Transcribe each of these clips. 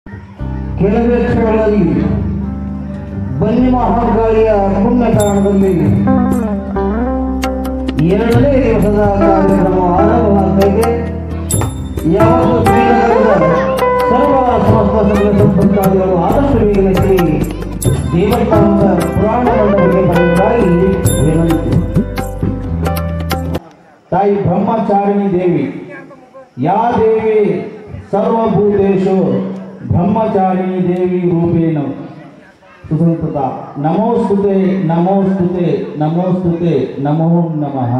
ಕೆಲವೇ ಕ್ಷಣಗಳಲ್ಲಿ ಬನ್ನಿ ಮಹಾಕಾಳಿಯ ಪುಣ್ಯ ಕಾರಣದಲ್ಲಿ ಎರಡನೇ ದಿವಸದ ಕಾರ್ಯಕ್ರಮ ಆರಂಭವಾಗ್ತಾ ಯಾವಾಗ ಶ್ರೀನಗರದ ಸರ್ವ ಸಮಸ್ತ ಸಕಲ ಸಂಪತ್ತಾದಿಗಳು ಆದಷ್ಟು ಬೇಗನೆ ಶ್ರೀ ದೇವಸ್ಥಾನದ ಪುರಾಣ ಮಂಡಳಿಗೆ ಬರುವುದಾಗಿ ವಿನಂತಿ ತಾಯಿ ಬ್ರಹ್ಮಚಾರಿಣಿ ದೇವಿ ಯಾ ದೇವಿ ಸರ್ವಭೂತೇಶು ಬ್ರಹ್ಮಚಾರಿಣಿ ದೇವಿ ರೂಪೇಣ ಸುಸಂಸ್ಕೃತ ನಮೋಸ್ತುತೆ ನಮೋಸ್ತುತೆ ನಮೋಸ್ತುತೆ ನಮೋ ನಮಃ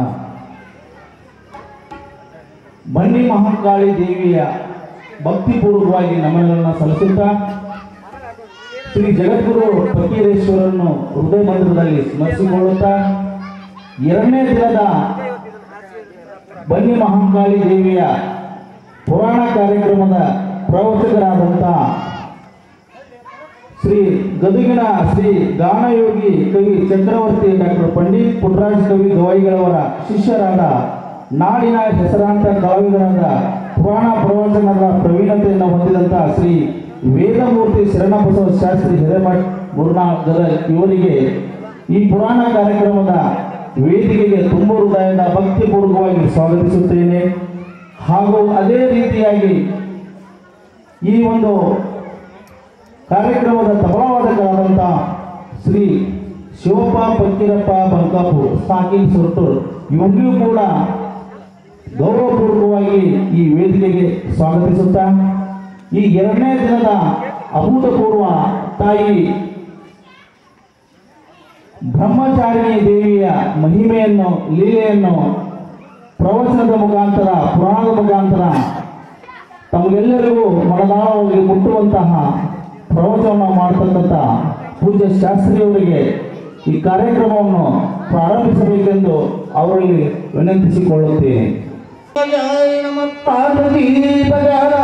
ಬನ್ನಿ ಮಹಾಕಾಳಿ ದೇವಿಯ ಭಕ್ತಿಪೂರ್ವಕವಾಗಿ ನಮನಗಳನ್ನು ಸಲ್ಲಿಸುತ್ತಾ ಶ್ರೀ ಜಗದ್ಗುರು ಫಕೀರೇಶ್ವರನ್ನು ಹೃದಯ ಮಂದಿರದಲ್ಲಿ ಸ್ಮರಿಸಿಕೊಳ್ಳುತ್ತಾ ಎರಡನೇ ದಿನದ ಬನ್ನಿ ಮಹಾಕಾಳಿ ದೇವಿಯ ಪುರಾಣ ಕಾರ್ಯಕ್ರಮದ ಪ್ರವಚಕರಾದಂಥ ಶ್ರೀ ಗದುಗಿನ ಶ್ರೀ ಗಾನಯೋಗಿ ಕವಿ ಚಕ್ರವರ್ತಿ ಡಾಕ್ಟರ್ ಪಂಡಿತ್ ಪುಟ್ಟರಾಜ್ ಕವಿ ಗವಾಯಿಗಳವರ ಶಿಷ್ಯರಾದ ನಾಡಿನ ಹೆಸರಾಂತ ಕಲಾವಿದರಾದ ಪುರಾಣ ಪ್ರವಚನದ ಪ್ರವೀಣತೆಯನ್ನು ಹೊಂದಿದಂಥ ಶ್ರೀ ವೇದಮೂರ್ತಿ ಶರಣಬಸವ ಶಾಸ್ತ್ರಿ ಹಿರೇಮಠ್ ಮುರುನಾ ಗದಗ್ ಇವರಿಗೆ ಈ ಪುರಾಣ ಕಾರ್ಯಕ್ರಮದ ವೇದಿಕೆಗೆ ತುಂಬ ಹೃದಯದ ಭಕ್ತಿಪೂರ್ವಕವಾಗಿ ಸ್ವಾಗತಿಸುತ್ತೇನೆ ಹಾಗೂ ಅದೇ ರೀತಿಯಾಗಿ ಈ ಒಂದು ಕಾರ್ಯಕ್ರಮದ ತಬಲಾವಾದಕರಾದಂಥ ಶ್ರೀ ಶಿವಪ್ಪ ಫಕ್ಕೀರಪ್ಪ ಬಂಕಾಪುರ್ ಸಾಕಿನ್ ಸುರ್ಟೂರ್ ಇವರಿಗೂ ಕೂಡ ಗೌರವಪೂರ್ವಕವಾಗಿ ಈ ವೇದಿಕೆಗೆ ಸ್ವಾಗತಿಸುತ್ತಾ ಈ ಎರಡನೇ ದಿನದ ಅಭೂತಪೂರ್ವ ತಾಯಿ ಬ್ರಹ್ಮಚಾರಿಣಿ ದೇವಿಯ ಮಹಿಮೆಯನ್ನು ಲೀಲೆಯನ್ನು ಪ್ರವಚನದ ಮುಖಾಂತರ ಪುರಾಣದ ಮುಖಾಂತರ ತಮಗೆಲ್ಲರಿಗೂ ಮನದಾಳವಾಗಿ ಮುಟ್ಟುವಂತಹ ಪ್ರವಚನ ಮಾಡತಕ್ಕಂಥ ಪೂಜ್ಯ ಶಾಸ್ತ್ರಿಯವರಿಗೆ ಈ ಕಾರ್ಯಕ್ರಮವನ್ನು ಪ್ರಾರಂಭಿಸಬೇಕೆಂದು ಅವರಲ್ಲಿ ವಿನಂತಿಸಿಕೊಳ್ಳುತ್ತೇನೆ ಪಾರ್ವತಿ ಪಜಾರ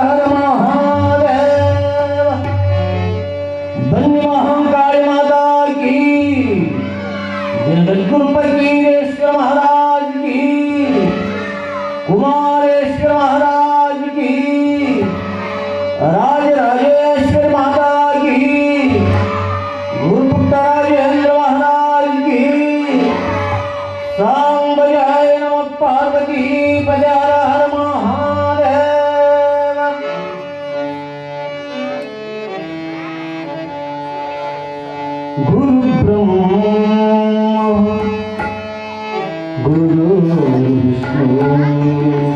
ಮಹಾದೇವ ಬನ್ನಿ ಮಹಾಕಾಳಿ ಮಾತಾ ಕಿ जगद्गुरु फकीरेश्वर महाराज की कुमारेश्वर महाराज की राज राजेश्वर माता की गुरुपुत्र राजेंद्र महाराज की सांबजाय नमः पार्वती पजार हर महादेव गुरु ब्रह्मा गुरु विष्णु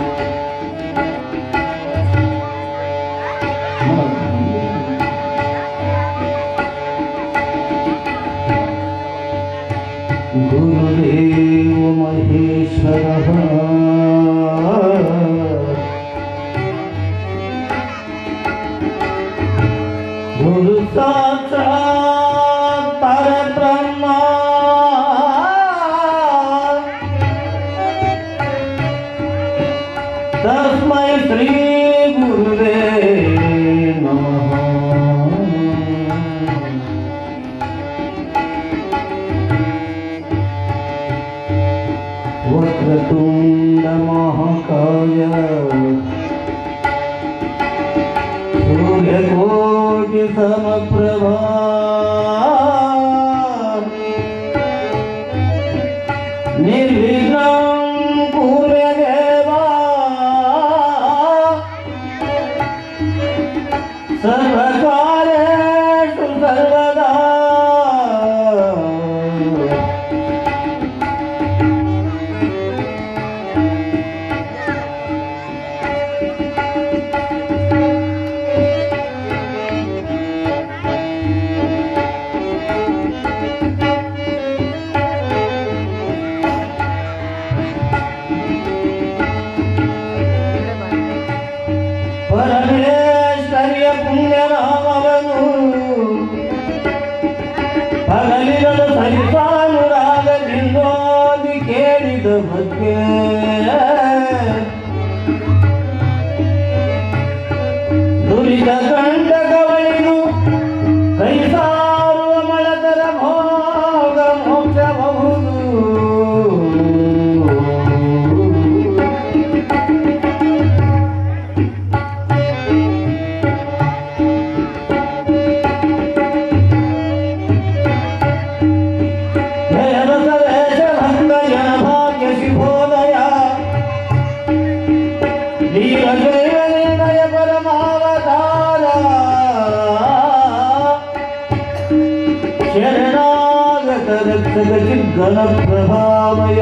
गुरुदेव महेश्वरः गुरु साक्षात् परब्रह्मा तस्मै श्री गुरुवे नमः वक्रतुण्ड महाकाय सूर्यकोटि समप्रभा निर्विघ्नं कुर्मे देवा सर्वकारेषु सर्वदा ಪರಮೇಶ್ವರಿಯ ಪುಣ್ಯನಾಮವನು ಹಗಲಿರದ ಸರಿಸಾನುರಾಗದಿಂದೋದಿ ಕೇಳಿದ ಬಗ್ಗೆ ದುರಿತ ಕಂಟಕವಳಿದು ಕೈ ಸಾರುವ ಮಳತರ ಭೋಗ ಮೋಕ್ಷಬಹುದು ಜಗಚಿದ್ಗಣ ಪ್ರಭಾವಯ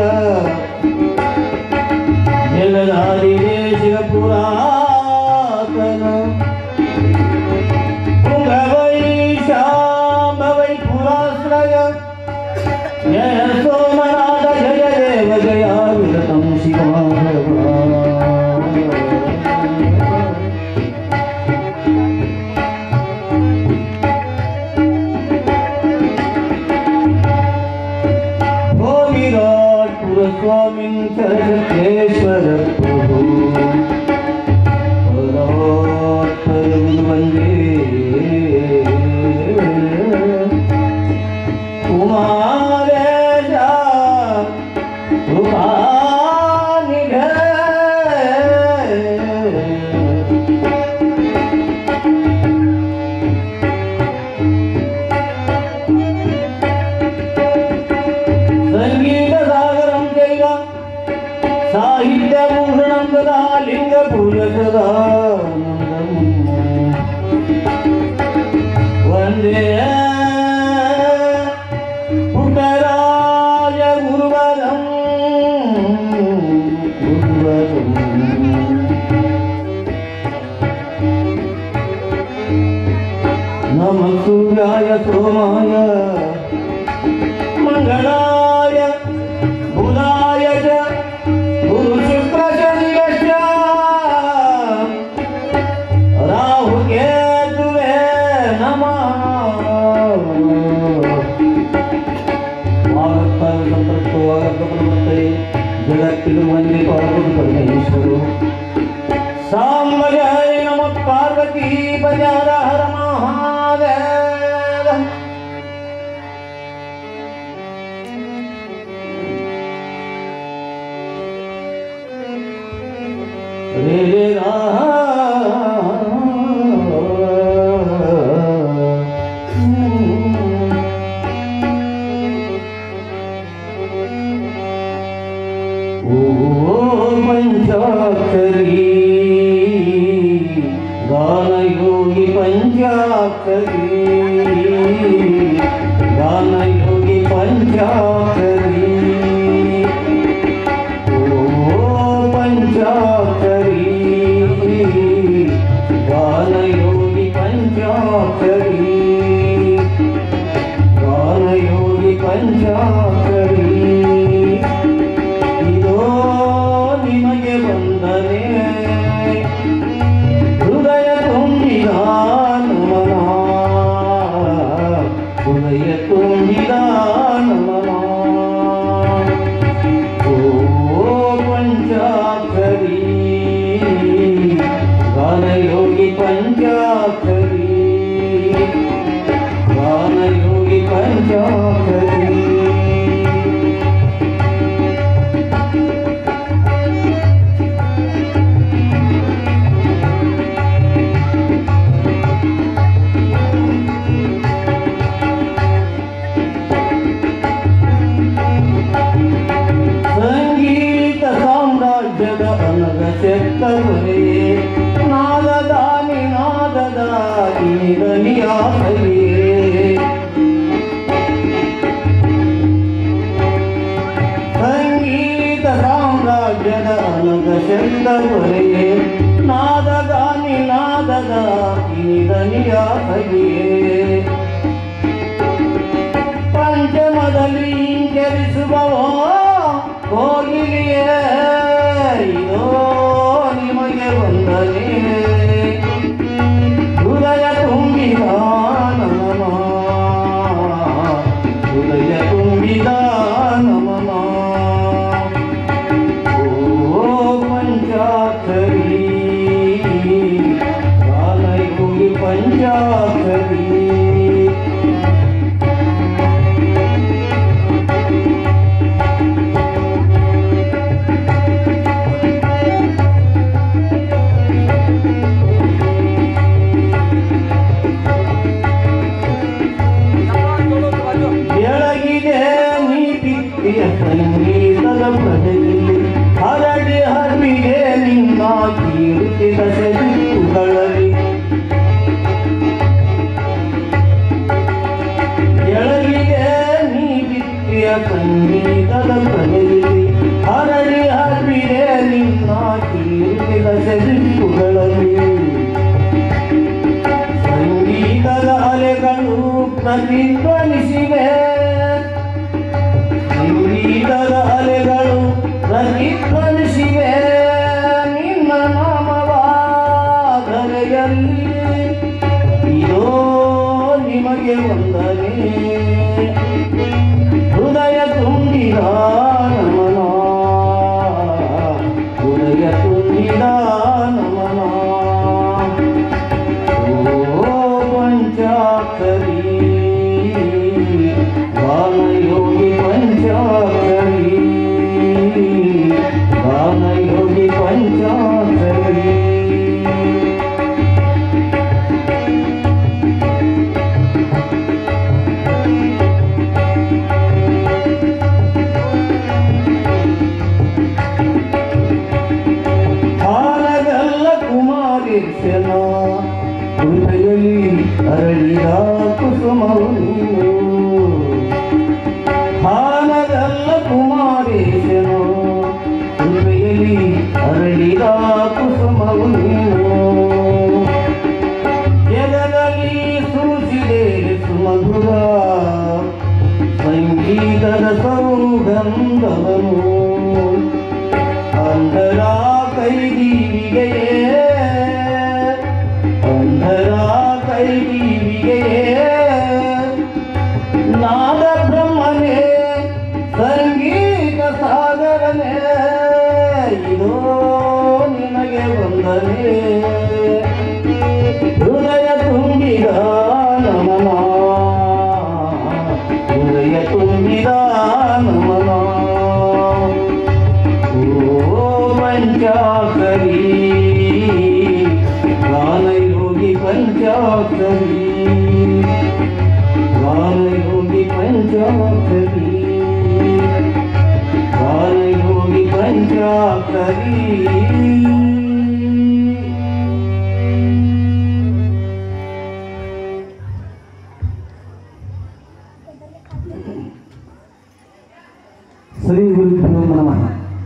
ಜಗದಾದಿರೇ ಶಿವ ಪುರಾತನ ಪುಂಗವೈ ಶಾಂಭವೈ ಪುರಾಶ್ರಯ ಜಯ ಸೋಮನಾಥ ಜಯ ದೇವ ಜಯ ವಿರತಂ ಶಿವಾಭವ ओ विराट पुरस्वामिं चरकेश्वर प्रभु परात्पर वन्दे कुमारेशा कृपानिधे ಸಂಗೀತಸಾಗರಂ ಚೈವ ಸಾಹಿತ್ಯಭೂಷಣಂ ತದಾ ಲಿಂಗಪೂಜಕದಾನಂದಂ ವಂದೇ ಪುಟ್ಟರಾಜ ಗುರುವರಂ ಗುರುವರಂ ನಮಃ ಸೂರ್ಯಾಯ ಸೋಮಾಯ मङ्गलाय बुधाय च गुरुशुक्रशनिवश्च राहुकेतुवे नमः ವಾಗತ್ತಾಗ ಸಂಪೃಕ್ತವಾಗತ್ತ ಪ್ರವೃತ್ತೆ ಜಗತ್ತಿದು ಮಂದಿ ಪಾರ್ವತಿ ಪರಮೇಶ್ವರು ಸಾಂಬಜಾಯ ನಮ ಪಾರ್ವತಿ ಬಜಾರ ಹರ ಮಹಾದೇವ रे रे रा ओ पंचाक्षरी गानयोगी पंचाक्षरी गानयोगी पंचाक्षरी ओ पंचाक्षरी गानयोगी पंचाक्षरी गानयोगी पंचाक्षरी ಇದೋ ನಿಮಗೆ ಬಂದರೆ ಹೃದಯ ತುಂಬಿದ ನಮನ ಹೃದಯ ತುಂಬಿದ ನಮನ ಓ ಪಂಚಾಕ್ಷರಿ ಗಾನಯೋಗಿ ಪಂಚಾಕ್ಷರಿ ಗಾನಯೋಗಿ ಪಂಚಾಕ್ಷರಿ ಸಂಗೀತ ಸಾಮ್ರಾಜ್ಯದ ಅನಗ ಚೆತ್ತವರೇ ನಾದದ ನಿನಾದದ ನಿರನಿಯಾಸಲಿಯೇ ಸಂಗೀತ ಸಾಮ್ರಾಜ್ಯದ ಅನಗ ಚೆತ್ತವರೇ ನಾದದ ನಿನಾದದ ನಿರನಿಯಾಸಲಿಯೇ ಪಂಚಮದಲ್ಲಿ ಇಂಚರಿಸುವವೋ ಹೋಗಿಲಿಯೇ ಇದೋ ನಿಮಗೆ ಬಂದರೆ ಹೃದಯ ತುಂಬಿದ ನಮನ ಹೃದಯ ತುಂಬಿದ ನಮನ ಓ ಪಂಚಾಕ್ಷರಿ ಕಾಲಯೋಗಿ ಪಂಚಾಕ್ಷರಿ ಬೆಳಗಿದೆ ನೀತಿಯ ಸಂಗೀತದ ಪ್ರಜೆಯಲ್ಲಿ ಹರಡಿ ಹರಡಿಗೆ ನಿನ್ನ ಕೀರ್ತಿದ ಸೆದಿಕ್ಕುಗಳಲ್ಲಿ ಪ್ರತಿಧ್ವನಿಸಿವೆ ಸಂಗೀತದ ಅಲೆಗಳು ಪ್ರತಿಧ್ವನಿಸಿವೆ ನಿನ್ನ ನಾಮವಾದನೆಯಲ್ಲಿ ಇದೋ ನಿಮಗೆ ವಂದನೆ ಹೃದಯ ತುಂಬಿದ ನಮನ ಹೃದಯ ತುಂಬಿದ ನಮನ ಓ ಪಂಚಾಕ್ಷರಿ ಗಾನಯೋಗಿ ಪಂಚಾಕ್ಷರಿ ಗಾನಯೋಗಿ ಪಂಚಾಕ್ಷರಿ ಹಾಲಗಲ್ಲ ಕುಮಾರೇಶನ ಹೃದಯಲಿ ಅರಳಿದ ಕುಸುಮವು ನೀನು ಹಾಲಗಲ್ಲ ಕುಮಾರೇಶನ ಹೃದಯಲಿ ಅರಳಿದ ಕುಸುಮವು ನೀನು ಜಗದಲ್ಲಿ ಸೂಚಿದೆ ಸುಮಧುರ ಸಂಗೀತದ ಸೌಗಂಧವನು ಅಂಧರ ಕೈದೀವಿಗೆಯೇ ಅಂಧರ ಕೈದೀವಿಗೆಯೇ ನಾದ ಬ್ರಹ್ಮನೇ ಸಂಗೀತ ಸಾಗರನೇ ಇದೋ ನಿನಗೆ ವಂದನೆ ಹೃದಯ ತುಂಬಿದ ನಮನ ಹೃದಯ ತುಂಬಿದ ನಮನ ಓ ಪಂಚಾಕರಿ ಗಾನಯೋಗಿ ಪಂಚಾಕರಿ ಗಾನಯೋಗಿ ಪಂಚಾಕರಿ ಗಾನಯೋಗಿ ಪಂಚಾಕರಿ ಶ್ರೀ ಗುರುಭ್ಯೋ ನಮಃ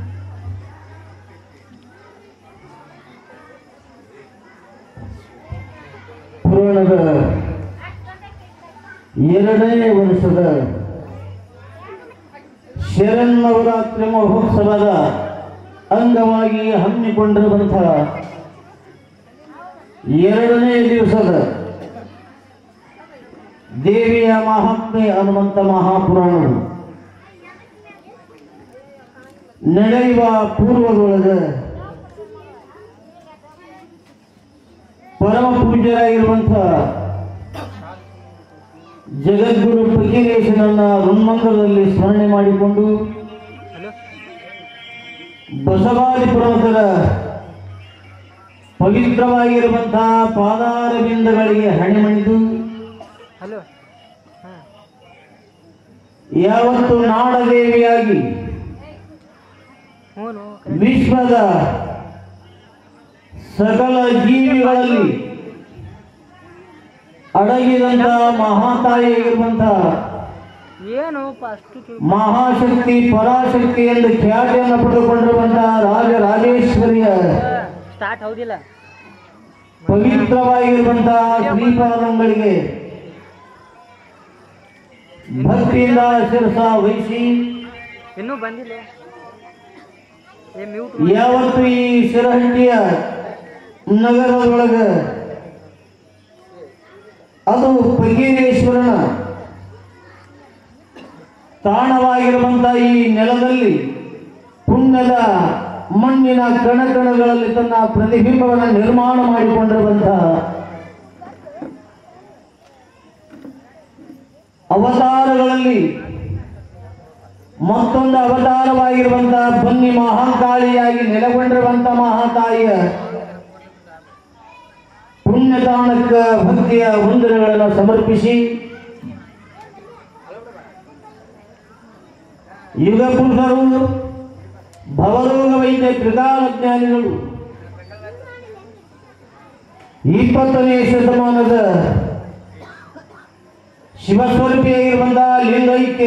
ಪುರಾಣದ ಎರಡನೇ ವರ್ಷದ ಶರನ್ನವರಾತ್ರಿ ಮಹೋತ್ಸವದ ಅಂಗವಾಗಿ ಹಮ್ಮಿಕೊಂಡಿರುವಂತಹ ಎರಡನೇ ದಿವಸದ ದೇವಿಯ ಮಹಾತ್ಮೆ ಅನ್ನುವಂಥ ಮಹಾಪುರಾಣವು ನಡೆಯುವ ಪೂರ್ವದೊಳಗೆ ಪರಮ ಪೂಜ್ಯರಾಗಿರುವಂಥ ಜಗದ್ಗುರು ಫಕೀರೇಶನನ್ನ ಋನ್ಮಂಗಲದಲ್ಲಿ ಸ್ಮರಣೆ ಮಾಡಿಕೊಂಡು ಬಸವಾದಿ ಪರ್ವತದ ಪವಿತ್ರವಾಗಿರುವಂತಹ ಪಾದಾರವಿಂದಗಳಿಗೆ ಹಣಿಮಣಿದು ಹಲೋ ಹಾಂ ಯಾವತ್ತು ನಾಡದೇವಿಯಾಗಿ ಹ್ಞೂ ವಿಶ್ವದ ಸಕಲ ಜೀವಿಗಳಲ್ಲಿ ಅಡಗಿದಂತ ಮಹಾತಾಯಿಯಾಗಿರುವಂತ ಏನು ಅಷ್ಟು ತಿಳ್ ಮಹಾಶಕ್ತಿ ಪರಾಶಕ್ತಿ ಎಂದು ಖ್ಯಾತಿಯನ್ನು ಪಡೆದುಕೊಂಡಿರುವಂತಹ ರಾಜ ರಾಜೇಶ್ವರಿಯ ಸ್ಟಾರ್ಟ್ ಹೌದಿಲ್ಲ ಪವಿತ್ರವಾಗಿರುವಂತಹ ಶ್ರೀಪಾದಂಗಳಿಗೆ ಭಕ್ತಿಯಿಂದ ಶಿರಸ ವಹಿಸಿ ಇನ್ನೂ ಬಂದಿಲ್ಲ ಏ ಮ್ಯೂಟ್ ಯಾವತ್ತು ಈ ಶಿರಹಟ್ಟಿಯ ನಗರದೊಳಗ ಅದು ಫಕೀರೇಶ್ವರನ ತಾಣವಾಗಿರುವಂತ ಈ ನೆಲದಲ್ಲಿ ಪುಣ್ಯದ ಮಣ್ಣಿನ ಕಣಕಣಗಳಲ್ಲಿ ತನ್ನ ಪ್ರತಿಬಿಂಬವನ್ನು ನಿರ್ಮಾಣ ಮಾಡಿಕೊಂಡಿರುವಂತಹ ಅವತಾರಗಳಲ್ಲಿ ಮತ್ತೊಂದು ಅವತಾರವಾಗಿರುವಂತಹ ಬನ್ನಿ ಮಹಾಕಾಳಿಯಾಗಿ ನೆಲೆಗೊಂಡಿರುವಂತ ಮಹಾತಾಯಿಯ ಪುಣ್ಯದಾನಕ್ಕ ಭಕ್ತಿಯ ವಂದನೆಗಳನ್ನು ಸಮರ್ಪಿಸಿ ಯುಗ ಪುರುಷರು ಭವರೋಗ ವೈದ್ಯ ತ್ರಿಕಾಲ ಜ್ಞಾನಿಗಳು ಇಪ್ಪತ್ತನೇ ಶತಮಾನದ ಶಿವಸ್ವರೂಪಿಯಾಗಿರುವಂತಹ ಲಿಂಗೈಕ್ಯ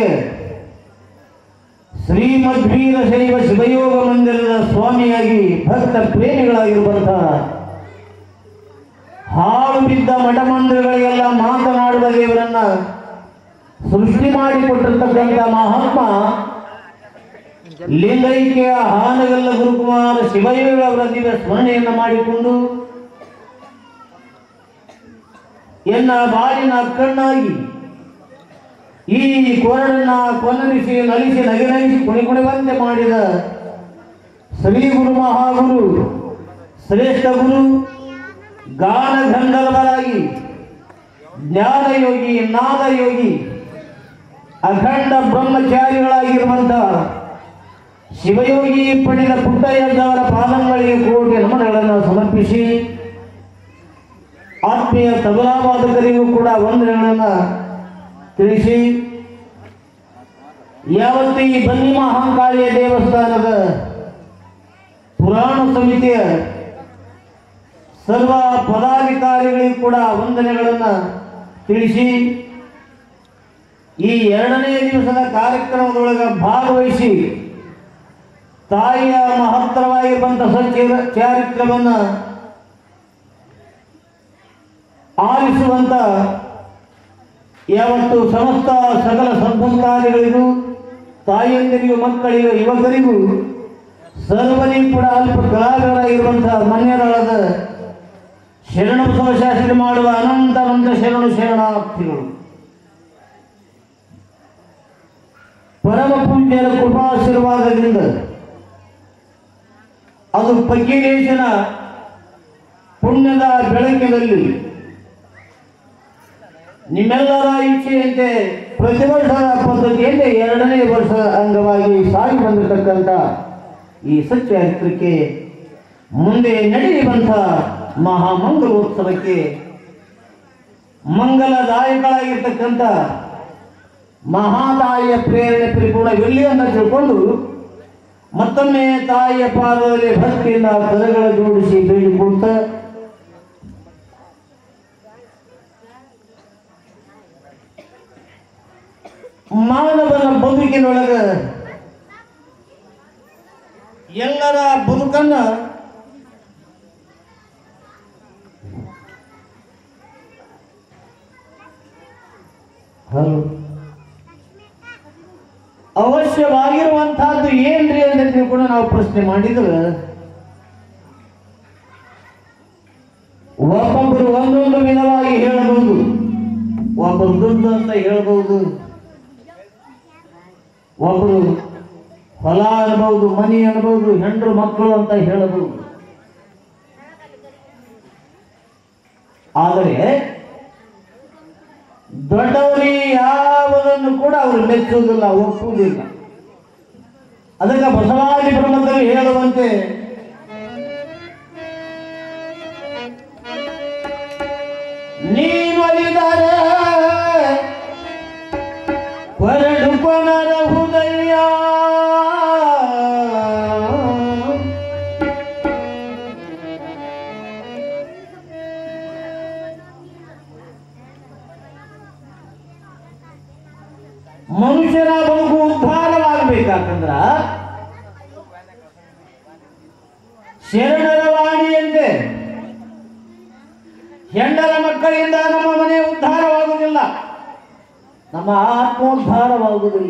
ಶ್ರೀಮದ್ವೀರ ಶೈವ ಶಿವಯೋಗ ಮಂದಿರದ ಸ್ವಾಮಿಯಾಗಿ ಭಕ್ತ ಪ್ರೇಮಿಗಳಾಗಿರುವಂತಹ ಹಾಳು ಬಿದ್ದ ಮಠ ಮಂದಿರಗಳಿಗೆಲ್ಲ ಮಾತನಾಡುವ ದೇವರನ್ನ ಸೃಷ್ಟಿ ಮಾಡಿಕೊಟ್ಟಿರ್ತಕ್ಕಂಥ ಮಹಾತ್ಮ ಲಿಂಗೈಕ್ಯ ಹಾನಗಲ್ಲ ಗುರುಕುಮಾರ ಶಿವಯೋಗಿಯವರ ದಿವ್ಯ ಸ್ಮರಣೆಯನ್ನು ಮಾಡಿಕೊಂಡು ಎನ್ನ ಬಾಳಿನ ಕಣ್ಣಾಗಿ ಈ ಕೊರಡನ್ನ ಕೊನರಿಸಿ ನಲಿಸಿ ನಗಿನಗಿಸಿ ಕುಣಿಕುಣಿವಂತೆ ಮಾಡಿದ ಶ್ರೀ ಗುರು ಮಹಾಗುರು ಶ್ರೇಷ್ಠ ಗುರು ಗಾನ ಗಂಧರ್ವರಾಗಿ ಜ್ಞಾನಯೋಗಿ ನಾದಯೋಗಿ ಅಖಂಡ ಬ್ರಹ್ಮಚಾರಿಗಳಾಗಿರುವಂತಹ ಶಿವಯೋಗಿ ಪಡೆದ ಪುಟ್ಟಯ್ಯದವರ ಪಾದಂಗಳಿಗೆ ಕೋಟಿ ನಮನಗಳನ್ನು ಸಮರ್ಪಿಸಿ ಆತ್ಮೀಯ ತಬಲಾವಾದಕರಿಗೂ ಕೂಡ ವಂದನೆಗಳನ್ನು ತಿಳಿಸಿ ಯಾವತ್ತು ಈ ಬನ್ನಿ ಮಹಾಂಕಾಳಿಯ ದೇವಸ್ಥಾನದ ಪುರಾಣ ಸಮಿತಿಯ ಸರ್ವ ಪದಾಧಿಕಾರಿಗಳಿಗೂ ಕೂಡ ವಂದನೆಗಳನ್ನು ತಿಳಿಸಿ ಈ ಎರಡನೇ ದಿವಸದ ಕಾರ್ಯಕ್ರಮದೊಳಗೆ ಭಾಗವಹಿಸಿ ತಾಯಿಯ ಮಹತ್ತರವಾಗಿರುವಂಥ ಸಚ್ಚಿರ ಚಾರಿತ್ರವನ್ನು ಆಲಿಸುವಂತ ಯಾವತ್ತು ಸಮಸ್ತ ಸಕಲ ಸಂಪನ್ಕಾರಿಗಳಿಗೂ ತಾಯಿಯಂದಿರಿಗೂ ಮಕ್ಕಳಿಗೂ ಯುವಕರಿಗೂ ಸರ್ವರಿಗೂ ಕೂಡ ಅಲ್ಪ ಕಲಾವಿದರಾಗಿರುವಂತಹ ಮನ್ಯರಾದ ಶರಣಬಸವ ಶಾಸ್ತ್ರಿ ಮಾಡುವ ಅನಂತ ಅನಂತ ಶರಣು ಶರಣಾರ್ಥಿಗಳು ಪರಮ ಪೂಜ್ಯರ ಕೃಪಾಶೀರ್ವಾದದಿಂದ ಅದು ಪಕ್ಕೀರೇಶನ ಪುಣ್ಯದ ಬೆಳಕಿನಲ್ಲಿ ನಿಮ್ಮೆಲ್ಲರ ಇಚ್ಛೆಯಂತೆ ಪ್ರತಿ ವರ್ಷದ ಪದ್ಧತಿಯಂತೆ ಎರಡನೇ ವರ್ಷದ ಅಂಗವಾಗಿ ಸಾಗಿ ಬಂದಿರತಕ್ಕಂಥ ಈ ಸಚ್ಚಾರಿತ್ರಕ್ಕೆ ಮುಂದೆ ನಡೆಯುವಂಥ ಮಹಾಮಂಗಲೋತ್ಸವಕ್ಕೆ ಮಂಗಲದಾಯಕಳಾಗಿರ್ತಕ್ಕಂಥ ಮಹಾತಾಯಿಯ ಪ್ರೇರಣೆ ಪರಿಪೂರ್ಣವಿರಲಿ ಅಂತ ತಿಳ್ಕೊಂಡು ಮತ್ತೊಮ್ಮೆ ತಾಯಿಯ ಪಾದದಲ್ಲಿ ಭಕ್ತಿಯಿಂದ ಕರಗಳ ಜೋಡಿಸಿ ಬೇಡಿಕೊಡ್ತಾ ಮಾನವನ ಬದುಕಿನೊಳಗ ಎಲ್ಲರ ಬದುಕನ್ನ ಹಲೋ ಅವಶ್ಯವಾಗಿರುವಂತಹದ್ದು ಏನ್ರಿ ಅಂತ ತಿಳ್ಕೊಂಡು ನಾವು ಪ್ರಶ್ನೆ ಮಾಡಿದ್ರೆ ಒಬ್ಬೊಬ್ಬರು ಒಂದೊಂದು ವಿಧವಾಗಿ ಹೇಳಬಹುದು ಒಬ್ಬರು ದುಡ್ಡು ಅಂತ ಹೇಳ್ಬಹುದು ಒಬ್ಬರು ಹೊಲ ಅನ್ಬಹುದು ಮನಿ ಅನ್ಬಹುದು ಹೆಂಡ್ರು ಮಕ್ಕಳು ಅಂತ ಹೇಳಬಹುದು ಆದರೆ ದೊಡ್ಡವರಿಗೆ ಯಾವುದನ್ನು ಕೂಡ ಅವರು ಮೆಚ್ಚುವುದಿಲ್ಲ ಒಪ್ಪುವುದಿಲ್ಲ ಅದಕ್ಕೆ ಬಸವಾದಿ ಬ್ರಹ್ಮದಲ್ಲಿ ಹೇಳುವಂತೆ ನೀವಲಿದರೆ ಹೊರಡು ಕೊನರ ಹೃದಯ ಮನುಷ್ಯನ ಬದುಕು ಉದ್ಧಾರವಾಗಬೇಕಾಕಂದ್ರ ಶರಣರ ವಾಣಿಯಂತೆ ಹೆಂಡರ ಮಕ್ಕಳಿಂದ ನಮ್ಮ ಮನೆ ಉದ್ಧಾರವಾಗುವುದಿಲ್ಲ ನಮ್ಮ ಆತ್ಮೋದ್ಧಾರವಾಗುವುದಿಲ್ಲ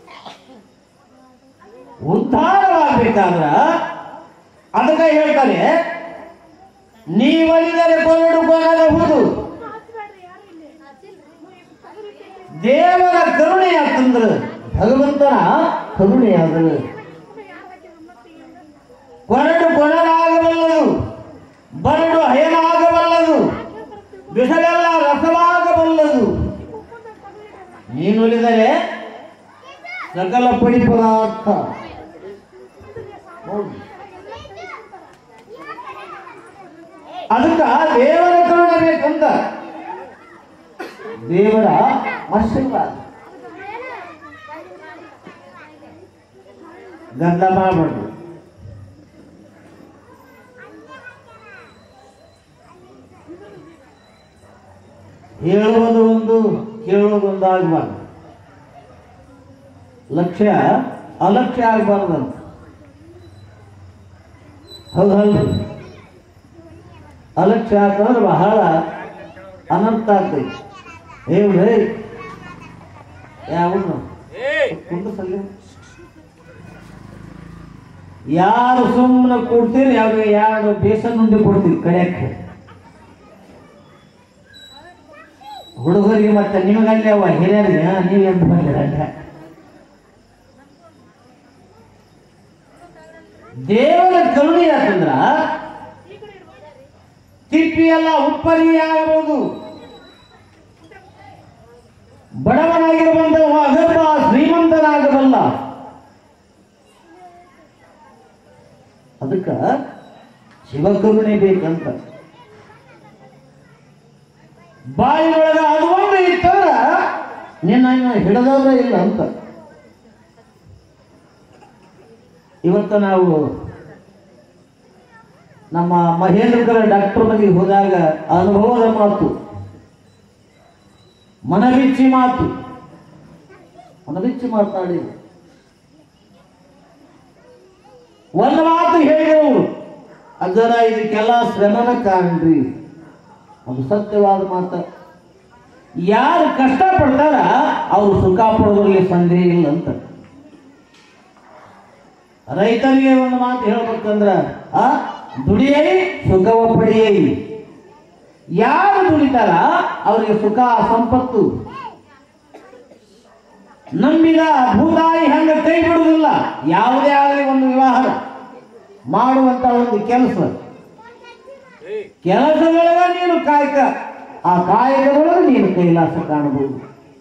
ಉದ್ಧಾರವಾಗಬೇಕಾದ್ರ ಅದಕ್ಕೆ ಹೇಳ್ತಾರೆ ನೀವಲಿದರೆ ಕೊರಡು ಕೊನರಹುದು ದೇವರ ಕರುಣೆ ಯಾಕಂದ್ರ ಭಗವಂತನ ಕರುಣೆ ಆದ್ರೆ ಕೊರಡು ಕೊನರಾಗಬಲ್ಲದು ಬರಡು ಹಯನಾಗಬಲ್ಲದು ವಿಷವೆಲ್ಲ ರಸವಾಗಬಲ್ಲದು ನೀನುಲಿದರೆ ಸಕಲ ಪಡಿ ಪದಾರ್ಥ ಹೌದು. ಅದಕ್ಕ ದೇವರ ಕರುಣೆ ಬೇಕಂತ ದೇವರ ಆಶೀರ್ವಾದ ಗಂಧ ಮಾಡಬಾರ್ದು ಹೇಳುವುದು ಒಂದು ಕೇಳುವುದು ಒಂದು ಆಗಬಾರ್ದು ಲಕ್ಷ್ಯ ಅಲಕ್ಷ್ಯ ಆಗಬಾರ್ದಂತ ಹೌದು ಹೌದು ಅಲಕ್ಷ್ಯ ಆತಂದ್ರೆ ಬಹಳ ಅನರ್ಥ ಆಗ್ತೈತಿ ಏ ಹೇ ಯಾವನು ಕುಂಡ್ರಸಲ್ಲಿ ಯಾರು ಸುಮ್ಮನೆ ಕೊಡ್ತೀರಿ ಅವ್ರಿಗೆ ಯಾರು ಬೇಸನ್ ಉಂಡೆ ಕೊಡ್ತೀವಿ ಕಡೆಯಕ್ಕೆ ಹುಡುಗರಿಗೆ ಮತ್ತೆ ನಿಮಗಲ್ಲೇ ಅವ ಹಿರಿಯರಿಗೆ ಹಾ, ನೀವ್ ಎಂತ ಬಂದಿರಂತ ದೇವರ ಕರುಣೆ ಯಾಕಂದ್ರ ತಿಪ್ಪಿ ಎಲ್ಲ ಉಪ್ಪರಿಯಾಗಬಹುದು ಬಡವನಾಗಿರುವಂತಹ ಅಗರ್ಭ ಶ್ರೀಮಂತನಾಗಬಲ್ಲ ಅದಕ್ಕ ಶಿವಕರುಣೆ ಬೇಕಂತ ಬಾಯಿ ಒಳಗ ಅದು ಒಂದು ಇತ್ತಂದ್ರ ನಿನ್ನ ಹಿಡದವ್ರ ಇಲ್ಲ ಅಂತ ಇವತ್ತು ನಾವು ನಮ್ಮ ಮಹೇಂದ್ರಕರ ಡಾಕ್ಟರ್ ಮನೆಗೆ ಹೋದಾಗ ಅನುಭವದ ಮಾತು ಮನಬಿಚ್ಚಿ ಮಾತು ಮನಬಿಚ್ಚಿ ಮಾತಾಡಿ ಒಂದು ಮಾತು ಹೇಳಿದವರು ಅದರ ಇದಕ್ಕೆಲ್ಲ ಶ್ರಮನ ಕಾಣ್ರಿ ಅದು ಸತ್ಯವಾದ ಮಾತ ಯಾರು ಕಷ್ಟ ಪಡ್ತಾರ ಅವ್ರು ಸುಖ ಪಡೋದ್ರಲ್ಲಿ ಸಂದೇಹ ಇಲ್ಲ ಅಂತ ರೈತರಿಗೆ ಒಂದು ಮಾತು ಹೇಳ್ಬೇಕಂದ್ರ ಆ ದುಡಿಯೈ ಸುಖವ ಪಡೆಯೈ ಯಾರು ದುಡಿತಾರ ಅವರಿಗೆ ಸುಖ ಸಂಪತ್ತು ನಂಬಿದ ಭೂತಾಯಿ ಹಂಗ ಕೈ ಬಿಡುವುದಿಲ್ಲ ಯಾವುದೇ ಆಗಲಿ ಒಂದು ವ್ಯವಹಾರ ಮಾಡುವಂತ ಒಂದು ಕೆಲಸ ಕೆಲಸದೊಳಗ ನೀನು ಕಾಯಕ ಆ ಕಾಯಕದೊಳಗೆ ನೀನು ಕೈಲಾಸ ಕಾಣಬಹುದು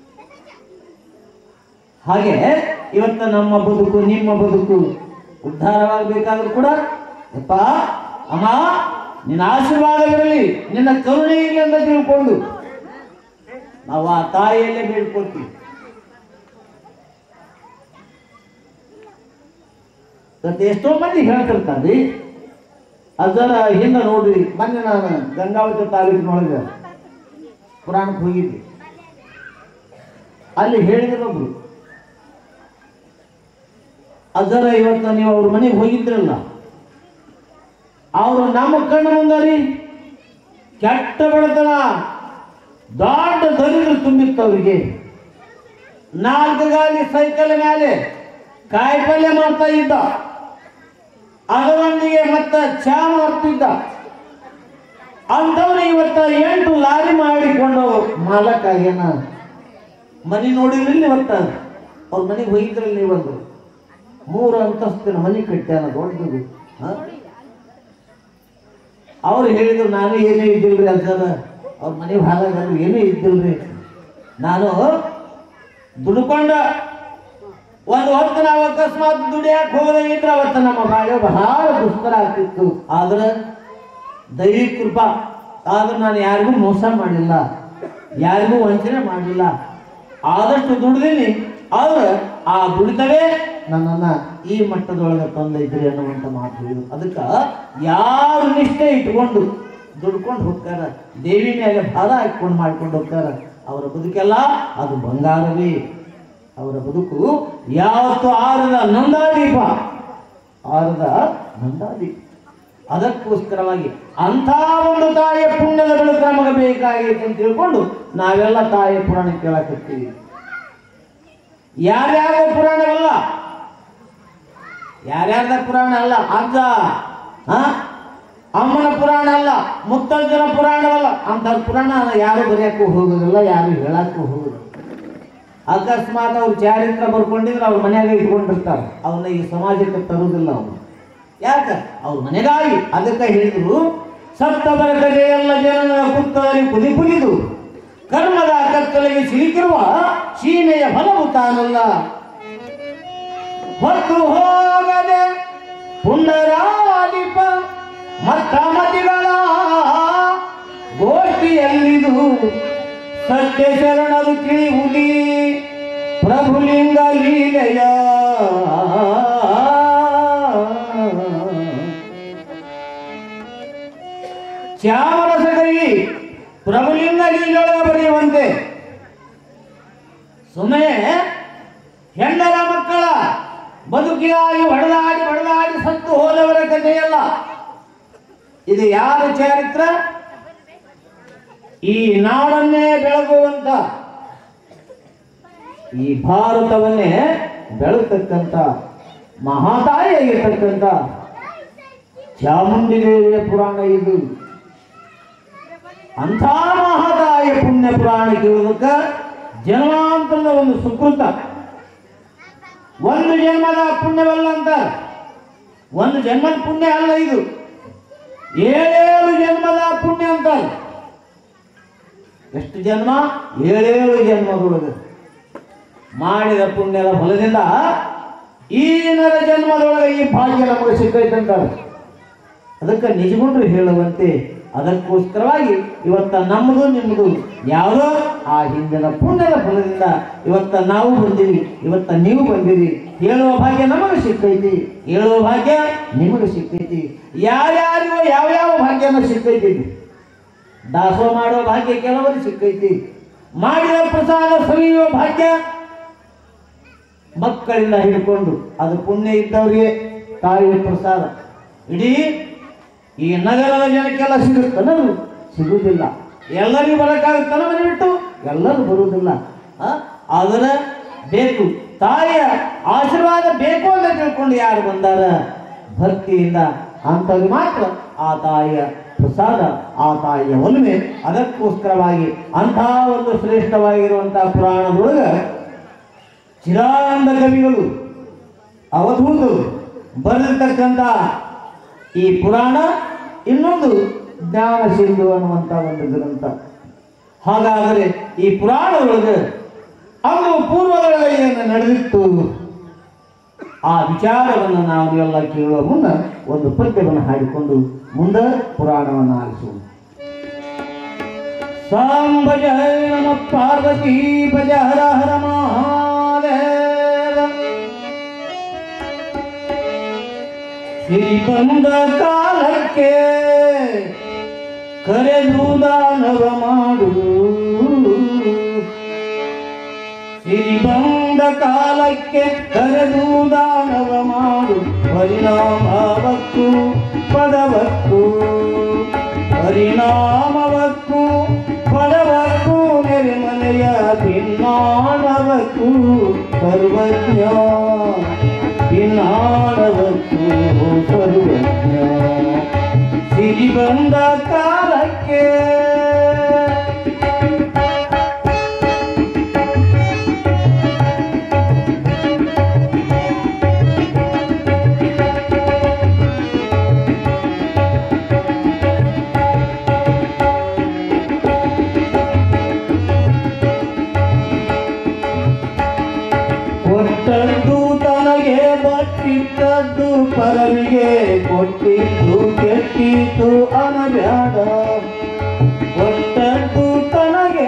ಹಾಗೆ ಇವತ್ತು ನಮ್ಮ ಬದುಕು ನಿಮ್ಮ ಬದುಕು ಉದ್ಧಾರವಾಗಬೇಕಾದ್ರೂ ಕೂಡ ಯಪ್ಪ ಅಮ್ಮ ನಿನ್ನ ಆಶೀರ್ವಾದವಿರಲಿ ನಿನ್ನ ಕರುಣೆ ಇರಲಿ ಅಂತ ತಿಳ್ಕೊಂಡು ನಾವು ಆ ತಾಯಿಯಲ್ಲೇ ಬೇಡ್ಕೊಳ್ತೀವಿ ಇವತ್ತು ಎಷ್ಟೋ ಮಂದಿ ಹೇಳ್ತಿರ್ತಾರೆ ಅದರ ಹಿಂದೆ ನೋಡ್ರಿ ಮೊನ್ನೆ ನಾನು ಗಂಗಾವತಿ ತಾಲೂಕಿನೊಳಗೆ ಪುರಾಣಕ್ಕೆ ಹೋಗಿದ್ದೆ ಅಲ್ಲಿ ಹೇಳಿದ್ರೊಬ್ರು ಅದರ ಇವತ್ತು ನೀವು ಅವ್ರ ಮನೆಗೆ ಹೋಗಿದ್ರಲ್ಲ ಅವರು ನಮ್ಮ ಕಣ್ಣು ಮುಂದಾರಿ ಕೆಟ್ಟ ಬಡತನ ದೊಡ್ಡ ದರಿದ್ರ ತುಂಬಿತ್ತು ಅವರಿಗೆ ನಾಲ್ಕು ಗಾಲಿ ಸೈಕಲ್ ಮೇಲೆ ಕಾಯಿಪಲ್ಯ ಮಾಡ್ತಾ ಇದ್ದ ಅದರೊಂದಿಗೆ ಮತ್ತ ಚಾ ಮಾಡ್ತಿದ್ದ ಅಂಥವ್ರು ಇವತ್ತ ಎಂಟು ಲಾರಿ ಮಾಡಿಕೊಂಡು ಮಾಲಕ್ ಆಗ್ಯಾನ ಮನೆ ನೋಡಿದ್ರಲ್ಲಿ ಇವತ್ತ ಅವ್ರ ಮನೆಗೆ ಹೋಗಿದ್ರಲ್ಲಿ ನೀವೊಂದು ಮೂರು ಅಂತಸ್ತಿನ ಮನೆ ಕಟ್ಟ್ಯಾನ ದೊಡ್ಡದು ಹ? ಅವ್ರು ಹೇಳಿದ್ರು ನಾನು ಏನೂ ಇದ್ದಿಲ್ರಿ ಅಂತಾರ ಅವ್ರ ಮನೆ ಹಾಲಾಗ ಏನೂ ಇದ್ದಿಲ್ರಿ ನಾನು ದುಡ್ಕೊಂಡ ಒಂದು ಹೊತ್ತು ನಾವು ಅಕಸ್ಮಾತ್ ದುಡಿಯಾಕ ಹೋಗದಾಗಿದ್ರೆ ಅವತ್ತು ನಮ್ಮ ಬಾಳೆ ಬಹಳ ದುಸ್ತರ ಆಗ್ತಿತ್ತು ಆದ್ರೆ ದೈವಿ ಕೃಪಾ ಆದ್ರೆ ನಾನು ಯಾರಿಗೂ ಮೋಸ ಮಾಡಿಲ್ಲ ಯಾರಿಗೂ ವಂಚನೆ ಮಾಡಿಲ್ಲ ಆದಷ್ಟು ದುಡ್ದೀನಿ ಆದ್ರೆ ಆ ದುಡಿತವೇ ನನ್ನನ್ನ ಈ ಮಟ್ಟದೊಳಗೆ ತಂದೈತ್ರಿ ಅನ್ನುವಂಥ ಮಾತು ಹೇಳಿದ್ರು ಅದಕ್ಕೆ ಯಾರು ನಿಷ್ಠೆ ಇಟ್ಕೊಂಡು ದುಡ್ಕೊಂಡು ಹೋಗ್ತಾರ ದೇವಿ ಮೇಲೆ ಭಾರ ಹಾಕೊಂಡು ಮಾಡ್ಕೊಂಡು ಹೋಗ್ತಾರ ಅವರ ಬದುಕೆಲ್ಲ ಅದು ಬಂಗಾರವೇ ಅವರ ಬದುಕು ಯಾವತ್ತು ಆರದ ನಂದಾದೀಪ ಆರದ ನಂದಾದೀಪ ಅದಕ್ಕೋಸ್ಕರವಾಗಿ ಅಂಥ ಒಂದು ತಾಯಿಯ ಪುಣ್ಯದ ಬೆಳಕು ನಮಗೆ ಬೇಕಾಗೈತೆ ಅಂತ ತಿಳ್ಕೊಂಡು ನಾವೆಲ್ಲ ತಾಯಿಯ ಪುರಾಣ ಕೇಳಕತ್ತೀವಿ ಯಾರ್ಯಾರ ಪುರಾಣವಲ್ಲ ಯಾರ್ಯಾರ್ದ ಪುರಾಣ ಅಲ್ಲ ಅಜ್ಜ ಆ? ಅಮ್ಮನ ಪುರಾಣ ಅಲ್ಲ ಮುತ್ತಜ್ಜನ ಪುರಾಣವಲ್ಲ ಅಂತ ಪುರಾಣ ಯಾರು ಬರೆಯಕ್ಕೂ ಹೋಗೋದಿಲ್ಲ ಯಾರು ಹೇಳಕ್ಕೂ ಹೋಗೋದಿಲ್ಲ ಅಕಸ್ಮಾತ್ ಅವ್ರು ಚಾರಿತ್ರ ಬರ್ಕೊಂಡಿದ್ರೆ ಅವ್ರ ಮನ್ಯಾಗ ಇಟ್ಕೊಂಡಿರ್ತಾರೆ ಅವನ್ನ ಈ ಸಮಾಜಕ್ಕೆ ತರುವುದಿಲ್ಲ ಅವನು ಯಾಕ ಅವ್ರ ಮನೆಗಾಗಿ ಅದಕ್ಕೆ ಹೇಳಿದ್ರು ಸತ್ತ ಬರಕದೆ ಎಲ್ಲ ಜನರ ಕುತ್ತದಲ್ಲಿ ಕುದಿ ಕುದಿದು ಕರ್ಮದ ಕತ್ತಲೆಗೆ ಸಿಲುಕಿರುವ ಸೀಮೆಯ ಫಲವು ತಾನಲ್ಲ ಹೊತ್ತು ಹೋಗದೆ ಪುನರಾಲಿಪ ಮತ್ತ ಮತಿಗಳ ಗೋಷ್ಠಿಯಲ್ಲಿದು ಸತ್ಯ ಶರಣರು ತಿಳಿಯುವುದಿ ಪ್ರಭುಲಿಂಗ ಲೀಲೆಯ ಚಾಮರಸಗರಿ ಪ್ರಭುಲಿಂಗ ಲೀಲೆಯೊಳಗ ಬರೆಯುವಂತೆ ಸುಮ್ಮನೆ ಹೆಣ್ಣರ ಮಕ್ಕಳ ಬದುಕಿಗಾಗಿ ಹೊಡೆದಾಡಿ ಹೊಡೆದಾಡಿ ಸತ್ತು ಹೋದವರ ಕಥೆಯಲ್ಲ ಇದು ಯಾರ ಚರಿತ್ರ ಈ ನಾಡನ್ನೇ ಬೆಳಗುವಂತ ಈ ಭಾರತವನ್ನೇ ಬೆಳತಕ್ಕಂಥ ಮಹಾತಾಯಿಯಾಗಿರ್ತಕ್ಕಂಥ ಚಾಮುಂಡಿ ದೇವಿಯ ಪುರಾಣ ಇದು ಅಂಥ ಮಹಾತಾಯಿಯ ಪುಣ್ಯ ಪುರಾಣ ಕೇಳೋದಕ್ಕ ಜನ್ಮಾಂತರದ ಒಂದು ಸುಕೃತ ಒಂದು ಜನ್ಮದ ಪುಣ್ಯವಲ್ಲ ಅಂತ ಒಂದು ಜನ್ಮದ ಪುಣ್ಯ ಅಲ್ಲ ಇದು ಏಳೇಳು ಜನ್ಮದ ಪುಣ್ಯ ಅಂತ ಎಷ್ಟು ಜನ್ಮ ಏಳೇಳು ಜನ್ಮದೊಳಗೆ ಮಾಡಿದ ಪುಣ್ಯದ ಫಲದಿಂದ ಈ ನರ ಜನ್ಮದೊಳಗೆ ಈ ಭಾಗ್ಯ ನಮಗೆ ಸಿಕ್ಕೈತಂತಾರೆ ಅದಕ್ಕೆ ನಿಜಗೊಂಡ್ರು ಹೇಳುವಂತೆ ಅದಕ್ಕೋಸ್ಕರವಾಗಿ ಇವತ್ತ ನಮ್ಮದು ನಿಮ್ಮದು ಯಾವುದೋ ಆ ಹಿಂದಿನ ಪುಣ್ಯದ ಫಲದಿಂದ ಇವತ್ತ ನಾವು ಬಂದಿರಿ ಇವತ್ತ ನೀವು ಬಂದಿರಿ ಹೇಳುವ ಭಾಗ್ಯ ನಮಗೆ ಸಿಕ್ಕೈತಿ ಹೇಳುವ ಭಾಗ್ಯ ನಿಮಗೆ ಸಿಕ್ಕೈತಿ ಯಾರ್ಯಾರಿಗೂ ಯಾವ್ಯಾವ ಭಾಗ್ಯನ ಸಿಕ್ಕೈತಿ ದಾಸೋಹ ಮಾಡೋ ಭಾಗ್ಯ ಕೆಲವರಿಗೆ ಸಿಕ್ಕೈತಿ ಮಾಡಿದ ಪ್ರಸಾದ ಸವಿಯುವ ಭಾಗ್ಯ ಮಕ್ಕಳಿಂದ ಹಿಡ್ಕೊಂಡು ಅದು ಪುಣ್ಯ ಇದ್ದವರಿಗೆ ತಾಯಿಯ ಪ್ರಸಾದ ಇಡೀ ಈ ನಗರದ ಜನಕ್ಕೆಲ್ಲ ಸಿಗುತ್ತನದು ಸಿಗುವುದಿಲ್ಲ ಎಲ್ಲರಿಗೂ ಬರಕ್ಕಾಗುತ್ತನ ಮನೆ ಬಿಟ್ಟು ಎಲ್ಲರೂ ಬರುವುದಿಲ್ಲ ಆ? ಅದರ ಬೇಕು ತಾಯಿಯ ಆಶೀರ್ವಾದ ಬೇಕು ಅಂತ ತಿಳ್ಕೊಂಡು ಯಾರು ಬಂದಾರ ಭಕ್ತಿಯಿಂದ ಅಂಥವ್ರಿಗೆ ಮಾತ್ರ ಆ ತಾಯಿಯ ಪ್ರಸಾದ ಆ ತಾಯಿಯ ಒಲುಮೆ ಅದಕ್ಕೋಸ್ಕರವಾಗಿ ಅಂಥ ಒಂದು ಶ್ರೇಷ್ಠವಾಗಿರುವಂತಹ ಪುರಾಣದೊಳಗೆ ಚಿರಾನಂದ ಕವಿಗಳು ಅವಧೂತರು ಬರೆದಿರ್ತಕ್ಕಂಥ ಈ ಪುರಾಣ ಇನ್ನೊಂದು ಜ್ಞಾನ ಸಿಂಧು ಅನ್ನುವಂಥ ಒಂದು ಗ್ರಂಥ ಹಾಗಾದರೆ ಈ ಪುರಾಣದೊಳಗೆ ಅದು ಪೂರ್ವದೊಳಗೆ ಏನು ನಡೆದಿತ್ತು ಆ ವಿಚಾರವನ್ನು ನಾವು ಎಲ್ಲ ಕೇಳುವ ಮುನ್ನ ಒಂದು ಪದ್ಯವನ್ನು ಹಾಡಿಕೊಂಡು ಮುಂದೆ ಪುರಾಣವನ್ನು ಆಲಿಸುವ ಸಾಂಬಜ ನಮ ಪಾರ್ವತಿ ಭಜ ಹರ ಹರ ಮಹಾದೇವ ಸಿರಿ ಬಂದ ಕಾಲಕ್ಕೆ ಕರೆದು ದಾನವ ಮಾಡು ಸಿರಿ ಬಂದ ಕಾಲಕ್ಕೆ ಕರೆದು ದಾನವ ಮಾಡು ಪರಿಣಾಮವಕ್ಕೂ ಪದವಕ್ಕೂ ಪರಿಣಾಮವಕ್ಕೂ ಪದವಕ್ಕೂ ನೆರೆಮನೆಯ ಭಿನ್ನಾಣವಕ್ಕೂ ಸರ್ವಜ್ಞ ಭಿನ್ನಾಣವಕ್ಕೂ ಸರ್ವಜ್ಞ ಸಿರಿ ಬಂದ ಕಾಲಕ್ಕೆ ಕೊಟ್ಟದ್ದು ತನಗೆ ಬಟ್ಟಿದ್ದದ್ದು ಪರವಿಗೆ ಕೊಟ್ಟಿದ್ದು ಕೆಟ್ಟಿದ್ದು ಅನಬ್ಯಾಡ ಕೊಟ್ಟದ್ದು ತನಗೆ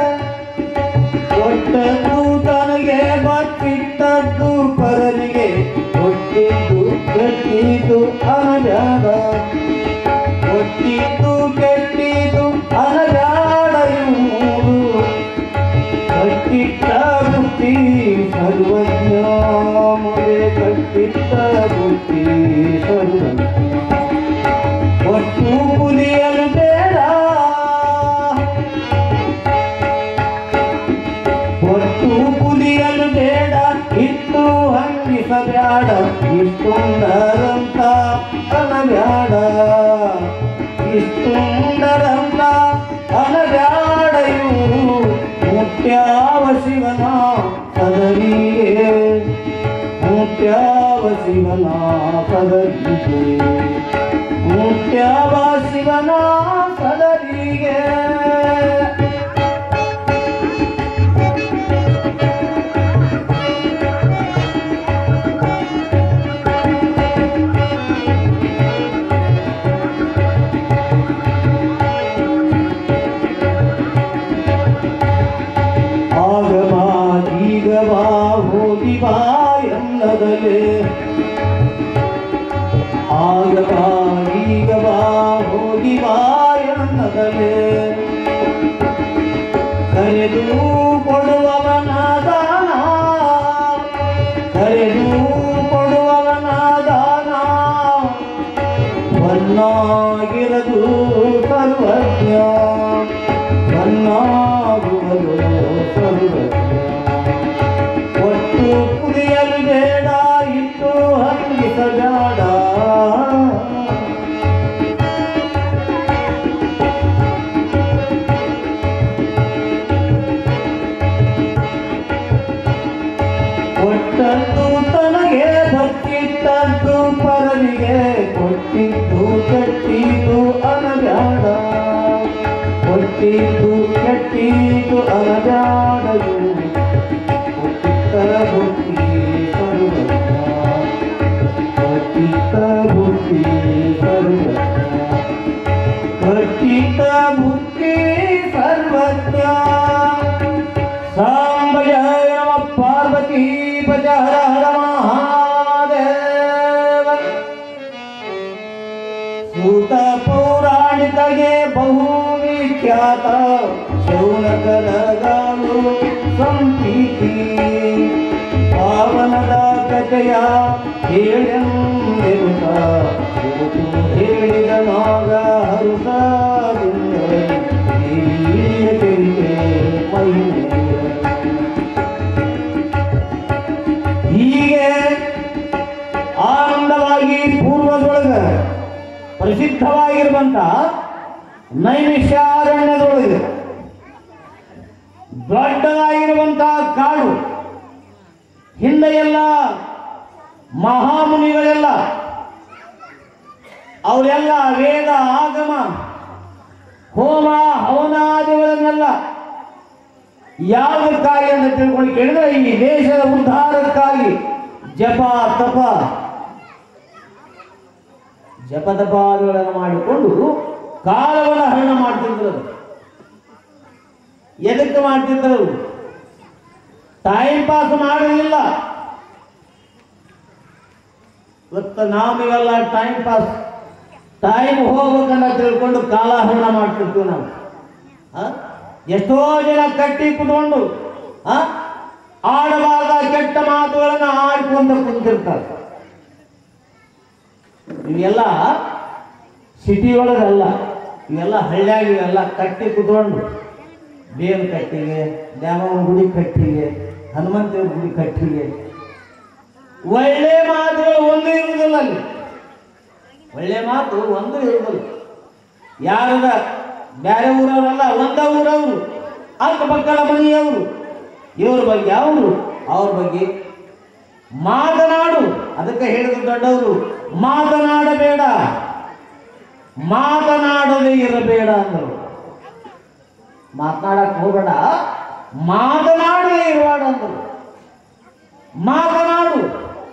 ಕೊಟ್ಟದ್ದು ತನಗೆ ಬಟ್ಟಿದ್ದದ್ದು ಪರವಿಗೆ ಕೊಟ್ಟಿದ್ದು ಕೆಟ್ಟಿದ್ದು ಅನಬ್ಯಾಡ ಕೊಟ್ಟಿದ್ದು ಕೆಟ್ಟಿದ್ದು ಅನಬ್ಯಾಡ ಇವರು ಕಟ್ಟಿಟ್ಟ ಬುದ್ಧಿ ಸರ್ವಜ್ಞ ಮೊರೆ ಕಟ್ಟಿಟ್ಟ ಬುದ್ಧಿ ಸರ್ವಜ್ಞ ಒಟ್ಟು ಕುಲಿಯಲು ಬೇಡ ಒಟ್ಟು ಕುಲಿಯಲು ಬೇಡ ಇಟ್ಟು ಹಂಗಿಸಬ್ಯಾಡ ಇಷ್ಟುಂದರಂತ ಅನಬ್ಯಾಡ ಇಷ್ಟುಂದರಂತ ಅನಬ್ಯಾಡ ಇವರು ಮುತ್ಯಾವ ಶಿವನ ಸದರಿಗೆ ಮುತ್ಯಾವ ಶಿವನ ಸದರಿಗೆ ಮುತ್ಯಾವ ಶಿವನ ಸದರಿಗೆ ಆಗಬಾ ಈಗ ಬಾ ಹೋಗಿ ಬಾ ಎನ್ನದಲೇ ಆಗಬಾ ಈಗ ಬಾ ಹೋಗಿ ಬಾ ಎನ್ನದಲೇ ಕರೆದು ಕೊಡುವವನ ದಾನ ಕರೆದು ಕೊಡುವವನ ದಾನ ವನ್ನಾಗಿರದು ಸರ್ವಜ್ಞ ವನ್ನಾಗುವುದು ಸರ್ವಜ್ಞ ಹುಟ್ಟಿತು ಅನಜಾಡಲು ಹುಟ್ಟಿತ ಹುಟ್ಟಿ ಸರ್ವಜ್ಞ ಹುಟ್ಟಿತ ಹುಟ್ಟಿ ಸರ್ವಜ್ಞ ಕಟ್ಟಿತ ಬುದ್ಧಿ ಸರ್ವಜ್ಞ ಸಾಂಬಯ ನಮ ಪಾರ್ವತಿ ಭಜ ಹರ ಹರ ಮಹಾದೇವ ಸೂತ ಪೌರಾಣಿಕಗೆ ಬಹು ವಿಖ್ಯಾತ ಶೌನಕರಗಾಲು ಸಂಪ್ರೀತಿ ಪಾವನದ ಕಥೆಯ ಹೇಳೆಂದಿರುತ್ತ ಕೂತು ಹೇಳಿದ ನಾಗ ಹರುಷದಿಂದ ದೇವಿಯ ಚರಿತೆ ಮಹಿಮೆ ಹೀಗೆ ಆನಂದವಾಗಿ ಪೂರ್ವದೊಳಗ ಪ್ರಸಿದ್ಧವಾಗಿರುವಂತ ನೈಮಿಷಾರಣ್ಯದೊಳಗೆ ದೊಡ್ಡದಾಗಿರುವಂತಹ ಕಾಡು ಹಿಂದೆ ಎಲ್ಲ ಮಹಾಮುನಿಗಳೆಲ್ಲ ಅವರೆಲ್ಲ ವೇದ ಆಗಮ ಹೋಮ ಹವನಾದಿಗಳನ್ನೆಲ್ಲ ಯಾವುದಕ್ಕಾಗಿ ಅಂತ ತಿಳ್ಕೊಂಡು ಕೇಳಿದ್ರೆ ಈ ದೇಶದ ಉದ್ಧಾರಕ್ಕಾಗಿ ಜಪ ತಪ ಜಪ ತಪಾದಿಗಳನ್ನು ಮಾಡಿಕೊಂಡು ಕಾಲವನ್ನು ಹರಣ ಮಾಡ್ತಿದ್ರು ಎದಕ್ಕೆ ಮಾಡ್ತಿದ್ರು ಟೈಮ್ ಪಾಸ್ ಮಾಡಲಿಲ್ಲ ಇವತ್ತು ನಾವಿವೆಲ್ಲ ಟೈಮ್ ಪಾಸ್ ಟೈಮ್ ಹೋಗ್ಬೇಕನ್ನ ತಿಳ್ಕೊಂಡು ಕಾಲಹರಣ ಮಾಡ್ತಿರ್ತೀವಿ ನಾವು ಆ? ಎಷ್ಟೋ ಜನ ಕಟ್ಟಿ ಕುತ್ಕೊಂಡು ಆ? ಆಡಬಾರ್ದ ಕೆಟ್ಟ ಮಾತುಗಳನ್ನ ಆಡ್ಕೊಂತ ಕುಂತಿರ್ತಾರೆ ಇವೆಲ್ಲ ಸಿಟಿ ಒಳಗಲ್ಲ ಇವೆಲ್ಲ ಹಳ್ಳಿಯಾಗ ಇವೆಲ್ಲ ಕಟ್ಟಿ ಕುತ್ಕೊಂಡು ಬೇವಿನ ಕಟ್ಟಿಗೆ ದ್ಯಾಮವ್ವನ ಗುಡಿ ಕಟ್ಟಿಗೆ ಹನುಮಂತೇವ್ರ ಗುಡಿ ಕಟ್ಟಿಗೆ ಒಳ್ಳೆ ಮಾತುಗಳು ಒಂದು ಇರುವುದಿಲ್ಲ ಅಲ್ಲಿ ಒಳ್ಳೆ ಮಾತು ಒಂದು ಇರುವುದಿಲ್ಲ ಯಾರದ ಬೇರೆ ಊರವರಲ್ಲ ಒಂದ ಊರವರು ಅಕ್ಕಪಕ್ಕದ ಮನೆಯವರು ಇವ್ರ ಬಗ್ಗೆ ಅವರು ಅವ್ರ ಬಗ್ಗೆ ಮಾತನಾಡು ಅದಕ್ಕೆ ಹೇಳಿದ್ರು ದೊಡ್ಡವರು ಮಾತನಾಡಬೇಡ ಮಾತನಾಡದೇ ಇರಬೇಡ ಅಂದರು ಮಾತನಾಡಕ್ ಹೋಗಬೇಡ ಮಾತನಾಡದೇ ಇರಬೇಡ ಅಂದರು ಮಾತನಾಡು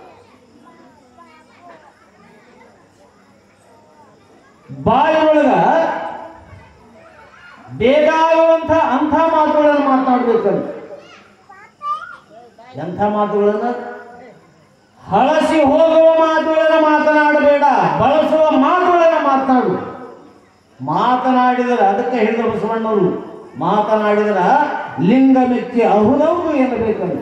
ಬಾಯಿ ಒಳಗ ಬೇಕಾಗುವಂಥ ಅಂಥ ಮಾತುಗಳನ್ನು ಮಾತನಾಡ್ಬೇಕಂತ ಎಂಥ ಮಾತುಗಳನ್ನು ಹಳಸಿ ಹೋಗುವ ಮಾತುಗಳನ್ನು ಮಾತನಾಡಬೇಡ ಬಳಸುವ ಮಾತುಗಳನ್ನು ಮಾತನಾಡು ಮಾತನಾಡಿದರೆ ಅದಕ್ಕೆ ಹೇಳಿದ್ರು ಬಸವಣ್ಣವರು ಮಾತನಾಡಿದರ ಲಿಂಗ ಮೆಚ್ಚಿ ಅಹುದೌದು ಎನ್ನಬೇಕಂತ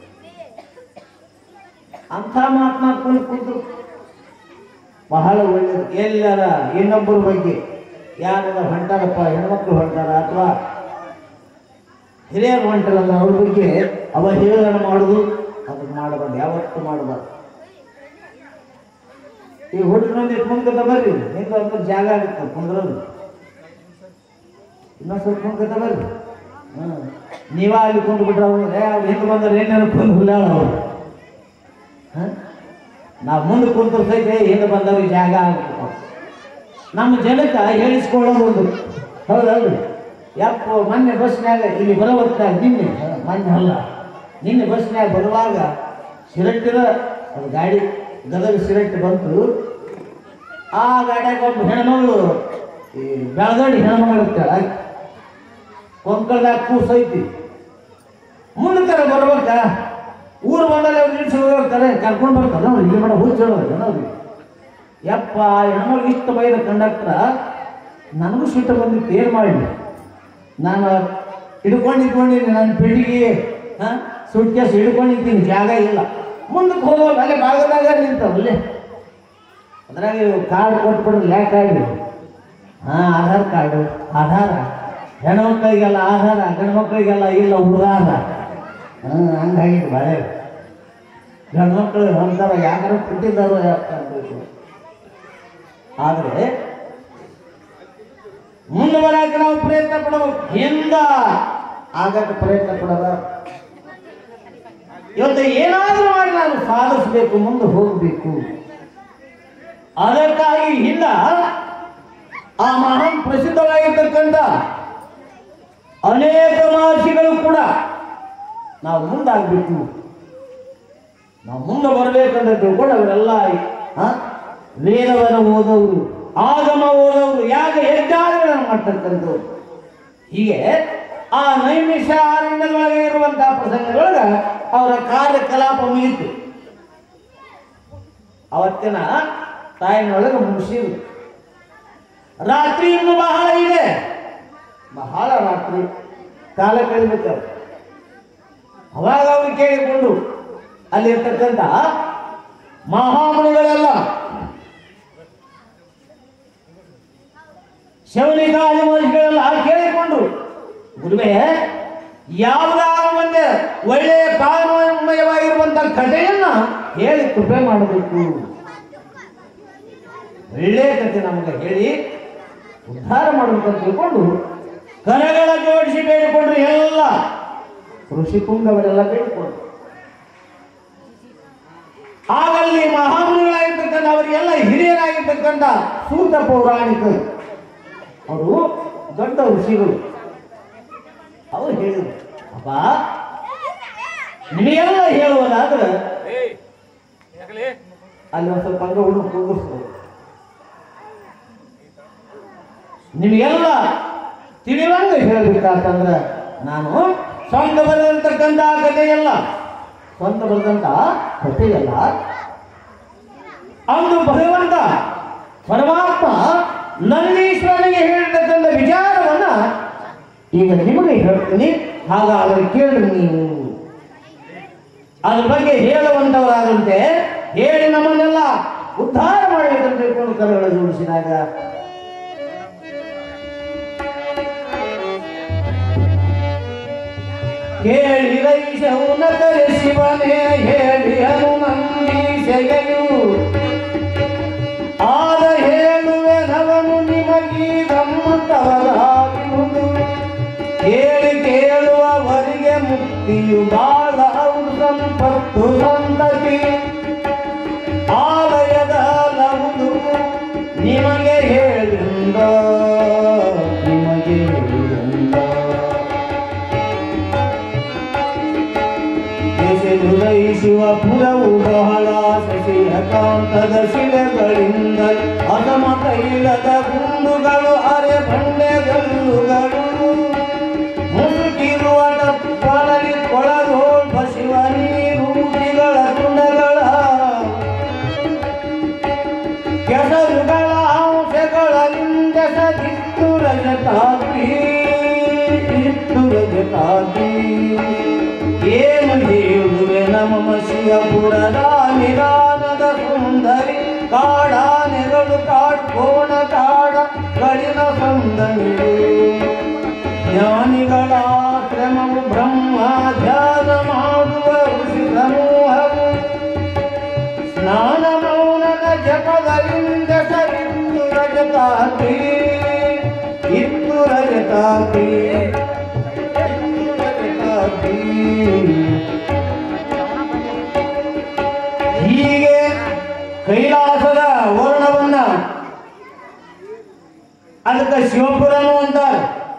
ಅಂಥ ಮಾತನಾಡ್ಕೊಂಡು ಕೂತು ಬಹಳ ಒಳ್ಳೆಯದು ಎಲ್ಲರ ಇನ್ನೊಬ್ಬರ ಬಗ್ಗೆ ಯಾರೆಲ್ಲ ಹೊಂಟಾರಪ್ಪ ಹೆಣ್ಮಕ್ಳು ಹೊಂಟಾರ ಅಥವಾ ಹಿರಿಯರು ಹೊಂಟಾರಲ್ಲ ಅವ್ರ ಬಗ್ಗೆ ಅವಹೇಳನ ಮಾಡೋದು ಅದನ್ನ ಮಾಡಬಾರ್ದು ಯಾವತ್ತೂ ಮಾಡಬಾರ್ದು ಈ ಹುಡುಗ ಮಂದಿ ಮುಂದ್ಕತ ಬರ್ರಿ ಹಿಂದೆ ಒಂದು ಜಾಗ ಆಗುತ್ತೆ ಕುಂದ್ರದು ಇನ್ನೊಂದು ಸ್ವಲ್ಪ ಮುಂದ್ಕತ ಬರ್ರಿ ಹ್ಮ್ ನೀವ ಅಲ್ಲಿ ಕುಂದು ಬಿಟ್ರೆ ಅವ್ರು ಏ ಅವ್ರು ಹಿಂದೆ ಬಂದ್ರೆ ಏನೇನು ಕುಂದು ಹುಲ್ಲಾಳ ಅವ್ರು ಹ? ನಾವು ಮುಂದೆ ಕುಂತ್ರ ಸಹಿತ ಹಿಂದೆ ಬಂದವ್ರಿಗೆ ಜಾಗ ಆಗ್ಬೇಕು ನಮ್ಮ ಜನಕ್ಕೆ ಹೇಳಿಸ್ಕೊಳ್ಳೋದು ಒಂದು ಹೌದೌದು ಯಪ್ಪ ಮೊನ್ನೆ ಬಸ್ನ್ಯಾಗ ಇಲ್ಲಿ ಬರೋವತ್ತ ನಿನ್ನೆ ಹ, ಮೊನ್ನೆ ಅಲ್ಲ ನಿನ್ನೆ ಬಸ್ನ್ಯಾಗ ಬರುವಾಗ ಸಿರಟ್ಟಿದ ಅದು ಗಾಡಿ ಗದಗ ಸಿರಟ್ಟಿ ಬಂತು ಆ ಗಾಡ್ಯಾಗ ಒಬ್ಬ ಹೆಣ್ಮಗಳು ಈ ಬೆಳಗಡಿ ಹೆಣ್ಮಗಳು ಇರ್ತಾಳ ಕೊಂಕಳದಾಗ ಕೂಸೈತಿ ಮುಂದಕ್ಕೆ ಬರ್ಬೇಕ ಊರು ಬಂದಲ್ಲಿ ಅವ್ರು ನಿಲ್ಸಿ ಹೋಗಿರ್ತಾರೆ ಕರ್ಕೊಂಡು ಬರ್ತಾರೆ ಅವ್ರು ಇಲ್ಲಿ ಮಾಡೋ ಹುಚ್ಚ ಅವ್ರಿಗೆ ಯಪ್ಪ ಹೆಣ್ಮಗಳು ಇಷ್ಟ ಬೈದ ಕಂಡಕ್ಟ್ರ ನನಗೂ ಸಿಟ್ಟು ಬಂದಿತ್ತು ಏನು ಮಾಡಿ ನಾನು ಹಿಡ್ಕೊಂಡಿದ್ದೀನಿ ನನ್ನ ಪೆಟ್ಟಿಗೆ ಹಾಂ ಸುಟ್ ಕೇಸ್ ಹಿಡ್ಕೊಂಡಿದ್ದೀನಿ ಜಾಗ ಇಲ್ಲ ಮುಂದಕ್ಕೆ ಹೋಗೋಲ್ಲ ಅಲ್ಲೇ ಭಾಗದಾಗ ನಿಂತವಲ್ಲೇ ಅದ್ರಾಗ ಇವು ಕಾರ್ಡ್ ಕೊಟ್ಬಿಡ್ರಿ ಲ್ಯಾ ಕಾರ್ಡ್ ಹಾಂ ಆಧಾರ್ ಕಾರ್ಡು ಆಧಾರ ಹೆಣ್ಮಕ್ಳಿಗೆಲ್ಲ ಆಧಾರ ಗಂಡ್ಮಕ್ಳಿಗೆಲ್ಲ ಇಲ್ಲ ಹುಡುಗಾರ ಹಾಂ ಹಂಗಾಗಿತ್ತು ಬಾಳೆ ಗಂಡ್ಮಕ್ಳು ಅಂತಾರ ಯಾಕಾರ ಕೊಟ್ಟಿದ್ದಾರೋ ಯಾಕೆ ಅನ್ಬೇಕು ಆದರೆ ಮುಂದೆ ಬರಕ್ಕೆ ನಾವು ಪ್ರಯತ್ನ ಪಡಬೇಕು ಹಿಂದ ಆಗಕ್ಕೆ ಪ್ರಯತ್ನ ಪಡದ ಇವತ್ತು ಏನಾದರೂ ಮಾಡಿ ನಾನು ಸಾಧಿಸಬೇಕು ಮುಂದೆ ಹೋಗಬೇಕು ಅದಕ್ಕಾಗಿ ಹಿಂದ ಆ ಮಹಾನ್ ಪ್ರಸಿದ್ಧವಾಗಿರ್ತಕ್ಕಂಥ ಅನೇಕ ಮಹರ್ಷಿಗಳು ಕೂಡ ನಾವು ಮುಂದಾಗಬೇಕು ನಾವು ಮುಂದೆ ಬರಬೇಕಂತ ತಿಳ್ಕೊಂಡು ಅವರೆಲ್ಲ ಆ, ವೇದವನ್ನು ಓದೋರು ಆಗಮ ಓದೋರು ಯಾಗ ಯಜ್ಞಾದಿಗಳನ್ನು ಮಾಡ್ತಕ್ಕಂಥವ್ರು ಹೀಗೆ ಆ ನೈಮಿಷ ಅರಣ್ಯದೊಳಗೆ ಇರುವಂತಹ ಪ್ರಸಂಗದೊಳಗ ಅವರ ಕಾರ್ಯಕಲಾಪ ಮುಗಿತು ಅವತ್ತಿನ ತಾಯಿನೊಳಗೆ ಮುಗಿಸಿದ್ರು ರಾತ್ರಿ ಇನ್ನು ಬಹಳ ಇದೆ ಬಹಳ ರಾತ್ರಿ ಕಾಲ ಕಳಿಬೇಕು ಅವಾಗ ಅವರು ಕೇಳಿಕೊಂಡು ಅಲ್ಲಿರ್ತಕ್ಕಂಥ ಮಹಾಮುನಿಗಳೆಲ್ಲ ಶವನಿಕಾದಿ ಮಹರ್ಷಿಗಳೆಲ್ಲ ಕೇಳಿಕೊಂಡ್ರು ಗುರುವೇ ಯಾವುದಾದ್ರು ಒಂದೇ ಒಳ್ಳೆಯ ಕಾರಣಮಯವಾಗಿರುವಂತ ಕಥೆಯನ್ನ ಹೇಳಿ ಕೃಪೆ ಮಾಡಬೇಕು ಒಳ್ಳೆಯ ಕಥೆ ನಮಗೆ ಹೇಳಿ ಉದ್ಧಾರ ಮಾಡಬೇಕಂತ ತಿಳ್ಕೊಂಡು ಕರಗಳ ಜೋಡಿಸಿ ಬೇಡಿಕೊಂಡ್ರು ಎಲ್ಲ ಋಷಿ ಪುಂಗವರೆಲ್ಲ ಬೇಡಿಕೊಂಡ್ರು ಆಗಲ್ಲಿ ಮಹಾಮುನಿಗಳಾಗಿರ್ತಕ್ಕಂಥ ಅವರಿಗೆಲ್ಲ ಹಿರಿಯರಾಗಿರ್ತಕ್ಕಂಥ ಸೂತ ಪೌರಾಣಿಕರು ಅವರು ದೊಡ್ಡ ಋಷಿಗಳು ಅವರು ಹೇಳಿದರು ಅಪ್ಪ ನಿಮಗೆಲ್ಲ ಹೇಳುವುದಾದ್ರೆ ಅಲ್ಲಿ ಒಂದು ಸ್ವಲ್ಪ ಹಂಗ ಹುಡುಗ ಕೂಗಿಸ್ಬೋದು ನಿಮಗೆಲ್ಲ ತಿಳಿವಂಗ ಹೇಳ್ಬೇಕಾತಂದ್ರೆ ನಾನು ಸ್ವಂತ ಬರೆದಂತಕ್ಕಂಥ ಕಥೆಯಲ್ಲ ಸ್ವಂತ ಬರೆದಂತ ಕಥೆಯಲ್ಲ ಅಂದು ಭಗವಂತ ಪರಮಾತ್ಮ ನಂದೀಶ್ವರನಿಗೆ ಹೇಳಿರ್ತಕ್ಕಂಥ ವಿಚಾರವನ್ನ ಈಗ ನಿಮಗೆ ಹೇಳ್ತೀನಿ ಹಾಗಾದರೆ ಕೇಳಿ ನೀವು ಅದ್ರ ಬಗ್ಗೆ ಹೇಳುವಂತವರಾದಂತೆ ಹೇಳಿ ನಮ್ಮನ್ನೆಲ್ಲ ಉದ್ಧಾರ ಮಾಡಬೇಕಂತ ತಿಳ್ಕೊಂಡು ಕರೆಗಳ ಜೋಡಿಸಿದಾಗ ಕೇಳಿರೈ ಶೌನಕರೆ ಶಿವನೇ ಹೇಳಿ ಹನುಮಂದೀಶೆಯು ಆದ ಹೇಳುವೆ ನವನು ನಿಮಗೀಗಮ್ಮತವರಾಗಿರುವುದು ಕೇಳಿ ಕೇಳುವವರಿಗೆ ಮುಕ್ತಿಯು ಬಾಳ ಔಷಧ ಸಂಪತ್ತು ಸಂತತಿ ಆಲಯದ ಲವುದು ನಿಮಗೆ ಹೇಳಿಂದ ನಿಮಗೆ ಹೇಳಿಂದ ಎಸೆದುರೈ ಶಿವಪುರವು ಬಹಳ ಶಶಿಯಕಾಂತದ ಶಿಲೆಗಳಿಂದ ಅಸಮ ತೈಲದ ಗುಂಡುಗಳು ಅರೆ ಬಂಡೆಗಲ್ಲುಗಳು ಮುಸುಕಿರುವ ಡಪ್ಪಲಲ್ಲಿ ಕೊಳಗೋಳ್ ಬಸಿವ ನೀರು ಮುಗಿಗಳ ತುಂಡಗಳ ಕೆಸರುಗಳ ಅಂಶಗಳಿಂದ ಸದಿತ್ತು ರಜತಾಪಿ ಇತ್ತು ರಜತಾಪಿ ಏನು ಹೇಳುವೆ ನಮ್ಮ ಶಿವಪುರದ ನಿರಾನದ ಸುಂದರಿ ಕಾಡಾನೆಗಳು ಕಾಡ್ಕೋಣ ಕಾಡ ಗಳಿನ ಸಂದಣಿಗಳು ಜ್ಞಾನಿಗಳ ಶ್ರಮವು ಬ್ರಹ್ಮ ಧ್ಯಾನ ಮಾಡುವ ಋಷಿ ಸಮೂಹವು ಸ್ನಾನ ಮೌನದ ಜಪಗಳಿಂದ ಸರಿತ್ತು ರಜತಾತಿ ಇತ್ತು ರಜತಾತಿ ಇತ್ತು ರಜತಾತಿ ಹೀಗೆ ಕೈಲಾಸದ ವರ್ಣವನ್ನ ಅದಕ್ಕೆ ಶಿವಪುರನು ಅಂತಾರೆ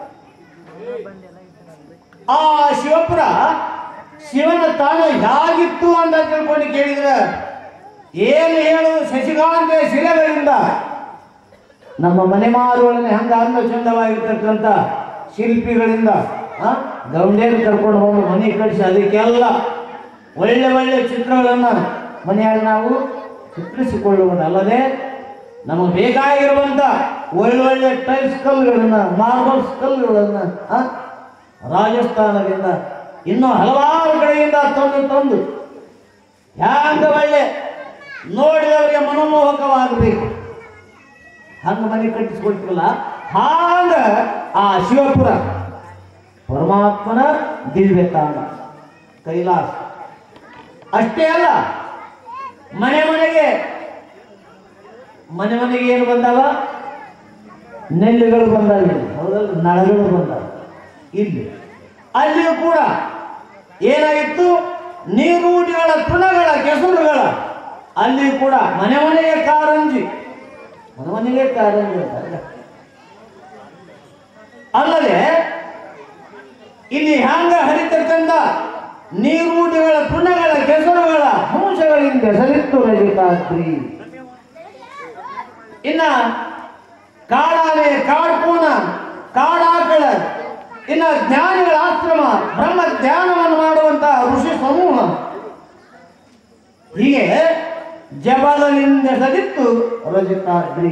ಆ ಶಿವಪುರ ಶಿವನ ತಾಣ ಹೇಗಿತ್ತು ಅಂತ ತಿಳ್ಕೊಂಡು ಕೇಳಿದ್ರೆ ಏನು ಹೇಳು ಶಶಿಕಾಂತ ಶಿಲೆಗಳಿಂದ ನಮ್ಮ ಮನೆ ಮಾರುಗಳನ್ನ ಹಂಗ ಅಂದ ಚಂದವಾಗಿರ್ತಕ್ಕಂಥ ಶಿಲ್ಪಿಗಳಿಂದ ಆ, ಗೌಂಡೇರು ಕರ್ಕೊಂಡು ಹೋಗಿ ಮನೆ ಕಟ್ಟಿಸಿ ಅದಕ್ಕೆಲ್ಲ ಒಳ್ಳೆ ಒಳ್ಳೆ ಚಿತ್ರಗಳನ್ನ ಮನೆಯಾಗ ನಾವು ಚಿತ್ರಿಸಿಕೊಳ್ಳುವುದಲ್ಲದೆ ನಮಗೆ ಬೇಕಾಗಿರುವಂತ ಒಳ್ಳೊಳ್ಳೆ ಟೈಲ್ಸ್ ಕಲ್ಲುಗಳನ್ನ ಮಾರ್ಬಲ್ಸ್ ಕಲ್ಲುಗಳನ್ನ ಆ, ರಾಜಸ್ಥಾನದಿಂದ ಇನ್ನೂ ಹಲವಾರು ಕಡೆಯಿಂದ ತಂದು ತಂದು ಹ್ಯಾಂಗ ಒಳ್ಳೆ ನೋಡಿದವರಿಗೆ ಮನಮೋಹಕವಾಗಬೇಕು ಹಂಗ ಮನೆ ಕಟ್ಟಿಸ್ಕೊಳ್ತೀವಲ್ಲ ಹಾಗ ಆ ಶಿವಪುರ ಪರಮಾತ್ಮನ ದಿವ್ಯ ತಾಣ ಕೈಲಾಸ ಅಷ್ಟೇ ಅಲ್ಲ ಮನೆ ಮನೆಗೆ ಮನೆ ಮನೆಗೆ ಏನು ಬಂದಾವ ನೆಲ್ಲುಗಳು ಬಂದಾವ ಇಲ್ಲಿ. ಹೌದಲ್ಲ ನಳಗಳು ಬಂದಾವ ಇಲ್ಲಿ ಅಲ್ಲಿಯೂ ಕೂಡ ಏನಾಗಿತ್ತು ನೀರೂಟಿಗಳ ತೃಣಗಳ ಕೆಸರುಗಳ ಅಲ್ಲಿ ಕೂಡ ಮನೆ ಮನೆಗೆ ಕಾರಂಜಿ ಮನೆ ಮನೆಗೆ ಕಾರಂಜಿ ಅಂತ ಅಲ್ಲದೆ ಇಲ್ಲಿ ಹ್ಯಾಂಗ ಹರಿತಕ್ಕಂಥ ನೀರೂಟಿಗಳ ತೃಣಗಳ ಕೆಸರುಗಳ ಅಂಶಗಳಿಂದ ಹೆಸರಿತ್ತು ರಜತಾದ್ರಿ ಇನ್ನ ಕಾಡಾನೆ ಕಾಡ್ಪೂನ ಕಾಡಾಕಳ ಇನ್ನ ಜ್ಞಾನಿಗಳ ಆಶ್ರಮ ಬ್ರಹ್ಮ ಧ್ಯಾನವನ್ನು ಮಾಡುವಂತ ಋಷಿ ಸಮೂಹ ಹೀಗೆ ಜಬಲನಿಂದ ಹೆಸರಿತ್ತು ರಜತಾದ್ರಿ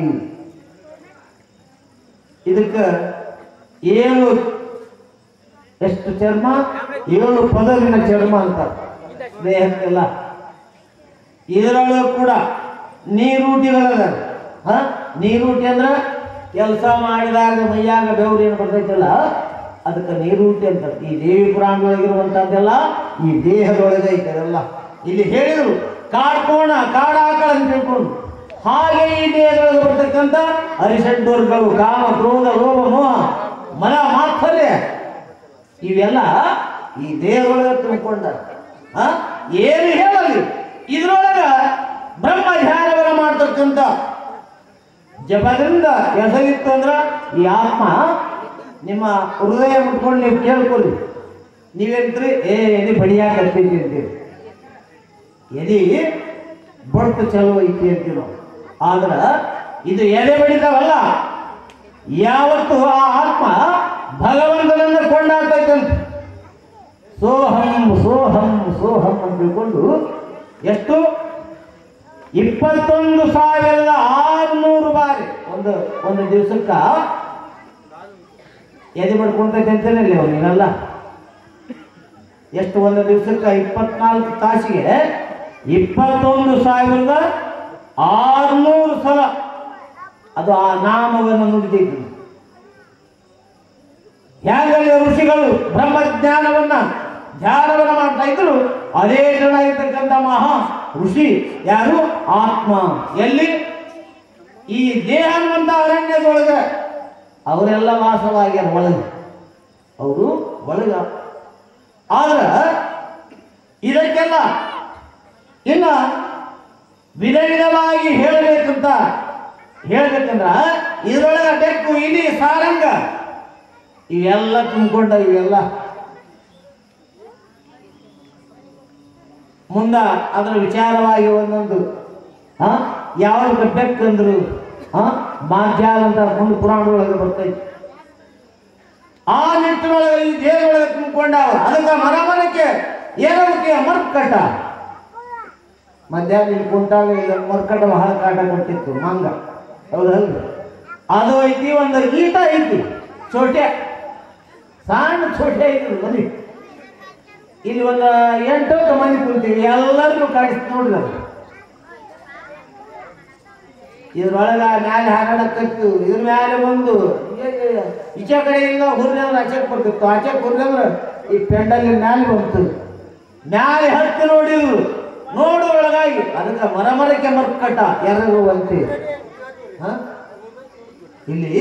ಇದಕ್ಕೆ ಏಳು ಎಷ್ಟು ಚರ್ಮ ಏಳು ಪದವಿನ ಚರ್ಮ ಅಂತ ದೇಹಕ್ಕೆಲ್ಲ ಇದರೊಳಗೆ ಕೂಡ ನೀರೂಟಿಗಳದ ಹ ನೀರೂಟಿ ಅಂದ್ರ ಕೆಲಸ ಮಾಡಿದಾಗ ಮೈಯಾಗ ಬೆವರು ಏನು ಬರ್ತೈತಲ್ಲ ಅದಕ್ಕೆ ನೀರೂಟಿ ಅಂತ ಈ ದೇವಿ ಪುರಾಣದೊಳಗಿರುವಂತದ್ದೆಲ್ಲ ಈ ದೇಹದೊಳಗೆ ಐತೆ ಅದೆಲ್ಲ ಇಲ್ಲಿ ಹೇಳಿದ್ರು ಕಾಡ್ಕೋಣ ಕಾಡಾಕಳ ಅಂತ ತಿಳ್ಕೊಂಡು ಹಾಗೆ ಈ ದೇಹದೊಳಗೆ ಬರ್ತಕ್ಕಂಥ ಅರಿಷಡ್ವರ್ಗಗಳು ಕಾಮ ಕ್ರೋಧ ಲೋಭ ಮೋಹ ಮನ ಮಾತ್ಸರ್ಯ ಇವೆಲ್ಲ ಈ ದೇಹದೊಳಗೆ ತುಂಬಿಕೊಂಡ ಏನು ಹೇಳಲಿ ಇದ್ರೊಳಗ ಬ್ರಹ್ಮ ಧ್ಯಾನವನ್ನ ಮಾಡ್ತಕ್ಕಂಥ ಜಪದಿಂದ ಹೆಸರಿತ್ತು ಅಂದ್ರ ಈ ಆತ್ಮ ನಿಮ್ಮ ಹೃದಯ ಮುಟ್ಕೊಂಡು ನೀವು ಕೇಳ್ಕೊಳ್ಳಿ ನೀವೇನ್ರಿ ಏ ಎದಿ ಬಡಿಯಾಕ ಹತ್ತೈತಿ ಅಂತೀರಿ ಎದಿ ಬಡ್ತು ಚಲೋ ಐತಿ ಅಂತೀವಿ ನಾವು ಆದ್ರ ಇದು ಎದೆ ಬಡಿತಾವಲ್ಲ ಯಾವತ್ತು ಆ ಆತ್ಮ ಭಗವಂತನನ್ನು ಕೊಂಡಾಡ್ತೈತಂತ ಸೋಹಂ ಸೋಹಂ ಸೋಹಂ ಅಂತ ತಿಳ್ಕೊಂಡು ಎಷ್ಟು ಇಪ್ಪತ್ತೊಂದು ಸಾವಿರದ ಆರುನೂರು ಬಾರಿ ಒಂದು ಒಂದು ದಿವಸಕ್ಕ ಎದೆ ಮಾಡ್ಕೊಂತೈತೆ ಅಂತೇನಿಲ್ಲ ಅವನಿಗೆಲ್ಲ ಎಷ್ಟು ಒಂದು ದಿವಸಕ್ಕೆ ಇಪ್ಪತ್ನಾಲ್ಕು ತಾಸಿಗೆ ಇಪ್ಪತ್ತೊಂದು ಸಾವಿರದ ಆರುನೂರು ಸಲ ಅದು ಆ ನಾಮವನ್ನು ನುಡಿದೈತಿ ಹೇಗಲ್ಲಿ ಋಷಿಗಳು ಬ್ರಹ್ಮಜ್ಞಾನವನ್ನ ಧ್ಯಾನವನ್ನ ಮಾಡ್ತಾ ಇದ್ರು ಅದೇ ಜನ ಇರ್ತಕ್ಕಂಥ ಮಹಾ ಋಷಿ ಯಾರು ಆತ್ಮ ಎಲ್ಲಿ ಈ ದೇಹ ಅನ್ನುವಂಥ ಅರಣ್ಯದೊಳಗೆ ಅವರೆಲ್ಲ ವಾಸವಾಗ್ಯಾರ ಒಳಗೆ ಅವರು ಒಳಗ ಆದ್ರ ಇದಕ್ಕೆಲ್ಲ ಇನ್ನ ವಿಧ ವಿಧವಾಗಿ ಹೇಳಬೇಕಂತ ಹೇಳ್ಬೇಕಂದ್ರ ಇದರೊಳಗ ಬೆಕ್ಕು ಇಲಿ ಸಾರಂಗ ಇವೆಲ್ಲ ತುಂಬಿಕೊಂಡ ಇವೆಲ್ಲ ಮುಂದ ಅದರ ವಿಚಾರವಾಗಿ ಒಂದೊಂದು ಆ ಯಾವಾಗ ಬೆಕ್ಕಂದ್ರು ಆ ಮಾಧ್ಯಾಲ ಅಂತ ಮುಂದೆ ಪುರಾಣದೊಳಗೆ ಬರ್ತೈತಿ ಆ ನಿಟ್ಟಿನೊಳಗೆ ಈ ದೇಹದೊಳಗೆ ತುಂಬಿಕೊಂಡಾವ ಅದಕ್ಕೆ ಮರ ಮರಕ್ಕೆ ಏನಕ್ಕೆ ಮರ್ಕಟ ಮಧ್ಯಾಹ್ನ ಇಲ್ಲಿ ಕುಂತಾಗ ಇಲ್ಲ ಮರ್ಕಟ ಬಹಳ ಕಾಟ ಕೊಟ್ಟಿತ್ತು ಮಂಗ ಹೌದಲ್ರಿ ಅದು ಐತಿ ಒಂದು ಈಟ ಐತಿ ಚೋಟೆ ಸಣ್ಣ ಚೋಟೆ ಐತಿ ಮನೆ ಇಲ್ಲಿ ಒಂದು ಎಂಟು ಮಂದಿ ಕುಂತೀವಿ ಎಲ್ಲರಿಗೂ ಕಾಡಿಸ್ ನೋಡ್ರಿ ಅದು ಇದ್ರೊಳಗ ಮ್ಯಾಲೆ ಹಾರಾಡಕ್ಕತ್ತು ಇದ್ರ ಮ್ಯಾಲೆ ಬಂದು ಈ- ಈಚೆ ಕಡೆಯಿಂದ ಹುರಿದ್ರೆ ಆಚೆಗೆ ಬರ್ತಿತ್ತು ಆಚೆ ಹುರಿದ್ರೆ ಈ ಪೆಂಡಲ್ಲಿ ಮ್ಯಾಲೆ ಬಂತು ಮ್ಯಾಲೆ ಹತ್ತಿ ನೋಡಿದ್ರು ನೋಡು ಒಳಗಾಗಿ ಅದಕ್ಕೆ ಮರ ಮರಕ್ಕೆ ಮರ್ಕಟ ಎರಗು ಅಂತೆ ಹ? ಇಲ್ಲಿ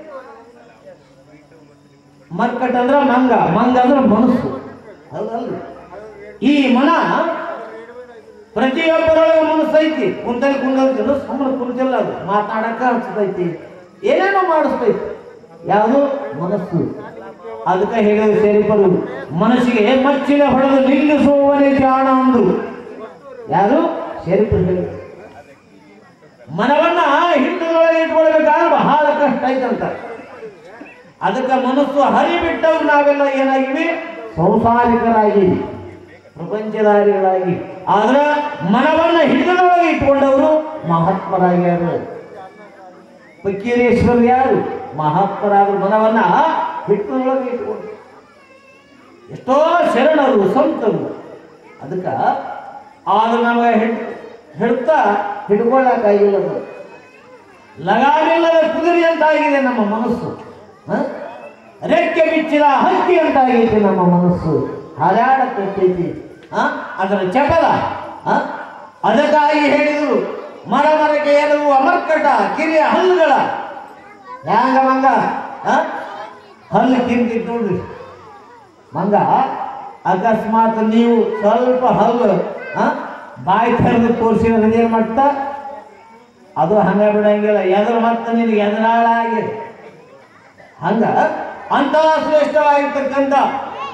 ಮರ್ಕಟ ಅಂದ್ರ ಮಂಗ ಮಂಗ ಅಂದ್ರ ಮನಸ್ಸು ಹೌದಲ್ರಿ ಈ ಮನ ಪ್ರತಿಯೊಬ್ಬರೊಳಗೆ ಮನಸ್ಸೈತಿ ಕುಂತಲ್ಲಿ ಕುಂದಲ್ತಿಲ್ಲ ಸುಮ್ಮನೆ ಕುಂತಿಲ್ಲ ಅದು ಮಾತಾಡಕ ಅನ್ಸ್ತೈತಿ ಏನೇನೋ ಮಾಡಿಸ್ತೈತಿ ಯಾವುದು ಮನಸ್ಸು ಅದಕ್ಕೆ ಹೇಳಿದ ಸೇರಿಪರು ಮನಸ್ಸಿಗೆ ಮಚ್ಚಿನ ಹೊಡೆದು ನಿಲ್ಲಿಸುವವನೇ ಜಾಣ ಅಂದ್ರು ಯಾರು ಸೇರಿಪರು ಹೇಳಿ ಮನವನ್ನ ಹಿಡಿದೊಳಗೆ ಇಟ್ಕೊಳ್ಬೇಕಾದ್ರೆ ಬಹಳ ಕಷ್ಟ ಐತಂತ ಅದಕ್ಕೆ ಮನಸ್ಸು ಹರಿಬಿಟ್ಟವ್ರು ನಾವೆಲ್ಲ ಏನಾಗಿವಿ ಸಂಸಾರಿಕರಾಗಿ ಪ್ರಪಂಚದಾರಿಗಳಾಗಿ ಆದ್ರ ಮನವನ್ನ ಹಿಡಿದೊಳಗೆ ಇಟ್ಕೊಂಡವರು ಮಹಾತ್ಮರಾಗ್ಯಾರು ಫಕೀರೇಶ್ವರ್ ಯಾರು ಮಹಾತ್ಮರಾದ ಮನವನ್ನ ಹಿಡಿದೊಳಗೆ ಇಟ್ಕೊಂಡು ಎಷ್ಟೋ ಶರಣರು ಸಂತರು ಅದಕ್ಕೆ ಆದ್ರೆ ನಮಗೆ ಹಿಡ್ ಹಿಡ್ತಾ ಹಿಡ್ಕೊಳ್ಳಕ್ಕಾಗಿಲ್ಲ ಅದು. ಲಗಾಮಿಲ್ಲದ ಕುದುರೆ ಅಂತಾಗಿದೆ ನಮ್ಮ ಮನಸ್ಸು ಹ? ರೆಕ್ಕೆ ಬಿಚ್ಚಿದ ಹಕ್ಕಿ ಅಂತಾಗೈತಿ ನಮ್ಮ ಮನಸ್ಸು ಹಾರಾಡಕ್ಕೈತಿ ಹ? ಅದರ ಚಪಲ ಹ? ಅದಕ್ಕಾಗಿ ಹೇಳಿದರು ಮರ ಮರಕ್ಕೆ ಎದುರು ಅಮರ್ಕಟ ಕಿರಿಯ ಹಲ್ಲುಗಳ ಹ್ಯಾಂಗ ಮಂಗ ಹ? ಹಲ್ಲು ಕಿಂತಿತ್ತು ನೋಡ್ರಿ ಮಂಗ ಅಕಸ್ಮಾತ್ ನೀವು ಸ್ವಲ್ಪ ಹಲ್ಲು ಹ? ಬಾಯಿ ತೆರೆದು ತೋರಿಸಿದ್ರೆ ಏನು ಮಾಡ್ತಾ ಅದು ಹಂಗ ಬಿಡಂಗಿಲ್ಲ ಎದುರು ಮತ್ತೆ ನಿನಗೆ ಎದುರಾಳಾಗಿ ಹಂಗ ಅಂತ ಶ್ರೇಷ್ಠವಾಗಿರ್ತಕ್ಕಂಥ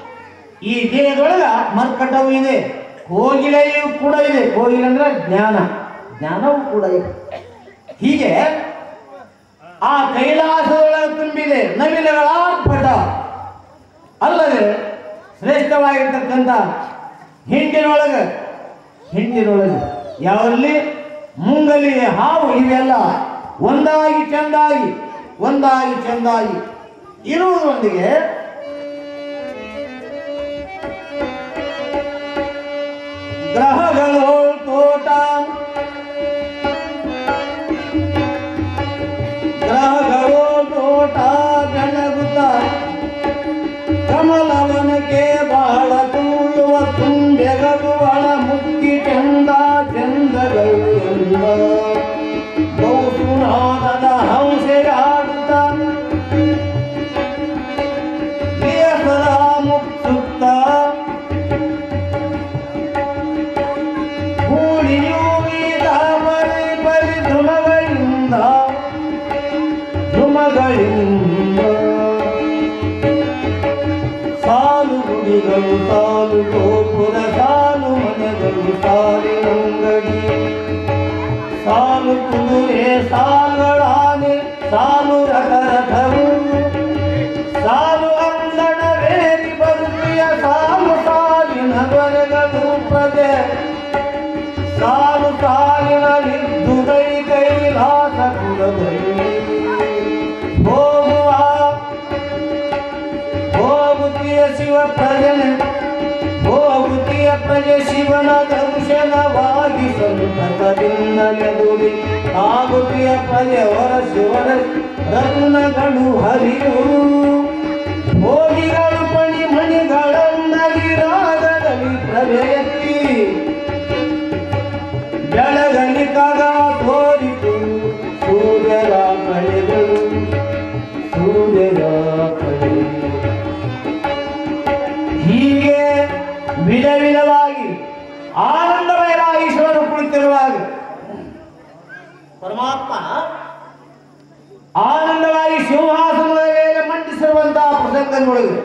ಈ ದೇಹದೊಳಗ ಮರ್ಕಟವು ಇದೆ ಕೋಗಿಲೆಯೂ ಕೂಡ ಇದೆ ಕೋಗಿಲೆ ಅಂದ್ರೆ ಜ್ಞಾನ ಜ್ಞಾನವೂ ಕೂಡ ಇದೆ ಹೀಗೆ ಆ ಕೈಲಾಸದೊಳಗೆ ತುಂಬಿದೆ ನವಿಲಗಳ ಪಟ ಅಲ್ಲದೆ ಶ್ರೇಷ್ಠವಾಗಿರ್ತಕ್ಕಂಥ ಹಿಂಡಿನೊಳಗೆ ಹಿಂಡಿನೊಳಗೆ ಯಾವಲ್ಲಿ ಮುಂಗಲಿ ಹಾವು ಇವೆಲ್ಲ ಒಂದಾಗಿ ಚೆಂದಾಗಿ ಒಂದಾಗಿ ಚೆಂದಾಗಿ ಇರುವುದರೊಂದಿಗೆ ಗ್ರಹಗಳು ತೋಟ ಗ್ರಹಗಳು ತೋಟ ಬೆಳಗುತ್ತ ಕಮಲವನಕ್ಕೆ ಬಹಳ ತೂಳುವ ತುಂಬೆಗಳು ಬಹಳ ಮುಕ್ಕಿ ಚಂದ ಚಂದಗಳು ಎಂದ ಬಹುಸುನಾದದ ಹಂಸೆಗಾಡುತ್ತ ಪ್ರಿಯಸರ ಮುಕ್ಸುತ್ತ ಕೂಡಿಯುವಿದ ಬರಿ ಬರಿ ಧುಮಗಳಿಂದ ಧುಮಗಳಿಂದ ಸಾಲು ಗುಡಿಗಳು ಸಾಲು ಗೋಪುರ ಸಾಲು ಮನೆಗಳು ಸಾಲಿನಂಗಡಿ ಸಾಲು ಕುದುರೆ ಸಾಲುಗಳಾನೆ ಸಾಲು ರಥರಥವು ಸಾಲು ಅಂದಣವೇರಿ ಬರುತ್ತಿಯ ಸಾಲು ಸಾಲಿನ ದೊರೆಗಳು ಪ್ರದೆ ಸಾಲು ಸಾಲಿನಲ್ಲಿದ್ದು ಕೈ ಕೈಲಾಸ ಕುಲದಲ್ಲಿ ಹೋಗುವ ಹೋಗುತ್ತಿಯ ಶಿವ ಪ್ರಜನೆ ಹೋಗುತ್ತಿಯ ಪ್ರಜೆ ಶಿವನ ದರ್ಶನವಾಗಿ ಸಂತತದಿಂದಲೆದುರಿ ಆಗುತ್ತಿಯ ಪ್ರಜೆ ಹೊರ ಶಿವನ ರತ್ನಗಳು ಹರಿಯು ಭೋಗಿಗಳು ಪಣಿ ಮಣಿಗಳನ್ನಗಿರಾಗದಲ್ಲಿ ಪ್ರಭೆ ಎತ್ತಿ ಬೆಳಗಲಿ ಕಗ ತೋರಿತು ಸೂರ್ಯರ ಕಳೆಗಳು ಸೂರ್ಯರ ಕಳೆಗಳು ಹೀಗೆ ವಿಧ ವಿಧವಾಗಿ ಆನಂದಮಯ ಈಶ್ವರನು ಕುಳಿತಿರುವಾಗ ಪರಮಾತ್ಮ ಆನಂದವಾಗಿ ಸಿಂಹಾಸನದ ಮೇಲೆ ಮಂಡಿಸಿರುವಂತಹ ಪ್ರಸಂಗದೊಳಗೆ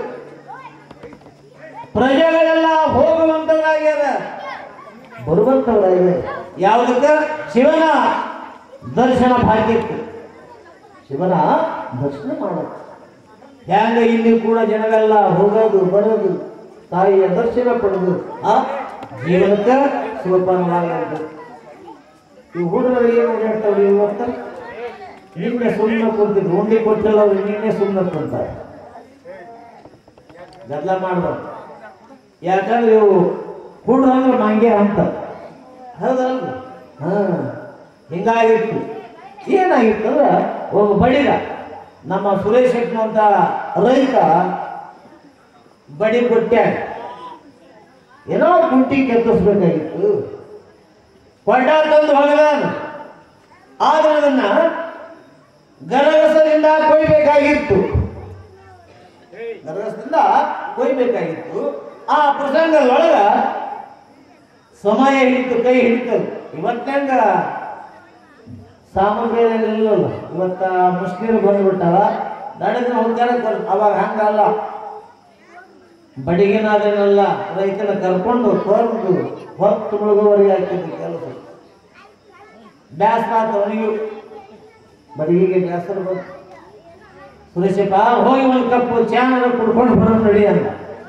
ಪ್ರಜೆಗಳೆಲ್ಲ ಹೋಗುವಂತವರಾಗ್ಯಾರ ಬರುವಂತವರಾಗಿದೆ ಯಾವುದಕ್ಕೆ ಶಿವನ ದರ್ಶನ ಭಾಗ್ಯಕ್ಕೆ ಶಿವನ ದರ್ಶನ ಮಾಡೋದು ಹ್ಯಾಂಗ ಇಲ್ಲಿ ಕೂಡ ಜನಗಳೆಲ್ಲ ಹೋಗೋದು ಬರೋದು ತಾಯಿಯ ದರ್ಶನ ಪಡೆದು ಆ ಜೀವನಕ್ಕೆ ಸುಲಭವಾಗಿ ಈ ಹುಡುಗರು ಏನು ಹೇಳ್ತಾವ್ರಿ ಇವತ್ತು ನಿನ್ನೆ ಸುಮ್ಮನೆ ಕುಂತಿದ್ರು ಉಂಡಿ ಕೊಟ್ಟಿಲ್ಲ ಅವ್ರು ನಿನ್ನೆ ಸುಮ್ಮನೆ ಕುಂತಾರೆ ಗದ್ದಲ ಮಾಡ್ಬಾರ್ದು ಯಾಕಂದ್ರೆ ಇವು ಹುಡುಗ ಅಂದ್ರೆ ಮಂಗೆ ಅಂತ ಹೌದಲ್ರಿ ಹಾ ಹಿಂಗಾಗಿತ್ತು ಏನಾಗಿತ್ತು ಅಂದ್ರೆ ಒಬ್ಬ ಬಡಿಗ ನಮ್ಮ ಸುರೇಶ್ ಶೆಟ್ಟಿ ಅಂತ ರೈತ ಬಡಿ ಕೊಟ್ಟ್ಯಾಗ ಏನೋ ಕುಂಟಿ ಕೆತ್ತಿಸ್ಬೇಕಾಗಿತ್ತು ಕೊಂಡ ತಂದು ಹೊಗದಾನ ಆದ್ರೆ ಅದನ್ನ ಗರಗಸದಿಂದ ಕೊಯ್ಬೇಕಾಗಿತ್ತು ಗರಗಸದಿಂದ ಕೊಯ್ಬೇಕಾಗಿತ್ತು ಆ ಪ್ರಸಂಗದೊಳಗ ಸಮಯ ಹಿಡಿತು ಕೈ ಹಿಡಿತದು ಇವತ್ತಂಗ ಸಾಮಗ್ರಿ ಇಲ್ಲಲ್ಲ ಇವತ್ತ ಮುಸ್ಲಿಮರು ಬಂದ್ಬಿಟ್ಟಾವ ದಡದ ಹೋಗ್ತಾರೆ ಕರ್- ಅವಾಗ ಹಂಗಲ್ಲ ಬಡಿಗಿನಾದನೆಲ್ಲ ರೈತನ ಕರ್ಕೊಂಡು ತೊರೆದು ಹೊತ್ತು ಮುಳುಗುವವರೆಗೆ ಹಾಕಿದ್ದು ಕೆಲಸ ಬ್ಯಾಸರ ಆತು ಅವನಿಗೂ ಬಡಿಗೆಗೆ ಬ್ಯಾಸರ ಬಂತು ಸುರೇಶಪ್ಪ ಹೋಗಿ ಒಂದು ಕಪ್ಪು ಚಾನರ ಕುಡ್ಕೊಂಡು ಬರೋಣ ನಡಿ ಅಂತ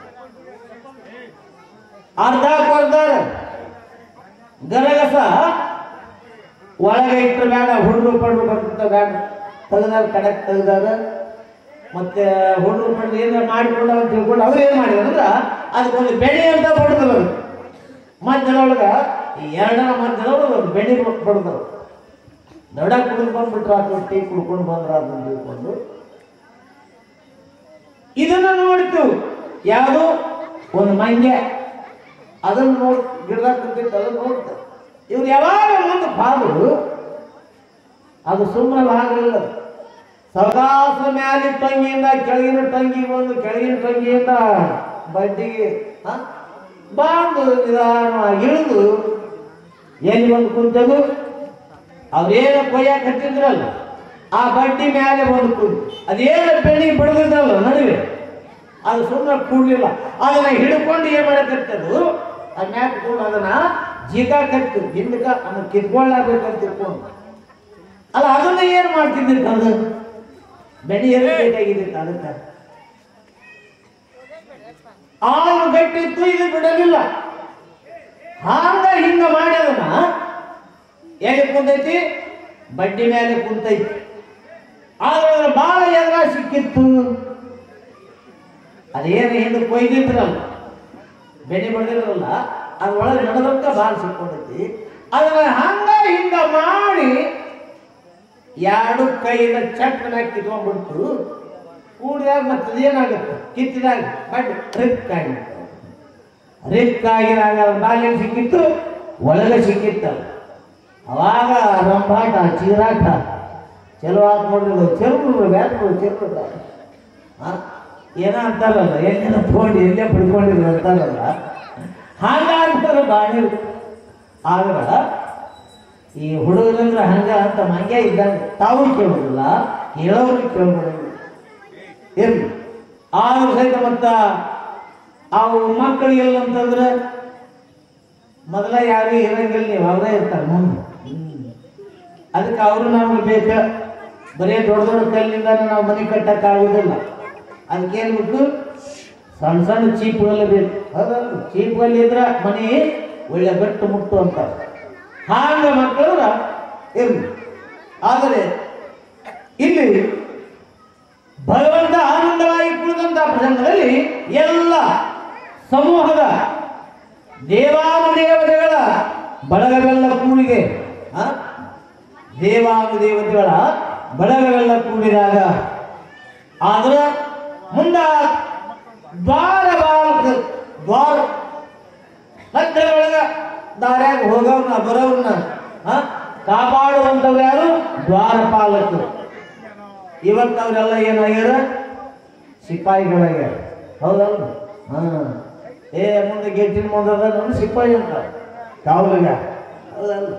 ಅರ್ಧ ಕೊಡ್ತಾರೆ ಗರಗಸ ಒಳಗೆ ಇಟ್ಟರೆ ಬೇಡ ಹುಡುಗರು ಪಡ್ರು ಬರ್ತಿರ್ತ ಬೇಡ ತೆಗ್ದಾರ ಕಡೆಕ್ ತೆಗ್ದಾರ ಮತ್ತೆ ಹುಡುಗರು ಪಡ್ರು ಏನಾರ ಮಾಡಿಕೊಂಡು ಅಂತ ತಿಳ್ಕೊಂಡು ಅವ್ರು ಏನು ಮಾಡಿದ್ರು ಅಂದ್ರೆ ಅದಕ್ಕೊಂದು ಬೆಳೆ ಅಂತ ಬಡ್ದ್ರು ಮಧ್ಯದೊಳಗ ಈ ಎರಡರ ಮಧ್ಯದೊಳಗೆ ಒಂದು ಬೆಳೆ ಬಡ್ದ್ರು ದಡ ಕುಡಿದು ಬಂದ್ಬಿಟ್ರ ಅಥವಾ ಟೀ ಕುಡ್ಕೊಂಡು ಬಂದ್ರ ಅದನ್ನ ತಿಳ್ಕೊಂಡು ಇದನ್ನ ನೋಡ್ತು ಯಾವುದು ಒಂದು ಮಂಗೆ ಅದನ್ನು ನೋಡ್ ಗಿಡದಾಗ ಕುಂತಿತ್ತು ಅದನ್ನು ನೋಡ್ತು ಇವ್ರು ಯಾವಾಗ ಮುಂದೆ ಬಾದ್ರು ಅದು ಸುಮ್ಮನೆ ಆಗಲಿಲ್ಲ ಸವಕಾಸ ಮ್ಯಾಲಿ ಟಂಗಿಯಿಂದ ಕೆಳಗಿನ ಟಂಗಿ ಬಂದು ಕೆಳಗಿನ ಟಂಗಿಯಿಂದ ಬಡ್ಡಿಗೆ ಹ? ಬಾಂದು ನಿಧಾನವಾಗಿ ಇಳಿದು ಎಲ್ಲಿ ಬಂದು ಕುಂತದು ಅವ್ರೇನು ಕೊಯ್ಯಾಕ ಹತ್ತಿದ್ರಲ್ಲ ಆ ಬಡ್ಡಿ ಮೇಲೆ ಬಂದು ಕುಂತು ಅದೇನು ಬೆಳ್ಳಿಗೆ ಬಡ್ದಿದ್ರಲ್ಲ ನಡುವೆ ಅದು ಸುಮ್ಮನೆ ಕೂಡಲಿಲ್ಲ ಅದನ್ನ ಹಿಡ್ಕೊಂಡು ಏನ್ ಮಾಡಕತ್ತದು ಅದ್ನ್ಯಾಕ ಕೂಡ ಅದನ್ನ ಜೀಗ ಕತ್ತು ಹಿಂದಕ ಅದನ್ನ ಕಿತ್ಕೊಳ್ಳಬೇಕಂತ ತಿಳ್ಕೊಂಡು ಅಲ್ಲ ಅದನ್ನ ಏನ್ ಮಾಡ್ತಿದ್ದಿತ್ತು ಅದು ಬೆಣಿ ಬೇಕಾಗಿದ್ದಿತ್ತು ಅದಕ್ಕೆ ಆರು ಗಟ್ಟಿತ್ತು ಇದು ಬಿಡಲಿಲ್ಲ ಹಾಂಗ ಹಿಂಗ ಮಾಡಿ ಅದನ್ನ ಎಲ್ಲಿ ಕುಂತೈತಿ ಬಡ್ಡಿ ಮೇಲೆ ಕುಂತೈತಿ ಆದ್ರೆ ಅದ್ರ ಬಾಳ ಎದ್ರ ಸಿಕ್ಕಿತ್ತು ಅದೇನು ಹಿಂದೆ ಕೊಯ್ದಿದ್ರಲ್ಲ ಬೆಣ್ಣೆ ಬಡ್ದಿದ್ರಲ್ಲ ಅದ್ರೊಳಗೆ ನಡೆದಂತ ಬಾಳ ಸಿಕ್ಕೊಂಡೈತಿ ಅದನ್ನ ಹಂಗ ಹಿಂಗ ಮಾಡಿ ಎರಡು ಕೈಯಿಂದ ಚಟ್ನ ಕಿತ್ಕೊಂಡ್ಬಿಡ್ತು ಕೂಡಿದಾಗ ಮತ್ತೆ ಏನಾಗುತ್ತೆ ಕಿತ್ತಿದಾಗ ಬಟ್ ಟ್ರಿಕ್ ಆಗಿತ್ತು ರಿಕ್ ಆಗಿದಾಗ ಬಾಲ್ಯ ಸಿಕ್ಕಿತ್ತು ಒಳಗೆ ಸಿಕ್ಕಿತ್ತಲ್ಲ ಅವಾಗ ರಂಭಾಟ ಚೀರಾಟ ಚಲೋ ಆತ್ ನೋಡ್ರಿ ಚೆಲ್ರು ಬ್ಯಾಟ್ರು ಚೆಲ್ರು ಏನೋ ಅಂತಾರಲ್ಲ ಎಲ್ಲಿನ ಫೋನ್ ಎಲ್ಲೇ ಪಡ್ಕೊಂಡಿದ್ರು ಅಂತಾರಲ್ಲ ಹಾಗಾಗ್ತಾರೆ ಬಾಣಿ ಆದ್ರ ಈ ಹುಡುಗರಂದ್ರೆ ಹಂಗ ಅಂತ ಮಂಗ್ಯ ಇದ್ದಂಗೆ ತಾವು ಕೇಳೋದಿಲ್ಲ ಕೇಳೋರು ಕೇಳ್ಬಿಡೋದು ಇರ್ಲಿ ಆದ್ರೂ ಸಹಿತ ಮತ್ತ ಅವು ಮಕ್ಕಳಿಗೆಲ್ಲ ಅಂತಂದ್ರೆ ಮೊದಲ ಯಾರು ಇರಂಗಿಲ್ಲ ನೀವು ಅವರೇ ಇರ್ತಾರೆ ಮುಂದೆ ಅದಕ್ಕೆ ಅವರು ನಮ್ಗೆ ಬೇಕು ಬರೀ ದೊಡ್ಡ ದೊಡ್ಡ ಕಲ್ಲಿಂದ ನಾವು ಮನೆ ಕಟ್ಟಕ್ ಆಗುದಿಲ್ಲ ಅದಕ್ಕೇನ್ ಬೇಕು ಸಣ್ಣ ಸಣ್ಣ ಚೀಪ್ಗಲ್ಲ ಬೇಕು ಹೌದಲ್ಲ ಚೀಪ್ಗಲ್ ಇದ್ರ ಮನೆ ಒಳ್ಳೆ ಗಟ್ಟು ಮುಟ್ಟು ಅಂತ ಹಾಂಗ ಮಕ್ಕಳು ಇರ್ಲಿ ಆದರೆ ಇಲ್ಲಿ ಭಗವಂತ ಆನಂದವಾಗಿ ಕುಳಿದಂತಹ ಪ್ರಸಂಗದಲ್ಲಿ ಎಲ್ಲ ಸಮೂಹದ ದೇವಾನುದೇವತೆಗಳ ಬಳಗವೆಲ್ಲ ಕೂಡಿಗೆ ಆ? ದೇವಾನುದೇವತೆಗಳ ಬಳಗವೆಲ್ಲ ಕೂಡಿದಾಗ ಆದ್ರೆ ಮುಂದ ದ್ವಾರ ಬಾಲಕ ದ್ವಾರ ಹತ್ತಿರೊಳಗ ದಾರ್ಯಾಗ ಹೋಗವ್ರನ್ನ ಬರೋವ್ರನ್ನ ಆ? ಕಾಪಾಡುವಂಥವ್ರು ಯಾರು ದ್ವಾರಪಾಲಕರು ಇವತ್ತು ಅವರೆಲ್ಲ ಏನಾಗ್ಯಾರ ಸಿಪಾಯಿಗಳಾಗ್ಯಾರ ಹೌದಲ್ಲ ಹಾ ಏ ಮುಂದೆ ಗೇಟಿನ ಮುಂದೆ ಅದ ನಮ್ಮ ಸಿಪಾಯಿ ಅಂತ ಕಾವಲಿಗ ಹೌದಲ್ಲ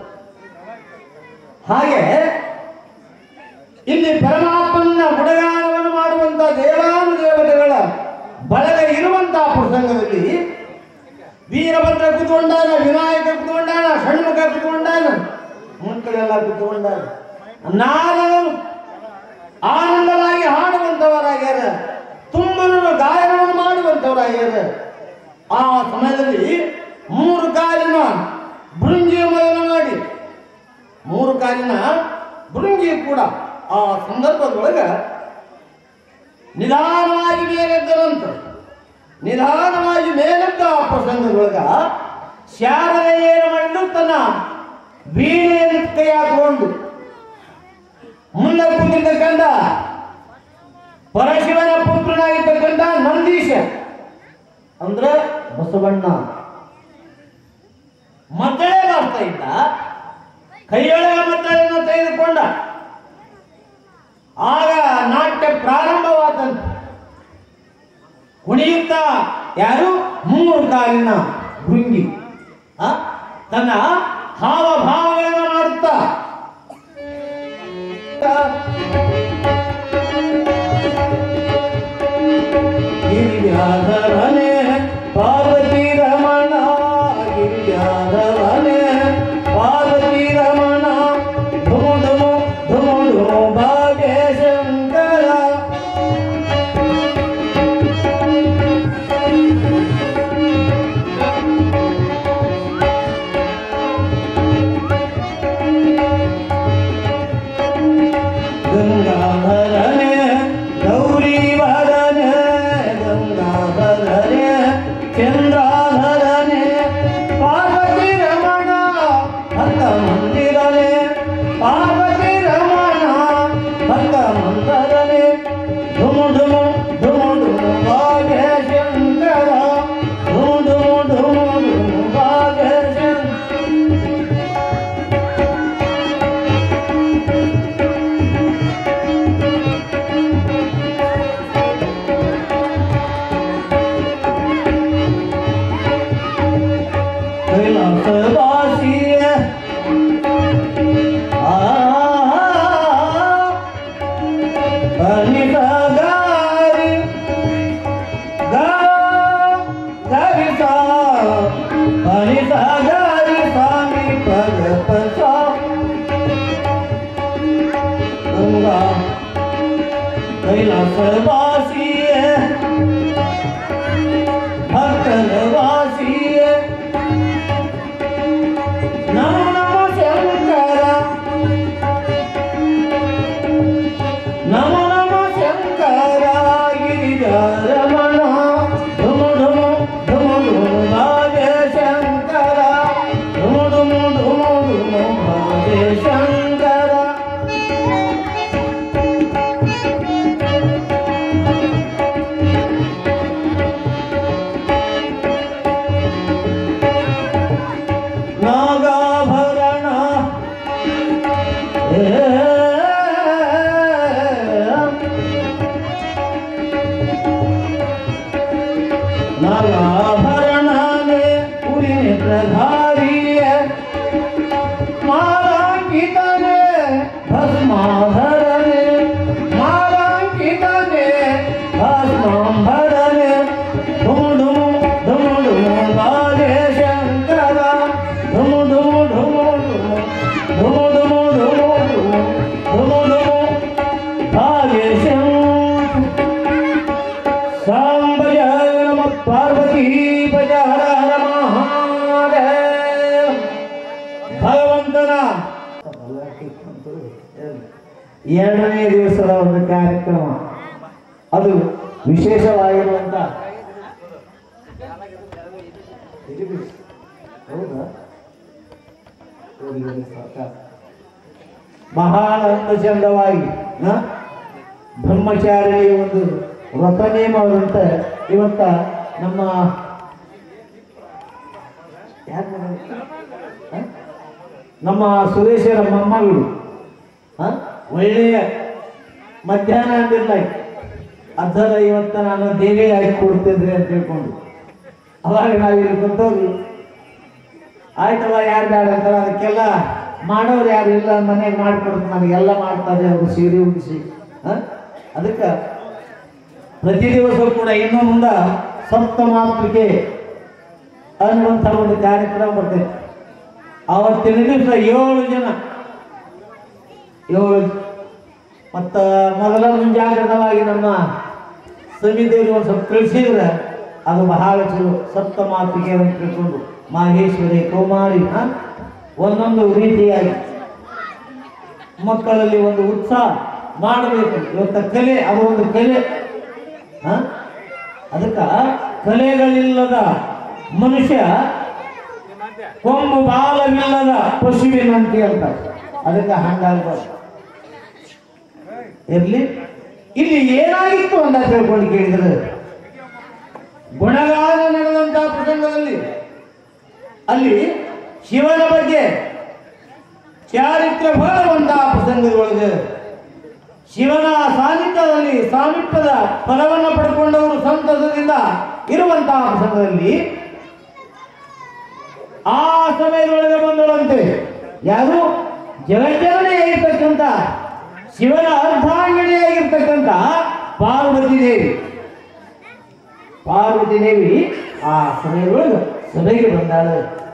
ಹಾಗೆ ಇಲ್ಲಿ ಪರಮಾತ್ಮನ ಗುಣಗಾನವನ್ನು ಮಾಡುವಂತ ದೇವಾನು ದೇವತೆಗಳ ಬಳಗ ಇರುವಂತಹ ಪ್ರಸಂಗದಲ್ಲಿ ವೀರಭದ್ರ ಕುತ್ಕೊಂಡಾನ ವಿನಾಯಕ ಕುತ್ಕೊಂಡಾನ ಷಣ್ಮುಖ ಕುತ್ಕೊಂಡಾನ ಮಕ್ಕಳೆಲ್ಲ ಕುತ್ಕೊಂಡಾನ ನಾರದರು ಆನಂದವಾಗಿ ಹಾಡುವಂತವರಾಗ್ಯಾರ ತುಂಬನು ಗಾಯನವನ್ನು ಮಾಡುವಂತವರಾಗ್ಯಾರ ಆ ಸಮಯದಲ್ಲಿ ಮೂರು ಕಾಲಿನ ಭೃಂಗಿಯ ಮೊದಲು ಮಾಡಿ ಮೂರು ಕಾಲಿನ ಭೃಂಗಿ ಕೂಡ ಆ ಸಂದರ್ಭದೊಳಗ ನಿಧಾನವಾಗಿ ಮೇಲೆದ್ದರಂತ ನಿಧಾನವಾಗಿ ಮೇಲೆದ್ದ ಆ ಪ್ರಸಂಗದೊಳಗ ಶಾರದೆ ಏನು ಮಾಡಿದ್ದು ತನ್ನ ವೀಣೆಯನ್ನು ಕೈ ಹಾಕೊಂಡು ಮುಂದೆ ಕೂತಿರ್ತಕ್ಕಂಥ ಪರಶಿವನ ಪುತ್ರನಾಗಿರ್ತಕ್ಕಂಥ ನಂದೀಶ ಅಂದ್ರೆ ಬಸವಣ್ಣ ಮದ್ದಳೆ ಮಾಡ್ತಾ ಇದ್ದ ಕೈಯೊಳಗ ಮದ್ದಳೆಯನ್ನು ತೆಗೆದುಕೊಂಡ ಆಗ ನಾಟ್ಯ ಪ್ರಾರಂಭವಾದಂತ ಕುಣಿಯುತ್ತ ಯಾರು ಮೂರು ಕಾಲಿನ ಭೃಂಗಿ ಆ? ತನ್ನ ಹಾವಭಾವಗಳನ್ನು ಮಾಡುತ್ತಾ ಗಿರಿಯಾಧವನೇ ಪಾರ್ವತಿ ರಮಣ ಗಿರಿಯಾಧವನೇ ಪಾರ್ವತಿ ರಮಣ ಧುಮು ಧುಮು ಧುಮು ಧುಮು ಭಾಗ್ಯ ಶಂಕರ ಗಂಗಾಧರನೇ ಗೌರಿ ವರನೇ ಗಂಗಾಧರನೇ ನಾಗಾಭರಣನೆ ಉರಿನೆ ಪ್ರಧಾರಿಯ ಮಾಲಾಂಕಿತನೆ ಭಸ್ಮಾಧರನೆ ಮಾಲಾಂಕಿತನೆ ಭಸ್ಮಾಂಬರನೆ ಧುಮು ಧುಮು ಧುಮು ಬಾಲೆ ಶಂಕರ ಧುಮು ಧುಮು ಧುಮು ಧುಮು ಧುಮು ಧುಮು ಧುಮು ಧುಮು ಧುಮು ಬಾಲೆ ಶಂಕರ ಸಾಂಬಜ ನಮ ಪಾರ್ವತಿ ಭಜ ಹರ ಹರ ಮಹಾದೇವ ಭಗವಂತನ ಎರಡನೇ ದಿವಸದ ಒಂದು ಕಾರ್ಯಕ್ರಮ ಅದು ವಿಶೇಷವಾಗಿರುವಂತ ಹೌದಾ ಹೋಗಿ ಹೋಗಿ ಸಾಕಾಯ್ತು. ಬಹಳ ಚಂದವಾಗಿ ಹ? ಬ್ರಹ್ಮಚಾರಿ ಒಂದು ವ್ರತ ನಿಯಮವಾದಂತ ಇವತ್ತ ನಮ್ಮ ಯಾರ್ ಮಗಳು? ಹ? ನಮ್ಮ ಸುರೇಶರ ಮೊಮ್ಮಗಳು ಹ? ಒಳ್ಳೆಯ ಮಧ್ಯಾಹ್ನ ಅಂದಿಲ್ಲ ಅದರ ಇವತ್ತ ನಾನು ದೇವಿ ಆಗಿ ಕೊಡ್ತಿದ್ರಿ ಅಂತ ತಿಳ್ಕೊಂಡು ಅವಾಗ ನಾವಿಲ್ಲಿ ಕುಂತವ್ರು ಆಯ್ತವ ಯಾರು ಬೇಡ ಅಂತಾರ ಅದಕ್ಕೆಲ್ಲ ಮಾಡೋರು ಯಾರು ಇಲ್ಲ ಮನೆಗೆ ಮಾಡ್ಕೊಡ್ತಾರೆ ನನಗೆಲ್ಲ ಮಾಡ್ತಾರೆ ಅವರು ಸೀರೆ ಉಡಿಸಿ ಅದಕ್ಕೆ ಪ್ರತಿ ದಿವಸ ಕೂಡ ಇನ್ನು ಮುಂದ ಸಪ್ತಮಾತೃಕೆ ಅನ್ನುವಂಥ ಒಂದು ಕಾರ್ಯಕ್ರಮ ಬರ್ತೈತೆ ಆವತ್ತಿನ ದಿವಸ ಏಳು ಜನ ಏಳು ಮತ್ತ ಮೊದಲ ಮುಂಜಾಗ್ರತವಾಗಿ ನಮ್ಮ ಸಮಿತಿಯವರು ಒಂದು ಸ್ವಲ್ಪ ತಿಳಿಸಿದ್ರೆ ಅದು ಬಹಳ ಚಲೋ ಸಪ್ತಮಾತೃಕೆ ಅಂತ ತಿಳ್ಕೊಂಡು ಮಾಹೇಶ್ವರಿ ಕೌಮಾರಿ ಹ? ಒಂದೊಂದು ರೀತಿಯಾಗಿ ಮಕ್ಕಳಲ್ಲಿ ಒಂದು ಉತ್ಸಾಹ ಮಾಡಬೇಕು ಇವತ್ತ ಕಲೆ ಅದು ಒಂದು ಕಲೆ ಹ? ಅದಕ್ಕ ಕಲೆಗಳಿಲ್ಲದ ಮನುಷ್ಯ ಕೊಂಬು ಬಾಲವಿಲ್ಲದ ಪಶುವಿನಂತೆ ಅಂತ ಅದಕ್ಕೆ ಹಂಗಾಗ್ಬಾರ್ದು ಇರ್ಲಿ ಇಲ್ಲಿ ಏನಾಗಿತ್ತು ಅಂತ ತಿಳ್ಕೊಂಡು ಕೇಳಿದ್ರೆ ಗುಣಗಾನ ನಡೆದಂತಹ ಪ್ರಸಂಗದಲ್ಲಿ ಅಲ್ಲಿ ಶಿವನ ಬಗ್ಗೆ ಚಾರಿತ್ರ್ಯ ಬರುವಂತಹ ಪ್ರಸಂಗದೊಳಗೆ ಶಿವನ ಸಾನ್ನಿಧ್ಯದಲ್ಲಿ ಸಾಮೀಪ್ಯದ ಫಲವನ್ನು ಪಡ್ಕೊಂಡವರು ಸಂತಸದಿಂದ ಇರುವಂತಹ ಪ್ರಸಂಗದಲ್ಲಿ ಆ ಸಮಯದೊಳಗೆ ಬಂದಳಂತೆ ಯಾರು ಜಗಜ್ಜನನೆಯಾಗಿರ್ತಕ್ಕಂಥ ಶಿವನ ಅರ್ಧಾಂಗಿಣಿಯಾಗಿರ್ತಕ್ಕಂಥ ಪಾರ್ವತಿ ದೇವಿ ಪಾರ್ವತಿ ದೇವಿ ಆ ಸಮಯದೊಳಗೆ ಸಭೆಗೆ ಬಂದಾಳು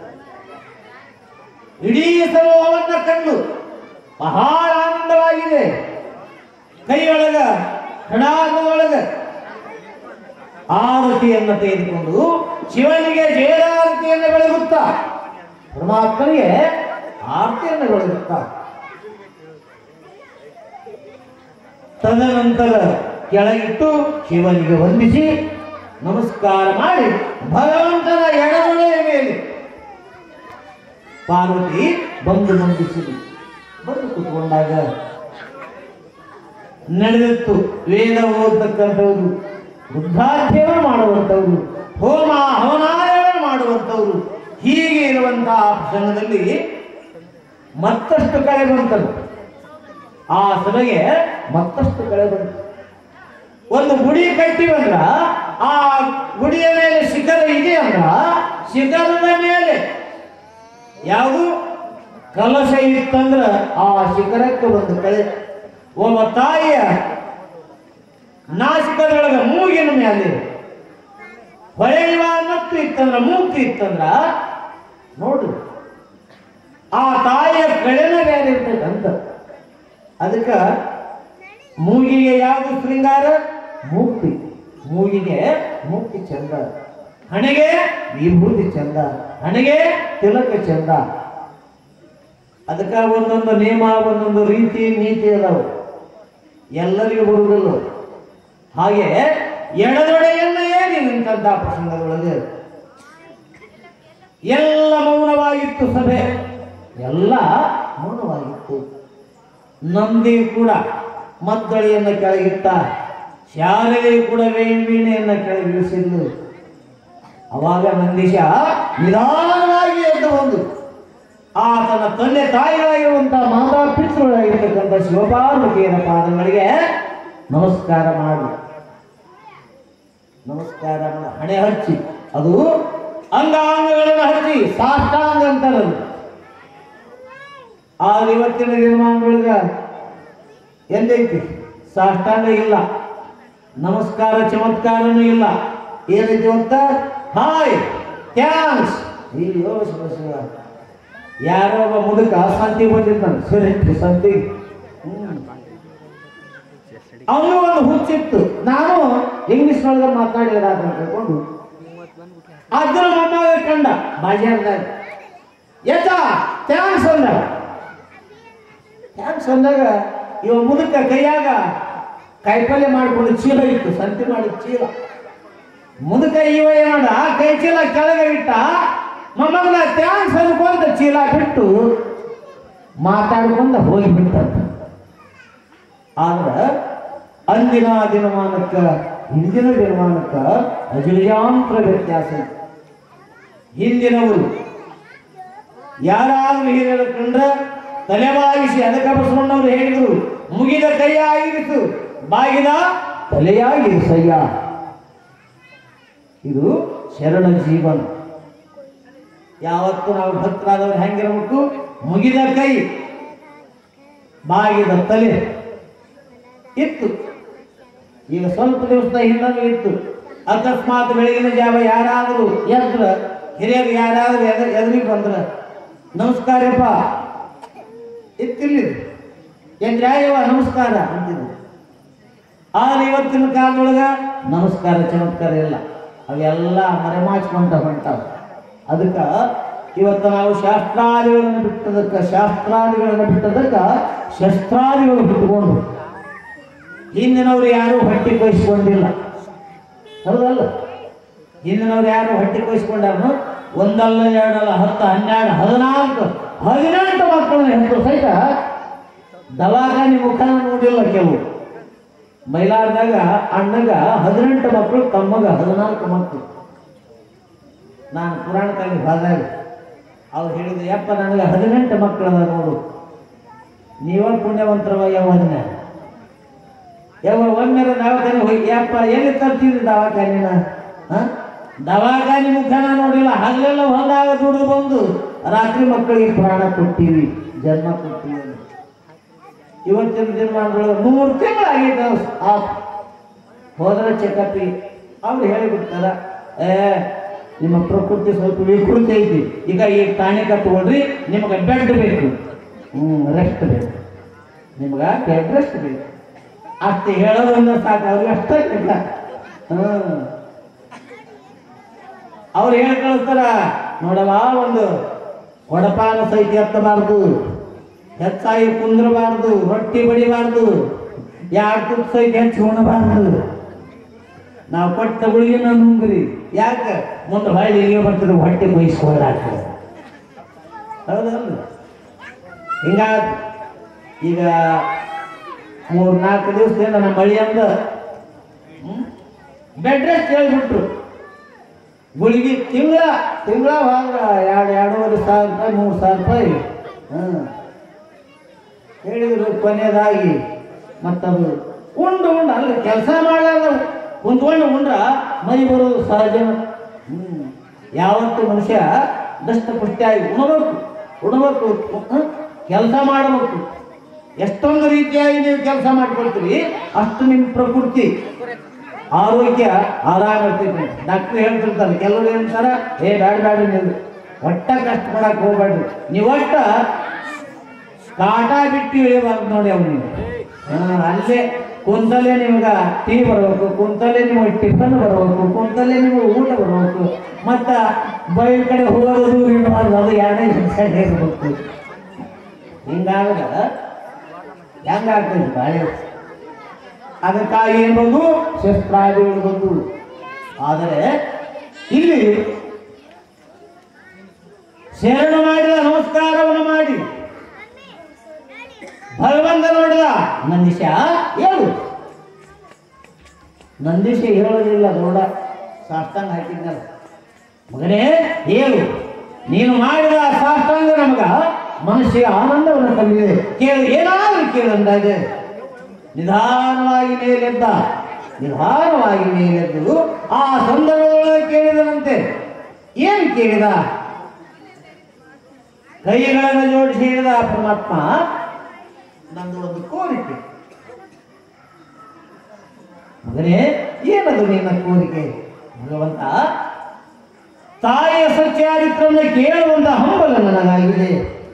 ಇಡೀ ಸಮೂಹವನ್ನ ಕಂಡು ಬಹಳ ಆನಂದವಾಗಿದೆ ಕೈಯೊಳಗ ಹಣಾಗದೊಳಗ ಆರತಿಯನ್ನು ತೆಗೆದುಕೊಂಡು ಶಿವನಿಗೆ ಜಯರಾರತಿಯನ್ನು ಬೆಳಗುತ್ತಾ ಪರಮಾತ್ಮನಿಗೆ ಆರತಿಯನ್ನು ಬೆಳಗುತ್ತಾ ತದನಂತರ ಕೆಳಗಿಟ್ಟು ಶಿವನಿಗೆ ವಂದಿಸಿ ನಮಸ್ಕಾರ ಮಾಡಿ ಭಗವಂತನ ಎಡಗಡೆಯ ಮೇಲೆ ಪಾರ್ವತಿ ಬಂದು ವಂದಿಸಿದು ಬಂದು ಕೂತ್ಕೊಂಡಾಗ ನಡೆದಿತ್ತು ವೇದ ಓದತಕ್ಕಂಥವ್ರು ವೃದ್ಧಾಧ್ಯಯನ ಮಾಡುವಂಥವ್ರು ಹೋಮ ಹವನಾಯನ ಮಾಡುವಂಥವ್ರು ಹೀಗೆ ಇರುವಂತಹ ಪ್ರಸಂಗದಲ್ಲಿ ಮತ್ತಷ್ಟು ಕಳೆ ಬಂತದು ಆ ಸಭೆಗೆ ಮತ್ತಷ್ಟು ಕಳೆ ಬಂತು ಒಂದು ಗುಡಿ ಕಟ್ಟಿವಂದ್ರ ಆ ಗುಡಿಯ ಮೇಲೆ ಶಿಖರ ಇದೆ ಅಂದ್ರ ಶಿಖರದ ಮೇಲೆ ಯಾವುದು ಕಲಶ ಇತ್ತಂದ್ರ ಆ ಶಿಖರಕ್ಕೆ ಒಂದು ಕಳೆ ಒಬ್ಬ ತಾಯಿಯ ನಾಸಿಕದೊಳಗ ಮೂಗಿನ ಮೇಲೆ ಹೊಳೆಯುವ ಮತ್ತು ಇತ್ತಂದ್ರ ಮೂರ್ತಿ ಇತ್ತಂದ್ರ ನೋಡು ಆ ತಾಯಿಯ ಕಳೆನ ಬೇರೆ ಇರ್ತಕ್ಕಂಥ ಅದಕ್ಕ ಮೂಗಿಗೆ ಯಾವುದು ಶೃಂಗಾರ ಮೂರ್ತಿ ಮೂಗಿಗೆ ಮೂರ್ತಿ ಚಂದ ಹಣೆಗೆ ವಿಭೂತಿ ಚಂದ ಹಣೆಗೆ ತಿಲಕ ಚಂದ ಅದಕ್ಕ ಒಂದೊಂದು ನಿಯಮ ಒಂದೊಂದು ರೀತಿ ನೀತಿ ಅದಾವು ಎಲ್ಲರಿಗೂ ಬರುವುದಿಲ್ಲ ಹಾಗೆ ಎಡದೊಡೆಯನ್ನ ಏನಿ ನಿಂತಹ ಪ್ರಸಂಗದೊಳಗೆ ಎಲ್ಲ ಮೌನವಾಗಿತ್ತು ಸಭೆ ಎಲ್ಲ ಮೌನವಾಗಿತ್ತು ನಂದಿ ಕೂಡ ಮದ್ದಳೆಯನ್ನು ಕೆಳಗಿಟ್ಟ ಶಾಲೆಗೆ ಕೂಡ ವೇಣು ವೀಣೆಯನ್ನು ಕೆಳಗಿಳಿಸಿದ್ದು ಅವಾಗ ನಂದೀಶ ನಿಧಾನವಾಗಿ ಎದ್ದು ಬಂದು ಆತನ ತಂದೆ ತಾಯಿಗಳಾಗಿರುವಂತಹ ಮಾತಾ ಪಿತೃಗಳಾಗಿರ್ತಕ್ಕಂಥ ಶಿವಪಾರ್ವತಿಯರ ಪಾದಗಳಿಗೆ ನಮಸ್ಕಾರ ಮಾಡಿ ನಮಸ್ಕಾರ ಮಾಡಿ ಹಣೆ ಹಚ್ಚಿ ಅದು ಅಂಗಾಂಗಗಳನ್ನು ಹಚ್ಚಿ ಸಾಷ್ಟಾಂಗ ಅಂತಾರದು ಆ ಇವತ್ತಿನ ನಿರ್ಮಾಣದೊಳಗ ಎಲ್ಲೈತಿ ಸಾಷ್ಟಾಂಗ ಇಲ್ಲ ನಮಸ್ಕಾರ ಚಮತ್ಕಾರನೂ ಇಲ್ಲ ಏನೈತಿ ಅಂತ ಹಾಯ್ ಥ್ಯಾಂಕ್ಸ್ ಅಯ್ಯೋ ಶಿವ ಶಿವ ಯಾರೋ ಒಬ್ಬ ಮುದುಕ ಸಂತಿಗೆ ಬಂದಿದ್ದಾನೆ ಸರಿ ಸಂತಿಗೆ ಅವನು ಒಂದು ಹುಚ್ಚಿತ್ತು ನಾನು ಇಂಗ್ಲಿಷ್ ಒಳಗೆ ಮಾತಾಡಿದ ತಿಳ್ಕೊಂಡು ಅದ್ರ ಮೊಮ್ಮಗ ಕಂಡ ಬಾಜಾರ್ದಾಗ ಎತ್ತ ಥ್ಯಾಂಕ್ಸ್ ಅಂದ ಥ್ಯಾಂಕ್ಸ್ ಅಂದಾಗ ಇವ ಮುದುಕ ಕೈಯಾಗ ಕಾಯಿಪಲ್ಯ ಮಾಡ್ಕೊಂಡು ಚೀಲ ಇತ್ತು ಸಂತಿ ಮಾಡಿದ ಚೀಲ ಮುದುಕ ಇವ ಏನ್ ಮಾಡ ಕೈ ಚೀಲ ಕೆಳಗೆ ಇಟ್ಟ ಮೊಮ್ಮಗನ ಥ್ಯಾಂಕ್ಸ್ ಅನ್ಕೊಂತ ಚೀಲ ಬಿಟ್ಟು ಮಾತಾಡ್ಕೊಂಡ ಹೋಗಿ ಬಿಟ್ಟಂತ ಆದ್ರ ಅಂದಿನ ದಿನಮಾನಕ್ಕ ಹಿಂದಿನ ದಿನಮಾನಕ್ಕ ಅಜುರ್ಯಾಂತರ ವ್ಯತ್ಯಾಸ ಇದೆ. ಹಿಂದಿನವರು ಯಾರಾದ್ರೂ ಹಿರಿಯರ ಕಂಡ್ರ ತಲೆಬಾಗಿಸಿ ಅದಕ್ಕೆ ಬಸವಣ್ಣವರು ಹೇಳಿದ್ರು ಮುಗಿದ ಕೈಯಾಗಿರಿಸು ಬಾಗಿದ ತಲೆಯಾಗಿರಿಸಯ್ಯ ಇದು ಶರಣ ಜೀವನ ಯಾವತ್ತು ನಾವು ಭಕ್ತರಾದವರು ಹೆಂಗಿರಬೇಕು ಮುಗಿದ ಕೈ ಬಾಗಿದ ತಲೆ ಇತ್ತು ಈಗ ಸ್ವಲ್ಪ ದಿವಸದ ಹಿಂದೂ ಇತ್ತು ಅಕಸ್ಮಾತ್ ಬೆಳಗಿನ ಜಾವ ಯಾರಾದರೂ ಎದ್ರ ಹಿರಿಯರು ಯಾರಾದರೂ ಎದ್ರ ಎದುರಿಗೆ ಬಂದ್ರ ನಮಸ್ಕಾರಪ್ಪ ಇತ್ತಿಲ್ಲಿ ಎಂದ್ರಾಯವ ನಮಸ್ಕಾರ ಅಂತಿದ್ರು ಆದ್ರೆ ಇವತ್ತಿನ ಕಾಲದೊಳಗ ನಮಸ್ಕಾರ ಚಮತ್ಕಾರ ಇಲ್ಲ ಅವೆಲ್ಲ ಮರೆಮಾಚ್ಕೊಂತ ಹೊಂಟಾವ ಅದಕ್ಕ ಇವತ್ತು ನಾವು ಶಾಸ್ತ್ರಾದಿಗಳನ್ನು ಬಿಟ್ಟದಕ್ಕ ಶಾಸ್ತ್ರಾದಿಗಳನ್ನು ಬಿಟ್ಟದಕ್ಕ ಶಸ್ತ್ರಾದಿಗಳು ಬಿಟ್ಟುಕೊಂಡು ಹಿಂದಿನವರು ಯಾರು ಹೊಟ್ಟೆ ಕೊಯ್ಸ್ಕೊಂಡಿಲ್ಲ ಹೌದಲ್ಲ ಹಿಂದಿನವ್ರು ಯಾರು ಹೊಟ್ಟೆ ಕೊಯ್ಸ್ಕೊಂಡಾರು ಒಂದಲ್ಲ ಎರಡಲ್ಲ ಹತ್ತು ಹನ್ನೆರಡು ಹದಿನಾಲ್ಕು ಹದಿನೆಂಟು ಮಕ್ಕಳನ್ನ ಹೆಂಡರು ಸಹಿತ ದವಾಖಾನೆ ಮುಖ ನೋಡಿಲ್ಲ ಕೆಲವು ಮೈಲಾರದಾಗ ಅಣ್ಣಗ ಹದಿನೆಂಟು ಮಕ್ಕಳು ತಮ್ಮಗ ಹದಿನಾಲ್ಕು ಮಕ್ಕಳು ನಾನು ಪುರಾಣಕ್ಕಾಗಿ ಹೋದಾಗ ಅವ್ರು ಹೇಳಿದ್ರು ಯಪ್ಪ ನನಗೆ ಹದಿನೆಂಟು ಮಕ್ಕಳದ ನೋಡು ನೀವ ಪುಣ್ಯವಂತರವ ಯಾವನ್ನ ಯಾವ ಒಮ್ಮೆ ದವಾಖಾನೆ ಹೋಗಿ ಯಪ್ಪ ಎಲ್ಲಿ ತರ್ತಿದ್ರಿ ದವಾಖಾನಿನ ಹ? ದವಾಖಾನೆ ಮುಖನ ನೋಡಿಲ್ಲ ಹಗಲೆಲ್ಲ ಹೊಲದಾಗ ದುಡಿದು ಬಂದು ರಾತ್ರಿ ಮಕ್ಕಳಿಗೆ ಪ್ರಾಣ ಕೊಟ್ಟಿವಿ ಜನ್ಮ ಕೊಟ್ಟಿವಿ ಇವತ್ತಿನ ದಿನಮಾನಗಳು ಮೂರು ತಿಂಗಳಾಗಿದೆ ಆ ಹೋದ್ರೆ ಚೆಕಪ್ಪಿ ಅವ್ರು ಹೇಳಿಬಿಡ್ತಾರ ಏ ನಿಮ್ಮ ಪ್ರಕೃತಿ ಸ್ವಲ್ಪ ವಿಕೃತಿ ಐತಿ ಈಗ ಈ ಟಾಣಿಕ ತಗೊಳ್ರಿ ನಿಮಗೆ ಬೆಡ್ ಬೇಕು ಹ್ಞೂ ರೆಸ್ಟ್ ಬೇಕು ನಿಮ್ಗೆ ಬೆಡ್ ರೆಸ್ಟ್ ಬೇಕು ಅಷ್ಟು ಹೇಳೋದನ್ನ ಸಾಕು ಅವ್ರಿಗೆ ಅಷ್ಟೇ ಇಲ್ಲ ಹ್ಮ್ ಅವ್ರು ಹೇಳಿ ಕಳಿಸ್ತಾರ ನೋಡವ ಒಂದು ಒಡಪಾನ ಸಹಿತ ಎತ್ತಬಾರ್ದು ಹೆಚ್ಚಾಗಿ ಕುಂದ್ರಬಾರ್ದು ರೊಟ್ಟಿ ಬಡಿಬಾರ್ದು ಯಾರು ತುಪ್ಪ ಸಹಿತ ಹೆಚ್ಚು ಉಣಬಾರ್ದು ನಾವು ಕೊಟ್ಟ ಗುಳಿಗೆನ ನುಂಗ್ರಿ ಯಾಕೆ ಮುಂದೆ ಹೊಳ್ಳಿ ಇಲ್ಲಿಗೆ ಬರ್ತಾರೆ ಹೊಟ್ಟೆ ಬಯಸ್ಕೊಳ್ಳಾಕ ಹೌದಲ್ಲ ಹಿಂಗಾಗ ಈಗ ಮೂರು ನಾಲ್ಕು ದಿವಸದಿಂದ ನಮ್ಮ ಮಳಿ ಅಂದ ಬೆಡ್ ರೆಸ್ಟ್ ಹೇಳ್ಬಿಟ್ರು ಗುಳಿಗೆ ತಿಂಗಳ ತಿಂಗಳ ಹೋದ್ರ ಎರಡು ಎರಡೂವರೆ ಸಾವಿರ ರೂಪಾಯಿ ಮೂರು ಸಾವಿರ ರೂಪಾಯಿ ಹ್ಞೂ ಹೇಳಿದ್ರು ಕೊನೆಯದಾಗಿ ಮತ್ತದು ಉಂಡು ಉಂಡು ಅಲ್ಲಿ ಕೆಲಸ ಮಾಡಲ್ಲ ಕುಂತ್ಕೊಂಡು ಉಂಡ್ರ ಮೈ ಬರೋದು ಸಹಜ ಹ್ಮ್ ಯಾವತ್ತು ಮನುಷ್ಯ ದಷ್ಟ ಪುಷ್ಟಿಯಾಗಿ ಉಣಬೇಕು ಉಣಬೇಕು ಕೆಲಸ ಮಾಡಬೇಕು ಎಷ್ಟೊಂದು ರೀತಿಯಾಗಿ ನೀವು ಕೆಲಸ ಮಾಡ್ಕೊಳ್ತೀರಿ ಅಷ್ಟು ನಿಮ್ಮ ಪ್ರಕೃತಿ ಆರೋಗ್ಯ ಆರಾಮ ಇರ್ತೈತಿ ಡಾಕ್ಟರ್ ಹೇಳ್ತಿರ್ತಾರೆ ಕೆಲವರು ಏನಂತಾರ ಏ ಬ್ಯಾಡ ಬ್ಯಾಡ ನೀವು ಒಟ್ಟ ಕಷ್ಟ ಪಡಕ್ ಹೋಗ್ಬೇಡ್ರಿ ನೀವು ಒಟ್ಟ ಕಾಟ ಬಿಟ್ಟು ಇಳಿಬಾರ್ದು ನೋಡಿ ಅವ್ನಿಗೆ ಅಲ್ಲೇ ಕುಂತಲ್ಲೇ ನಿಮ್ಗೆ ಟೀ ಬರ್ಬೇಕು ಕುಂತಲ್ಲೇ ನಿಮಗೆ ಟಿಫನ್ ಬರ್ಬೇಕು ಕುಂತಲ್ಲೇ ನಿಮಗೆ ಊಟ ಬರ್ಬೇಕು ಮತ್ತ ಬೈಲ್ ಕಡೆ ಹೋಗೋದು ಇಡಬಾರ್ದು ಅದು ಎರಡೇ ನಿಮಿಷ ಇರಬೇಕು ಹಿಂಗಾಗ ಹೆಂಗಾಗ್ತದೆ ಬಾಳೆ ಅದಕ್ಕಾಗಿ ಏನ್ ಬಂದು ಶಸ್ತ್ರಾದಿಗಳು ಬಂದು ಆದರೆ ಇಲ್ಲಿ ಶರಣ ಮಾಡಿದ ನಮಸ್ಕಾರವನ್ನು ಮಾಡಿ ಭಗವಂತ ನೋಡಿದ ನಂದೀಶ ಹೇಳು ನಂದೀಶ ಹೇಳೋದಿಲ್ಲ ನೋಡ ಸಾಷ್ಟಾಂಗ ಹಾಕಿದ್ದಲ್ಲ ಮಗನೇ ಹೇಳು ನೀನು ಮಾಡಿದ ಸಾಷ್ಟಾಂಗ ಆನಂದ ನಮಗ ಮನಸ್ಸಿಗೆ ಆನಂದವನ್ನು ತಂದಿದೆ ಕೇಳು ಏನಾದರೂ ಕೇಳಂದಾಗ ನಿಧಾನವಾಗಿ ಮೇಲೆದ್ದ ನಿಧಾನವಾಗಿ ಮೇಲೆದ್ದು ಆ ಸಂದರ್ಭದೊಳಗೆ ಕೇಳಿದನಂತೆ ಏನು ಕೇಳಿದ ಕೈಗಳನ್ನು ಜೋಡಿಸಿ ಹೇಳಿದ ಪರಮಾತ್ಮ ನಂದು ಒಂದು ಕೋರಿಕೆ ಮಗನೇ ಏನದು ನಿನ್ನ ಕೋರಿಕೆ ಭಗವಂತ ತಾಯಿಯ ಸಚ್ಚಾರಿತ್ರವನ್ನು ಕೇಳುವಂತ ಹಂಬಲ ನನಗಾಗಿದೆ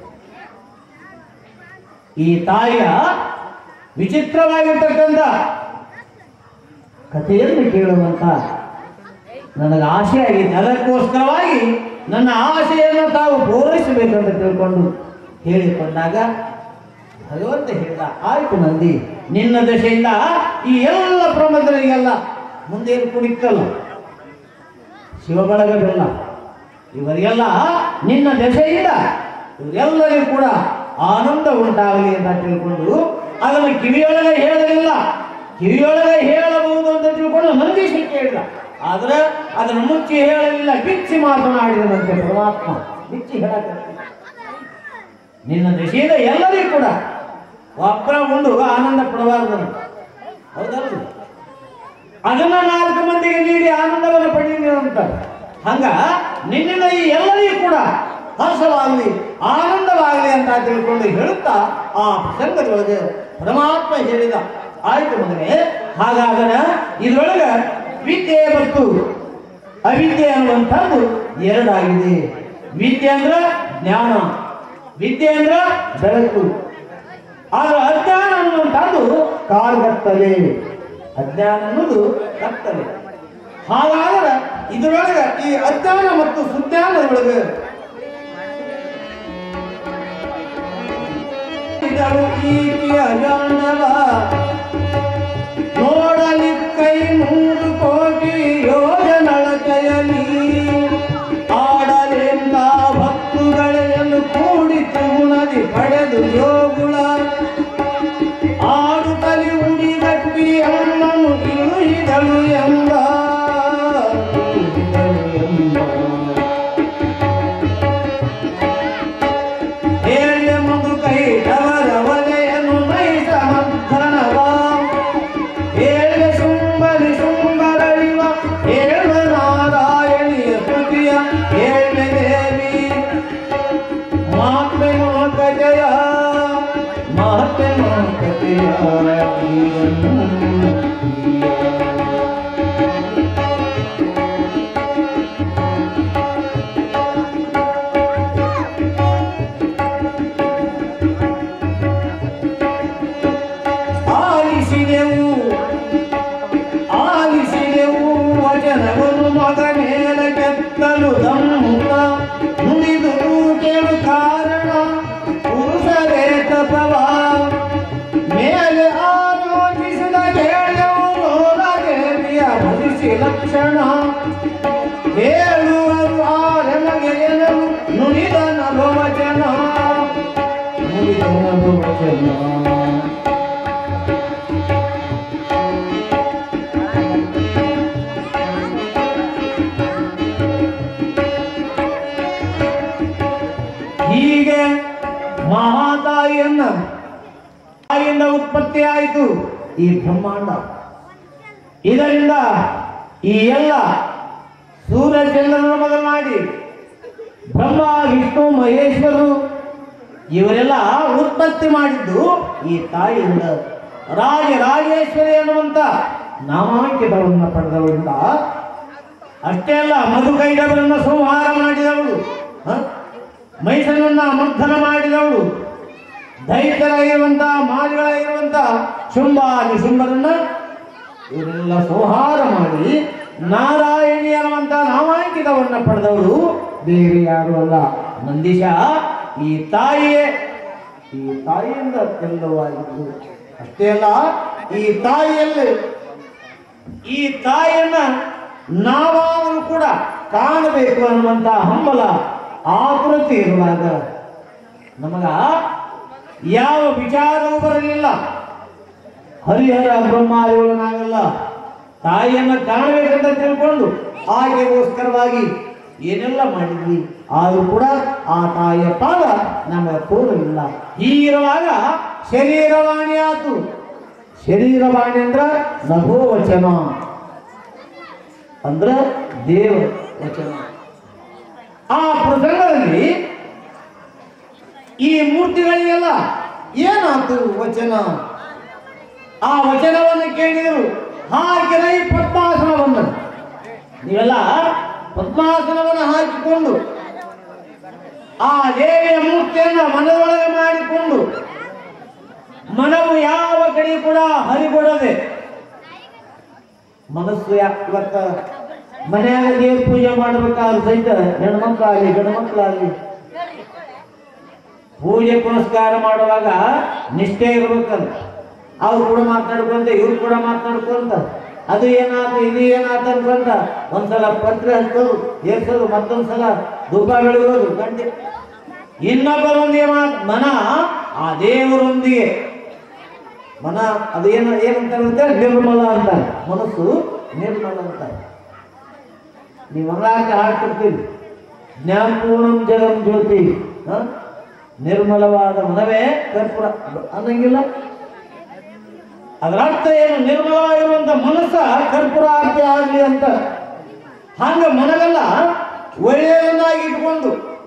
ಈ ತಾಯಿಯ ವಿಚಿತ್ರವಾಗಿರ್ತಕ್ಕಂಥ ಕಥೆಯನ್ನು ಕೇಳುವಂತ ನನಗೆ ಆಸೆ ಆಗಿದೆ ಅದಕ್ಕೋಸ್ಕರವಾಗಿ ನನ್ನ ಆಶೆಯನ್ನು ತಾವು ಪೂರೈಸಬೇಕಂತ ತಿಳ್ಕೊಂಡು ಹೇಳಿಕೊಂಡಾಗ ಭಗವಂತ ಹೇಳಿದ ಆಯ್ತು ನಂದಿ ನಿನ್ನ ದಶೆಯಿಂದ ಈ ಎಲ್ಲ ಪ್ರಮದರಿಗೆಲ್ಲ ಮುಂದೇನು ಕುಡಿತಲ್ಲ ಶಿವಬಳಗವೆಲ್ಲ ಇವರಿಗೆಲ್ಲ ನಿನ್ನ ದಶೆಯಿಂದ ಇವರೆಲ್ಲರಿಗೂ ಕೂಡ ಆನಂದ ಉಂಟಾಗಲಿ ಅಂತ ತಿಳ್ಕೊಂಡು ಅದನ್ನು ಕಿವಿಯೊಳಗೆ ಹೇಳಲಿಲ್ಲ ಕಿವಿಯೊಳಗೆ ಹೇಳಬಹುದು ಅಂತ ತಿಳ್ಕೊಂಡು ನಂದೀಶ ಕೇಳಿದ ಆದ್ರೆ ಅದನ್ನು ಮುಚ್ಚಿ ಹೇಳಲಿಲ್ಲ ಬಿಚ್ಚಿ ಮಾತನಾಡಿದನಂತೆ ಪರಮಾತ್ಮ ಬಿಚ್ಚಿ ಹೇಳಕ್ಕೆ ನಿನ್ನ ದಶೆಯಿಂದ ಎಲ್ಲರಿಗೂ ಕೂಡ ಒಬ್ಬರ ಉಂಡು ಆನಂದ ಪಡಬಾರ್ದು ಹೌದಲ್ಲ ಅದನ್ನ ನಾಲ್ಕು ಮಂದಿಗೆ ನೀಡಿ ಆನಂದವನ್ನು ಪಡೀರಿ ಅಂತ ಹಂಗ ನಿನ್ನಿಂದ ಈ ಎಲ್ಲರಿಗೂ ಕೂಡ ಹರ್ಷವಾಗಲಿ ಆನಂದವಾಗಲಿ ಅಂತ ತಿಳ್ಕೊಂಡು ಹೇಳುತ್ತಾ ಆ ಪ್ರಸಂಗದೊಳಗೆ ಪರಮಾತ್ಮ ಹೇಳಿದ ಆಯ್ತು ಮಗನೇ ಹಾಗಾದರೆ ಇದ್ರೊಳಗೆ ವಿದ್ಯೆ ಮತ್ತು ಅವಿದ್ಯೆ ಅನ್ನುವಂಥದ್ದು ಎರಡಾಗಿದೆ ವಿದ್ಯೆ ಅಂದ್ರ ಜ್ಞಾನ ವಿದ್ಯೆ ಅಂದ್ರ ಬೆಳಕು ಆದ್ರೆ ಅಜ್ಞಾನ ಅನ್ನುವಂಥದ್ದು ಕಾಲ್ಗತ್ತಲೆ ಅಜ್ಞಾನ ಅನ್ನೋದು ಕತ್ತಲೆ ಹಾಗಾದ್ರೆ ಇದರೊಳಗೆ ಈ ಅಜ್ಞಾನ ಮತ್ತು ಸುಜ್ಞಾನದೊಳಗೆ ಇದಳು ಈಕೆ ಅಜಾಣವ ನೋಡಲಿಕ್ಕೈ ನೂರು ಕೋಟಿ ಯೋಜನಳತೆಯಲಿ ಆಡಲೆಂದ ಭಕ್ತುಗಳೆಯನ್ನು ಕೂಡಿ ತುಗುಣದಿ ಪಡೆದು ಯೋಗುಳ ಆಡುತ್ತಲಿ ಉಡಿಗಟ್ಟಿ ಅಮ್ಮನು ಇಳುಹಿದಳು ಎಂದ ಹೇಳಿ ಮಗು ಕೈ ಅವರವಲೆಯನ್ನು ನೈಸ ಮಂಥನವ ಹೇಳಿ ಶುಂಭಲಿ ಶುಂಭರಳಿವ ಹೇಳುವ ನಾರಾಯಣಿಯ ಸ್ತುತಿಯ ಹೇಳಿ ದೇವಿ ಮಾತೆ ಮೋಕಜಯ ಮಾತೆ ಮೋಕಜಯ ಆಲಿಸಿದೆವು ಆಲಿಸಿದೆವು ವಚನವನ್ನು ಮಗ ಮೇಲೆ ಕೆತ್ತಲು ದಂತ ನುಡಿದು ಕೇಳು ಕಾರಣ ಪುರುಷರೇ ತಪವ ಮೇಲೆ ಆಲೋಚಿಸಿದ ಕೇಳವು ದೇವಿಯ ಭಜಿಸಿ ಲಕ್ಷಣ ಹೇಳುವರು ಆರಮಗೆ ಎನಲು ನುಡಿದ ನಭವಚನ ನುಡಿದ ನಭವಚನ ಹೀಗೆ ಮಹಾತಾಯಿಯನ್ನ ತಾಯಿಯಿಂದ ಉತ್ಪತ್ತಿ ಆಯಿತು ಈ ಬ್ರಹ್ಮಾಂಡ ಇದರಿಂದ ಈ ಎಲ್ಲ ಸೂರ್ಯಚಂದ್ರನ ಮೊದಲು ಮಾಡಿ ಬ್ರಹ್ಮ ವಿಷ್ಣು ಮಹೇಶ್ವರು ಇವರೆಲ್ಲ ಉತ್ಪತ್ತಿ ಮಾಡಿದ್ದು ಈ ತಾಯಿಯಿಂದ ರಾಜ ರಾಜೇಶ್ವರಿ ಅನ್ನುವಂತ ನಾಮಾಂಕಿತವನ್ನು ಪಡೆದವರಿಂದ ಅಷ್ಟೇ ಅಲ್ಲ ಮಧುಕೈಡವರನ್ನ ಸಂಹಾರ ಮಾಡಿದವಳು ಹ? ಮೈಸೂರನ್ನ ಮಂಥನ ಮಾಡಿದವಳು ದೈತ್ಯರಾಗಿರುವಂತಹ ಮಾರಿಗಳಾಗಿರುವಂತಹ ಶುಂಭ ನಿಶುಂಭರನ್ನ ಇವರೆಲ್ಲ ಸಂಹಾರ ಮಾಡಿ ನಾರಾಯಣಿ ಅನ್ನುವಂತ ನಾಮಾಂಕಿತವನ್ನ ಪಡೆದವಳು ಬೇರೆ ಯಾರು ಅಲ್ಲ ನಂದೀಶ ಈ ತಾಯಿಯೇ ಈ ತಾಯಿಯಿಂದ ಎಲ್ಲವಾಗಿದ್ದು ಅಷ್ಟೇ ಅಲ್ಲ ಈ ತಾಯಿಯಲ್ಲಿ ಈ ತಾಯಿಯನ್ನ ನಾವಾದರೂ ಕೂಡ ಕಾಣಬೇಕು ಅನ್ನುವಂತ ಹಂಬಲ ಆಕೃತಿ ಇರುವಾಗ ನಮಗ ಯಾವ ವಿಚಾರವೂ ಬರಲಿಲ್ಲ ಹರಿಹರ ಬ್ರಹ್ಮಾದಿಗಳು ನಾವೆಲ್ಲ ತಾಯಿಯನ್ನ ಕಾಣಬೇಕಂತ ತಿಳ್ಕೊಂಡು ಆಕೆಗೋಸ್ಕರವಾಗಿ ಏನೆಲ್ಲ ಮಾಡಿದ್ವಿ ಆದರೂ ಕೂಡ ಆ ತಾಯಿಯ ಪಾದ ನಮಗೆ ತೋರಲಿಲ್ಲ ಹೀಗಿರುವಾಗ ಶರೀರವಾಣಿ ಆತು ಶರೀರವಾಣಿ ಅಂದ್ರ ನಭೋ ವಚನ ಅಂದ್ರ ದೇವ ವಚನ ಆ ಪ್ರಸಂಗದಲ್ಲಿ ಈ ಮೂರ್ತಿಗಳಿಗೆಲ್ಲ ಏನಾತು ವಚನ ಆ ವಚನವನ್ನು ಕೇಳಿದರು ಹಾಕಿದ ಈ ಪದ್ಮಾಸನ ಬಂದರು ನೀವೆಲ್ಲ ಪದ್ಮಾಸನವನ್ನು ಹಾಕಿಕೊಂಡು ಆ ದೇವಿಯ ಮೂರ್ತಿಯನ್ನು ಮನದೊಳಗೆ ಮಾಡಿಕೊಂಡು ಮನವು ಯಾವ ಕಡೆ ಕೂಡ ಹರಿಗೊಡದೆ ಮನಸ್ಸು ಯಾಕೆ ಇವತ್ತ ಮನೆಯಾಗ ದೇವ್ರ ಪೂಜೆ ಮಾಡ್ಬೇಕಾದ್ರೆ ಸಹಿತ ಹೆಣ್ಮಕ್ಳಾಗಲಿ ಗಂಡ್ಮಕ್ಳಾಗಲಿ ಪೂಜೆ ಪುನಸ್ಕಾರ ಮಾಡುವಾಗ ನಿಷ್ಠೆ ಇರ್ಬೇಕಲ್ಲ ಅವ್ರು ಕೂಡ ಮಾತಾಡ್ಕೊಂತ ಇವ್ರು ಕೂಡ ಮಾತಾಡ್ಕೊಂತ ಅದು ಏನಾಯ್ತು ಇದು ಏನಾಯ್ತು ಅನ್ಕೊಂತ ಒಂದ್ಸಲ ಪತ್ರ ಹಚ್ಚೋದು ಏರ್ಸೋದು ಮತ್ತೊಂದ್ಸಲ ಧೂಪ ಬೆಳಗೋದು ಗಂಟೆ ಇನ್ನೊಬ್ಬರೊಂದಿಗೆ ಮಾತ್ ಮನ ಆ ದೇವರೊಂದಿಗೆ ಮನ ಅದು ಏನು ಏನಂತ ನಿರ್ಮಲ ಅಂತಾರೆ ಮನಸ್ಸು ನಿರ್ಮಲ ಅಂತಾರೆ ನೀವು ಮಂಗಳಾರತಿ ಹಾಡ್ತಿರ್ತೀವಿ ಜ್ಞಾನಪೂರ್ಣಂ ಜಗಂ ಜ್ಯೋತಿ ಹ? ನಿರ್ಮಲವಾದ ಮನವೇ ಕರ್ಪೂರ ಅನ್ನಂಗಿಲ್ಲ ಅದರ ಅರ್ಥ ಏನು ನಿರ್ಮಲವಾಗಿರುವಂತ ಮನಸ್ಸ ಕರ್ಪೂರ ಆರತಿ ಆಗಲಿ ಅಂತ ಹಂಗ ಮನವೆಲ್ಲ ಒಳ್ಳೆಯದನ್ನಾಗಿ ಇಟ್ಕೊಂಡು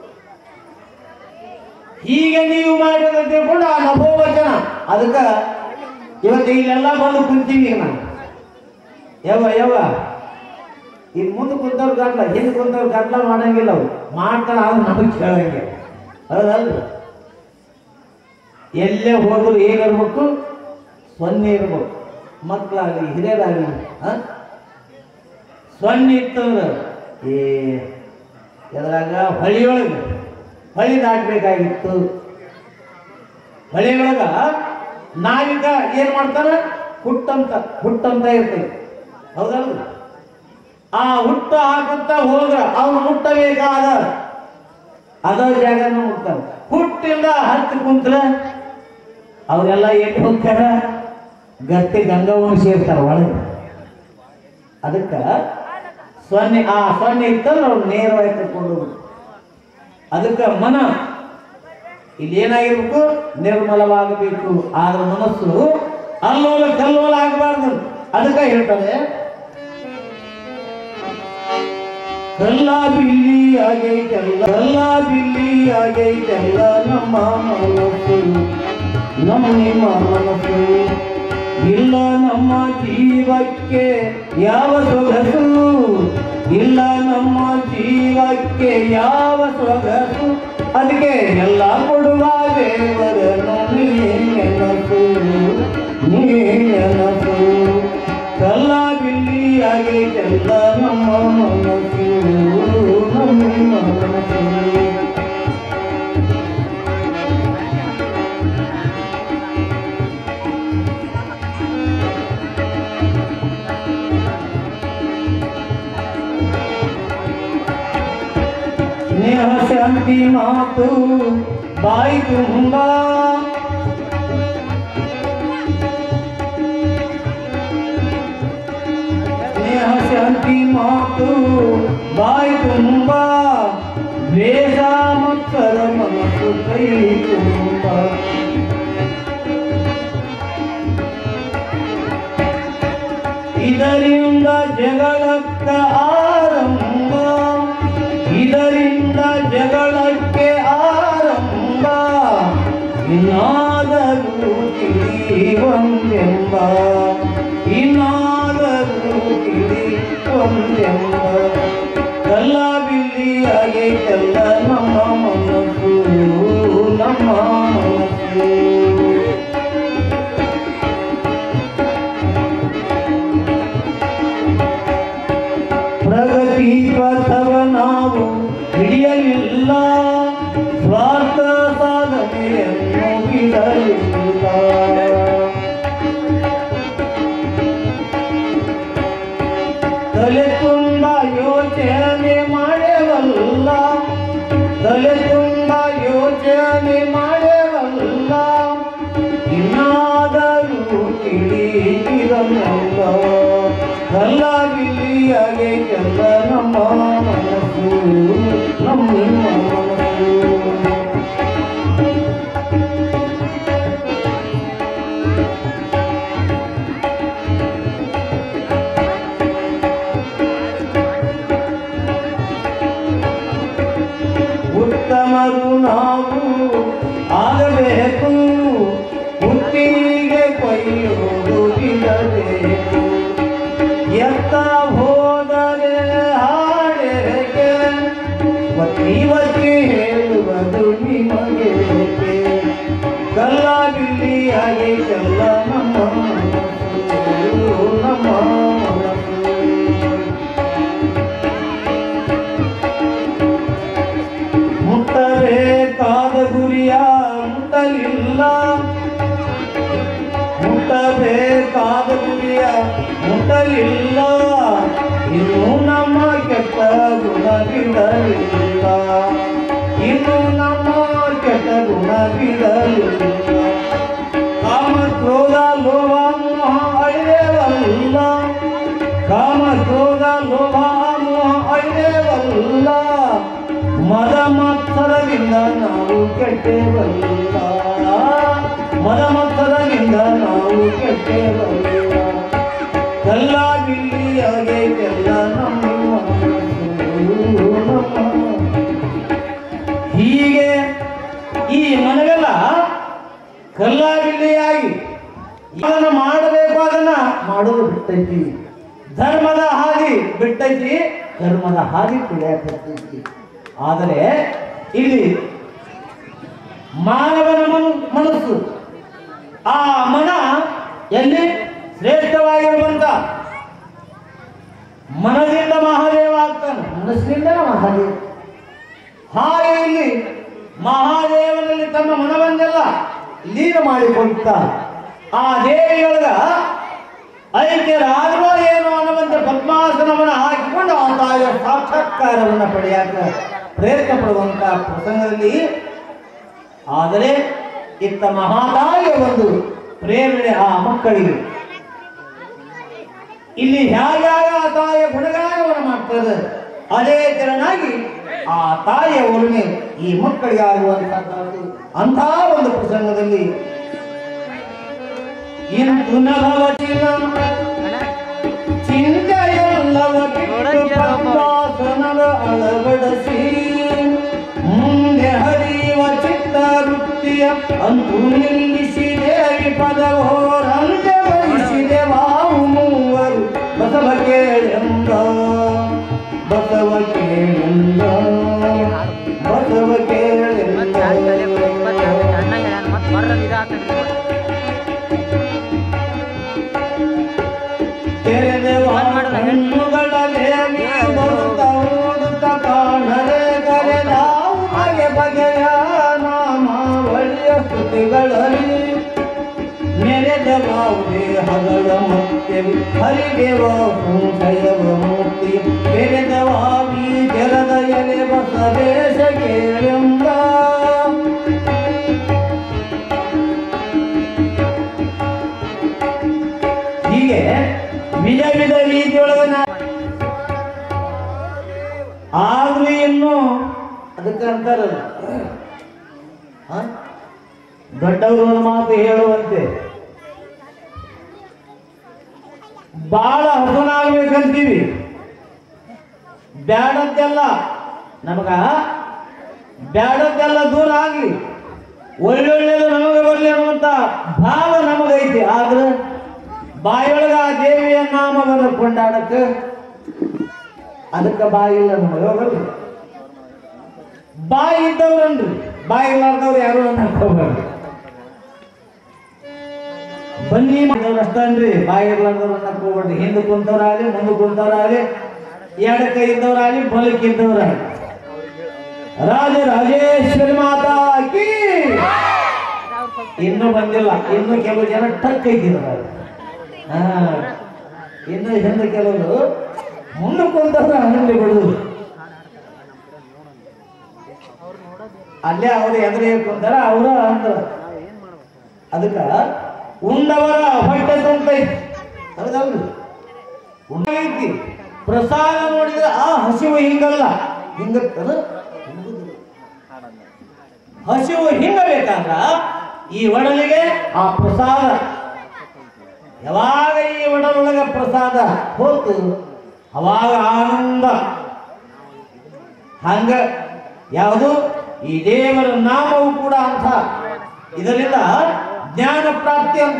ಹೀಗೆ ನೀವು ಮಾಡಿದ ತಿಳ್ಕೊಂಡು ಆ ನಭೋವಚನ ಅದಕ್ಕ ಇವತ್ತು ಇಲ್ಲೆಲ್ಲ ಬಂದು ಕುಂತೀವಿ ಈಗ ನಾನು ಯಾವ ಯಾವ ಈಗ ಮುಂದೆ ಕುಂತವ್ರು ಗಂಟ್ಲ ಹಿಂದೆ ಕುಂತವ್ರು ಗಂಟ್ಲ ಮಾಡಂಗಿಲ್ಲ ಅವ್ರು ಮಾಡ್ತಾರ ಅವ್ರು ನಮಗೆ ಕೇಳಂಗಿಲ್ಲ ಹೌದಲ್ರಿ ಎಲ್ಲೇ ಹೋದ್ರು ಏನಿರ್ಬೇಕು ಸೊನ್ನೆ ಇರ್ಬೇಕು ಮಕ್ಕಳಾಗಲಿ ಹಿರಿಯರಾಗಲಿ ಆ? ಸೊನ್ನೆ ಇತ್ತಂದ್ರೆ ಏ ಎದ್ರಾಗ ಹೊಳಿಯೊಳಗೆ ಹೊಳಿ ದಾಟಬೇಕಾಗಿತ್ತು ಹೊಳಿಯೊಳಗ ನಾವಿಕ ಏನ್ ಮಾಡ್ತಾರ ಹುಟ್ಟಂತ ಹುಟ್ಟಂತ ಇರ್ತೈತಿ ಹೌದಲ್ರಿ ಆ ಹುಟ್ಟ ಹಾಕುತ್ತ ಹೋದ್ರ ಅವ್ನು ಮುಟ್ಟಬೇಕಾದ ಅದ ಜಾಗನ ಮುಟ್ತಾರ ಹುಟ್ಟಿಂದ ಹತ್ತಿ ಕುಂತ್ರ ಅವರೆಲ್ಲ ಎಲ್ಲಿ ಹೋಗ್ತಾರ ಗಟ್ಟಿ ಗಂಗವನ್ನು ಸೇರ್ತಾರ ಒಳಗೆ ಅದಕ್ಕ ಸೊನ್ನೆ ಆ ಸೊನ್ನೆ ಇತ್ತಂದ್ರೆ ಅವ್ರು ನೇರವಾಗಿ ಕರ್ಕೊಂಡು ಹೋಗ್ಬೇಕು ಅದಕ್ಕೆ ಮನ ಇಲ್ಲಿ ಏನಾಗಿರ್ಬೇಕು ನಿರ್ಮಲವಾಗಬೇಕು ಆದ್ರ ಮನಸ್ಸು ಅಲ್ಲೋಲ ಕಲ್ಲೋಲ ಆಗಬಾರ್ದು ಅದಕ್ಕೆ ಹೇಳ್ತಾರೆ ಕಲ್ಲ ಬಿಲ್ಲಿ ಆಗೈತೆಲ್ಲ ಕಲ್ಲ ಬಿಲ್ಲಿ ಆಗೈತೆಲ್ಲ ನಮ್ಮ ಮನಸ್ಸು ನಮ್ಮ ನಿಮ್ಮ ಮನಸ್ಸು ಇಲ್ಲ ನಮ್ಮ ಜೀವಕ್ಕೆ ಯಾವ ಸೊಗಸು ಇಲ್ಲ ನಮ್ಮ ಜೀವಕ್ಕೆ ಯಾವ ಸೊಗಸು ಅದಕ್ಕೆ ಎಲ್ಲ ಕೊಡುವ ದೇವರನ್ನು ನೀ ನೆನಸು ನೀ ನೆನಸು ಕಲ್ಲ ಬಿಲ್ಲಿ ಆಗೈತೆಲ್ಲ ನಮ್ಮ ಮನಸ್ಸು ನಮ್ಮ ಮನಸ್ಸು ಸ್ನೇಹ ಶಾಂತಿ ಮಾತು ಬಾಯಿ ತುಂಬ ಸ್ನೇಹ ಶಾಂತಿ ಮಾತು ಬಾಯಿ ತುಂಬ ದ್ವೇಷ ಮಕ್ಕಳ ಮನಸ್ಸು ಕೈ ತುಂಬ ಇದರಿಂದ ಜಗಳಕ್ಕ ಆರಂಭ ಇದರಿಂದ ಜಗಳಕ್ಕೆ ಆರಂಭ ಇನ್ನಾದರೂ ತಿಳಿ ಒಂದೆಂಬ ಇನ್ನಾದರೂ ತಿಳಿ ಒಂದೆಂಬ ಕಲ್ಲ ಬಿಲ್ಲಿ ಆಗೈತೆಲ್ಲ ನಮ್ಮ ಮನಸ್ಸು ನಮ್ಮ ಮನಸ್ಸು ಪ್ರಗತಿ ಪಥವ ನಾವು ಹಿಡಿಯಲಿಲ್ಲ ಸ್ವಾರ್ಥ ಸಾಧನೆಯನ್ನು ಬಿಡಲಿಲ್ಲ ತಲೆ ತುಂಬ ಯೋಚನೆ ಮಾಡೇವಲ್ಲ ತಲೆ ತುಂಬ ಯೋಚನೆ ಮಾಡೇವಲ್ಲ ಇನ್ನಾದರೂ ತಿಳಿದಿರಲ್ಲ ಕಲ್ಲ ಬಿಲ್ಲಿಯಾಗೆ ಕೆಲ್ಲ ನಮ್ಮ ಮನಸ್ಸು ಉತ್ತಮರು ನಾವು ಆಗಬೇಕು ಹುಟ್ಟಿಗೆ ಕೊಯ್ಯೋದು ಬಿಡಬೇಕು ಎತ್ತ ಹೋದರೆ ಹಾಡೇಕೆ ಒತ್ತಿ ಒತ್ತಿ ಹೇಳುವುದು ನಿಮಗೆ ಕಲ್ಲ ಬಿಲ್ಲಿಯಾಗಿ ಕಲ್ಲ ನಮ್ಮ ಮನಸ್ಸು, ನಮ್ಮ ಮನಸ್ಸು. ಮುಟ್ಟಬೇಕಾದ ಗುರಿಯ ಮುಟ್ಟಲಿಲ್ಲ ಮುಟ್ಟಬೇಕಾದ ಗುರಿಯ ಮುಟ್ಟಲಿಲ್ಲ ಇನ್ನು ನಮ್ಮ ಕೆಟ್ಟ ಗುಣ ಬಿಡಲಿಲ್ಲ ಇನ್ನು ನಮ್ಮ ಕೆಟ್ಟ ಗುಣ ಬಿಡಲಿಲ್ಲ ಕಾಮ ಕ್ರೋಧ ಲೋಭ ಮೋಹ ಅಳಿದೇವಲ್ಲ ಕಾಮ ಕ್ರೋಧ ಲೋಭ ಮೋಹ ಅಳಿದೇವಲ್ಲ ಮದ ಮತ್ಸರದಿಂದ ನಾವು ಕೆಟ್ಟೇವಲ್ಲ ಮದ ಮತ್ಸರದಿಂದ ನಾವು ಕೆಟ್ಟೇವಲ್ಲ ಕಲ್ಲ ಬಿಲ್ಲಿಯಾಗೆ ಕೆಲ್ಲ ನಮ್ಮ ಮನಸ್ಸು, ನಮ್ಮ ಹೀಗೆ ಈ ಮನವೆಲ್ಲ ಕಲ್ಲ ಬಿಲ್ಲಿಯಾಗಿ ಅದನ್ನ ಮಾಡಬೇಕು ಅದನ್ನ ಮಾಡೋದು ಬಿಟ್ಟೈತಿ ಧರ್ಮದ ಹಾದಿ ಬಿಟ್ಟೈತಿ ಕರ್ಮದ ಹಾದಿ ತುಳಿಯಾಕತ್ತೈತಿ ಆದರೆ ಇಲ್ಲಿ ಮಾನವನ ಮನ ಮನಸ್ಸು ಆ ಮನ ಎಲ್ಲಿ ಶ್ರೇಷ್ಠವಾಗಿರುವಂತ ಮನದಿಂದ ಮಹಾದೇವ ಆಗ್ತಾನೆ ಮನಸ್ಸಿನಿಂದ ಮಹಾದೇವ ಹಾಗೆ ಇಲ್ಲಿ ಮಹಾದೇವನಲ್ಲಿ ತಮ್ಮ ಮನವನ್ನೆಲ್ಲ ಲೀನ ಮಾಡಿಕೊಳ್ತ ಆ ದೇವಿಯೊಳಗ ಐಕ್ಯರಾದ್ರೋ ಏನೋ ಅನ್ನುವಂತ ಪದ್ಮಾಸನವನ್ನು ಹಾಕಿಕೊಂಡು ಆ ತಾಯಿಯ ಸಾಕ್ಷಾತ್ಕಾರವನ್ನು ಪಡೆಯಾಕ ಪ್ರಯತ್ನ ಪಡುವಂತ ಪ್ರಸಂಗದಲ್ಲಿ ಆದರೆ ಇತ್ತ ಮಹಾತಾಯಿಯ ಒಂದು ಪ್ರೇರಣೆ ಆ ಮಕ್ಕಳಿಗೆ ಇಲ್ಲಿ ಹೇಗ್ಯಾಗ ಆ ತಾಯಿಯ ಗುಣಗಾನವನ್ನು ಮಾಡ್ತಾರೆ ಅದೇ ತೆರನಾಗಿ ಆ ತಾಯಿಯ ಒಲುಮೆ ಈ ಮಕ್ಕಳಿಗೆ ಆಗುವಂತಹದ್ದು ಅಂಥ ಒಂದು ಪ್ರಸಂಗದಲ್ಲಿ ಇಂದು ನಭವಚಿನ ಚಿಂತೆಯಲ್ಲವ ಬಿಟ್ಟು ಪದ್ಮಾಸನದ ಅಳವಡಿಸಿ ಮುಂದೆ ಹರಿಯುವ ಚಿತ್ತ ವೃತ್ತಿಯ ಅಂತೂ ನಿಲ್ಲಿಸಿದೆ ಪದವೋರಂತೆ ವಹಿಸಿದೆ ವಾವು ಮೂವರು ಬಸವ ಕೇಳೆಂದ ಬಸವ ಕೇಳೆಂದ ಬಸವ ಕೇಳೆಂದ ತೆರೆದೆವ ಕಣ್ಣುಗಳ ಲೇವಿ ಬರುತ್ತ ಓಡುತ್ತ ಕಾಣದೆ ಕರೆದಾವು ಬಗೆ ಬಗೆಯ ನಾಮಾವಳಿಯ ಸ್ತುತಿಗಳಲ್ಲಿ ಮೆರೆದವಾವುದೇ ಹಗಳ ಮತ್ತೆ ಹರಿದೇವ ಸಂಶಯವ ಮೂರ್ತಿ ಬೆರೆದವಾವಿ ಜಲದ ಎಲೆ ಬಸವೇಶ ಕೇಳೆಂಬ ಹೀಗೆ ವಿಧ ವಿಧ ರೀತಿಯೊಳಗ ನಾ ಆದ್ರೂ ಇನ್ನು ಅದಕ್ಕೆ ಅಂತಾರಲ್ಲ ಹ? ದೊಡ್ಡವರು ಒಂದು ಮಾತು ಹೇಳುವಂತೆ ಬಾಳ ಹಸನಾಗ್ಬೇಕಂತೀವಿ ಬ್ಯಾಡದ್ದೆಲ್ಲ ನಮಗ ಬ್ಯಾಡದ್ದೆಲ್ಲ ದೂರ ಆಗ್ಲಿ ಒಳ್ಳೊಳ್ಳೆದು ನಮಗೆ ಬರಲಿ ಅನ್ನುವಂತ ಭಾವ ನಮಗೈತಿ ಆದ್ರೆ ಬಾಯೊಳಗ ಆ ದೇವಿಯ ನಾಮವನ್ನು ಕೊಂಡಾಡಕ್ಕ ಅದಕ್ಕೆ ಬಾಯಿ ಇಲ್ಲ ನಮಗೆ ಹೋಗಲ್ರಿ ಬಾಯಿ ಇದ್ದವ್ರನ್ರಿ ಬಾಯಿ ಇಲ್ಲಾರ್ದವ್ರು ಯಾರು ಅನ್ನಕೋಬಾರ್ದು ಬನ್ನಿ ಮಾಡಿದವ್ರು ಅಷ್ಟನ್ರಿ ಬಾಯಿ ಇರ್ಲಾರ್ದವ್ರು ಅನ್ನಕ್ ಹೋಗ್ಬೇಡ್ರಿ ಹಿಂದೆ ಕುಂತವ್ರಾಗಲಿ ಮುಂದೆ ಕುಂತವ್ರಾಗಲಿ ಎಡ ಕೈ ಇದ್ದವ್ರಾಗಲಿ ಬಲಕ್ಕೆ ಇದ್ದವ್ರಾಗಲಿ ರಾಜ ರಾಜೇಶ್ವರಿ ಮಾತಾ ಕೀ ಇನ್ನೂ ಬಂದಿಲ್ಲ ಇನ್ನು ಕೆಲವು ಜನ ಟಕ್ ಐತಿದ್ದಾರೆ ಹಾ ಇನ್ನು ಹಿಂದೆ ಕೆಲವರು ಮುಂದೆ ಕುಂತವ್ರ ಹಂಗೆ ಬಿಡುದು ಅಲ್ಲೇ ಅವ್ರು ಎದುರೇ ಕುಂತಾರ ಅವ್ರ ಅಂತಾರ ಅದಕ್ಕ ಉಂಡವರ ಹೊಟ್ಟೆ ತುಂಬೈತಿ ಹೌದಲ್ರಿ ಉಂಡೈತಿ ಪ್ರಸಾದ ನೋಡಿದ್ರೆ ಆ ಹಸಿವು ಹಿಂಗಲ್ಲ ಹಿಂಗತ್ತದ ಹಸಿವು ಹಿಂಗಬೇಕಾದ್ರ ಈ ಒಡಲಿಗೆ ಆ ಪ್ರಸಾದ ಯಾವಾಗ ಈ ಒಡಲೊಳಗ ಪ್ರಸಾದ ಹೋತು ಅವಾಗ ಆನಂದ ಹಂಗ ಯಾವುದು ಈ ದೇವರ ನಾಮವು ಕೂಡ ಅಂತ ಇದರಿಂದ ಜ್ಞಾನ ಪ್ರಾಪ್ತಿ ಅಂತ